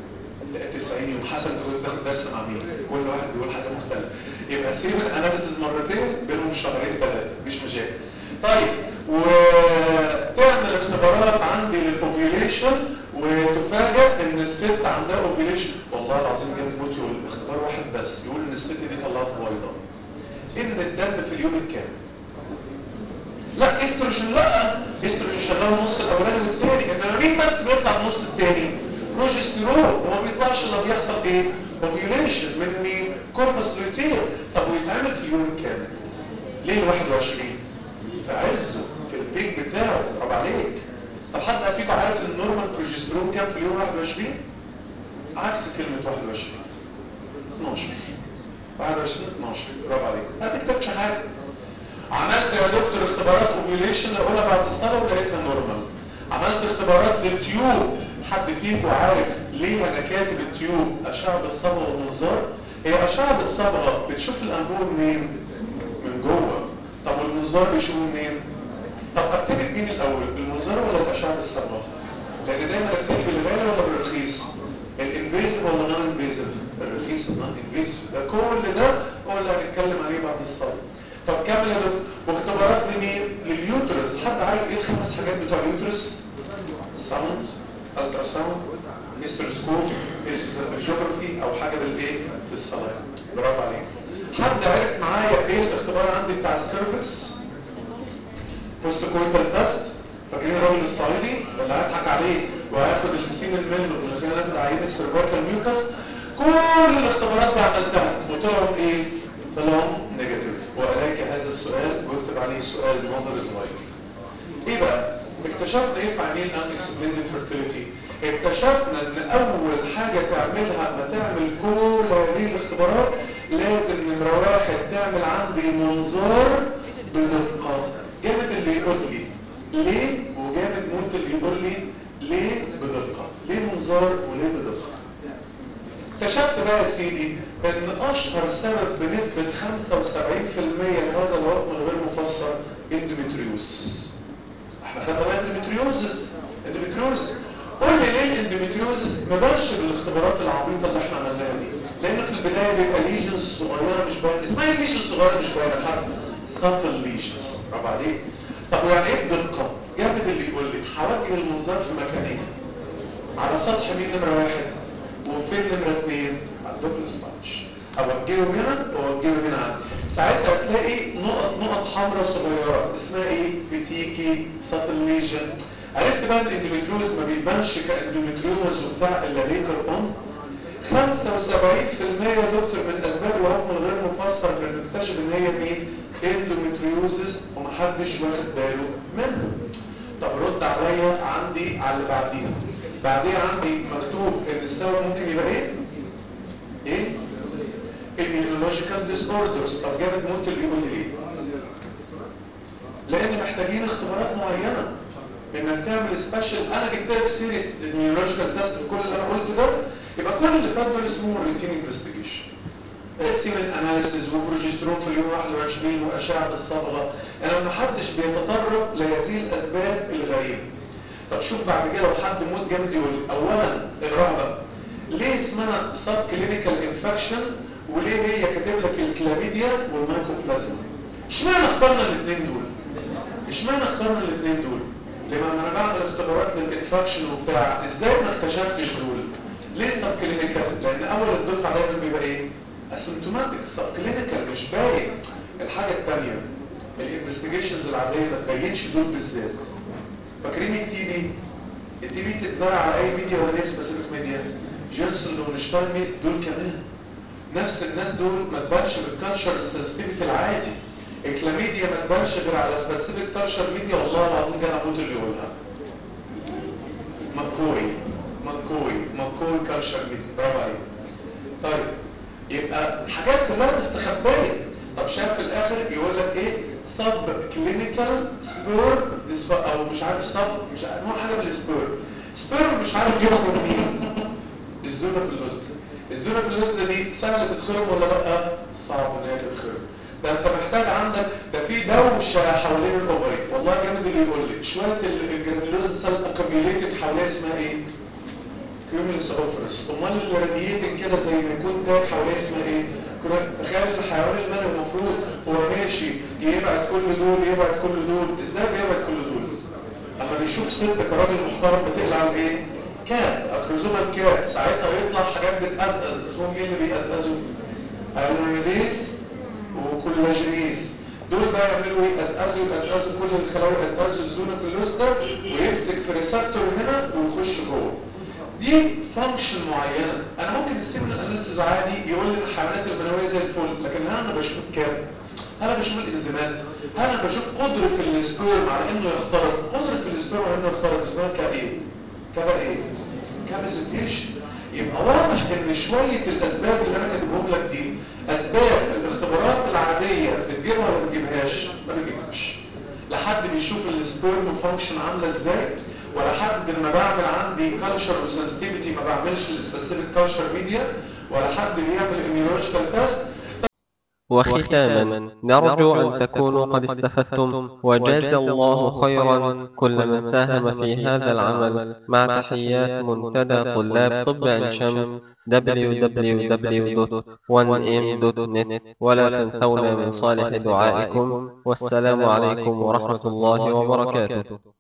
90 يوم حسب تقول تاخد درس مع مين كل واحد بيقول حاجة مختلفة يبقى سيب الاناليسيز مرتين بينهم شهرين ثلاثة مفيش مشاكل طيب وتعمل اختبارات عندي للاوفيوليشن وتفاجئ ان الست عندها اوفيوليشن والله العظيم جاب موت يقول اختبار واحد بس يقول ان الست دي طلعت بيضاء ان الدم في اليوم الكام لا استروجين لا استروجين شغال النص الاولاني والثاني انما مين بس بيطلع النص الثاني بروجستيرون هو ما بيطلعش الا بيحصل ايه اوفيوليشن من مين كوربس لوتير طب ويتعمل في اليوم الكام ليه ال 21 في عزه في البيك بتاعه برافو عليك طب حد فيكم عارف ان النورمال بروجسترون كام في اليوم 21 عكس كلمه 21 12 21 12 برافو عليك ما تكتبش حاجه عملت يا دكتور اختبارات اوفيوليشن الاولى بعد الصلاه ولقيتها نورمال عملت اختبارات للتيوب حد فيكم عارف ليه انا كاتب التيوب اشعه بالصبغه والمنظار هي اشعه بالصبغه بتشوف الانبوب منين من جوه طب والمنظار بيشوفه منين طب ابتدي بمين الاول بالمنظار ولا الاشعه بالصبغه لان دايما ابتدي بالغالي ولا بالرخيص الانفيزيف ولا نون انفيزيف الرخيص النون انفيزيف ده كل ده هو اللي هنتكلم عليه بعد الصلاه طب كمل يا دكتور واختبارات لمين لليوترس حد عارف ايه الخمس حاجات بتوع اليوترس ساوند الترا ساوند هيستروسكوب هيستروجرافي او حاجه بالايه بالصلاه برافو عليك حد عرف معايا ايه الاختبار عندي بتاع السيرفكس بوست كويتال تيست فاكرين الراجل الصعيدي اللي هضحك عليه وهاخد السيمن منه اللي كان ناخد عينه السيرفايكال ميوكس كل الاختبارات دي عملتها وطلعوا ايه؟ طلعوا نيجاتيف وإليك هذا السؤال واكتب عليه سؤال نظري صغير ايه بقى؟ اكتشفنا ايه في عينين unexplained fertility اكتشفنا ان اول حاجة تعملها لما تعمل كل هذه الاختبارات لازم نمرة واحد تعمل عندي منظار بدقة جامد اللي يقول لي ليه وجامد موت اللي يقول لي ليه بدقة ليه منظار وليه بدقة اكتشفت بقى يا سيدي ان اشهر سبب بنسبة 75% لهذا الوقت الغير مفسر اندوميتريوز احنا خدنا بقى اندوميتريوزس اندوميتريوز قول لي ليه الاندوميتريوزس ما بانش بالاختبارات العبيطه اللي احنا عملناها دي لان في البدايه بيبقى ليجنز صغيره مش باينه اسمها ايه ليجنز صغيره مش باينه حتى ساتل ليجنز برافو عليك طب ويعني ايه بدقه جامد اللي يقول لي هوجه المنظار في مكانين على سطح مين نمره واحد وفين نمره اثنين على الدبل سباتش اوجهه هنا واوجهه هنا ساعتها هتلاقي نقط نقط حمراء صغيره اسمها ايه بتيكي ساتل ليجن عرفت بقى ان الاندوميتريوز ما بيبانش كاندوميتريوز وبتاع الا ليتر اون 75% يا دكتور من اسباب الوهم الغير مفسر بنكتشف ان هي مين اندوميتريوزز ومحدش واخد باله منه طب رد عليا عندي على اللي بعديها بعديها عندي مكتوب ان السبب ممكن يبقى ايه ايه immunological disorders طب جامد موت اللي يقول لي ليه لان محتاجين اختبارات معينه انك تعمل سبيشال انا جبتها في سيره النيورولوجيكال تيست في كل اللي انا قلته ده يبقى كل اللي فات دول اسمهم روتين انفستيجيشن سيمن اناليسيز وبروجسترون في اليوم 21 واشعه الصبغه يعني ما حدش بيتطرق لهذه الاسباب الغريبه طب شوف بعد كده لو حد موت جامد يقول لي اولا اقراها بقى ليه اسمها سب كلينيكال انفكشن وليه هي كاتب لك الكلاميديا والمايكوبلازما اشمعنى اخترنا الاثنين دول اشمعنى اخترنا الاثنين دول لما انا بعمل اختبارات للانفكشن وبتاع ازاي ما اكتشفتش دول ليه سب كلينيكال لان اول الدفعه دايما بيبقى ايه اسيمتوماتيك سب كلينيكال مش باين الحاجه الثانيه الانفستيجيشنز العاديه ما تبينش دول بالذات فاكرين التي بي التي بي تتزرع على اي ميديا ولا ايه سبيسيفيك ميديا جونسون ونشتاينميت دول كمان نفس الناس دول ما تبانش بالكالتشر السنسيتيفيتي العادي الكلاميديا ما تبانش غير على سبيسيفيك كالتشر ميديا والله العظيم كان ابوت اللي يقولها مكوي مكوي مكوي كالتشر ميديا برافو عليك طيب يبقى الحاجات كلها مستخبيه طب شايف في الاخر يقول لك ايه سب كلينيكال سبور او مش عارف سب مش عارف نوع حاجه من السبور سبور مش عارف يخرج مين الزونه بالوزن الزونه بالوزن دي سهل تتخرم ولا لا صعب ان هي تتخرم ده انت محتاج عندك ده في دوشه حوالين الاوفري والله جامد اللي يقول لي شويه الجرانيولوز سيل اكوميوليتد حواليها اسمها ايه كيوميلس اوفرس امال اللي راديتنج كده زي ما يكون تاج حواليها اسمها ايه تخيل الحيوان المنوي المفروض هو ماشي يبعد كل دول يبعد كل دول ازاي بيبعد كل دول اما بيشوف ست كراجل محترم بتقلع ايه كاب اكروزومال كاب ساعتها يطلع حاجات بتأزأز اسمهم ايه اللي بيأزأزوا اليونيز وكولاجينيز دول بقى يعملوا ايه ازازوا يأزأزوا كل الخلايا يأزأزوا الزونه في اللوستا ويمسك في ريسبتور هنا ويخش جوه دي فانكشن معينه انا ممكن السيمنال اناليسيز عادي يقول لي الحيوانات المنويه زي الفل لكن هل انا بشوف كام هل انا بشوف الانزيمات هل انا بشوف قدره السبيرم على انه يخترق قدره السبيرم على انه يخترق اسمها كايه كبقى ايه كاباسيتيشن يبقى واضح ان شويه الاسباب اللي انا كاتبهم لك دي اسباب الاختبارات العاديه بتجيبها ولا ما بتجيبهاش ما بتجيبهاش لا حد بيشوف السبيرم فانكشن عامله ازاي ولا حد لما بعمل عندي كالتشر وسنسيتيفيتي ما بعملش السبيسيفيك كالتشر ميديا ولا حد بيعمل immunological تيست وختاما نرجو أن تكونوا قد استفدتم وجاز الله خيرا كل من ساهم في هذا العمل مع تحيات منتدى طلاب طب عين شمس www.1m.net ولا تنسونا من صالح دعائكم والسلام عليكم ورحمة الله وبركاته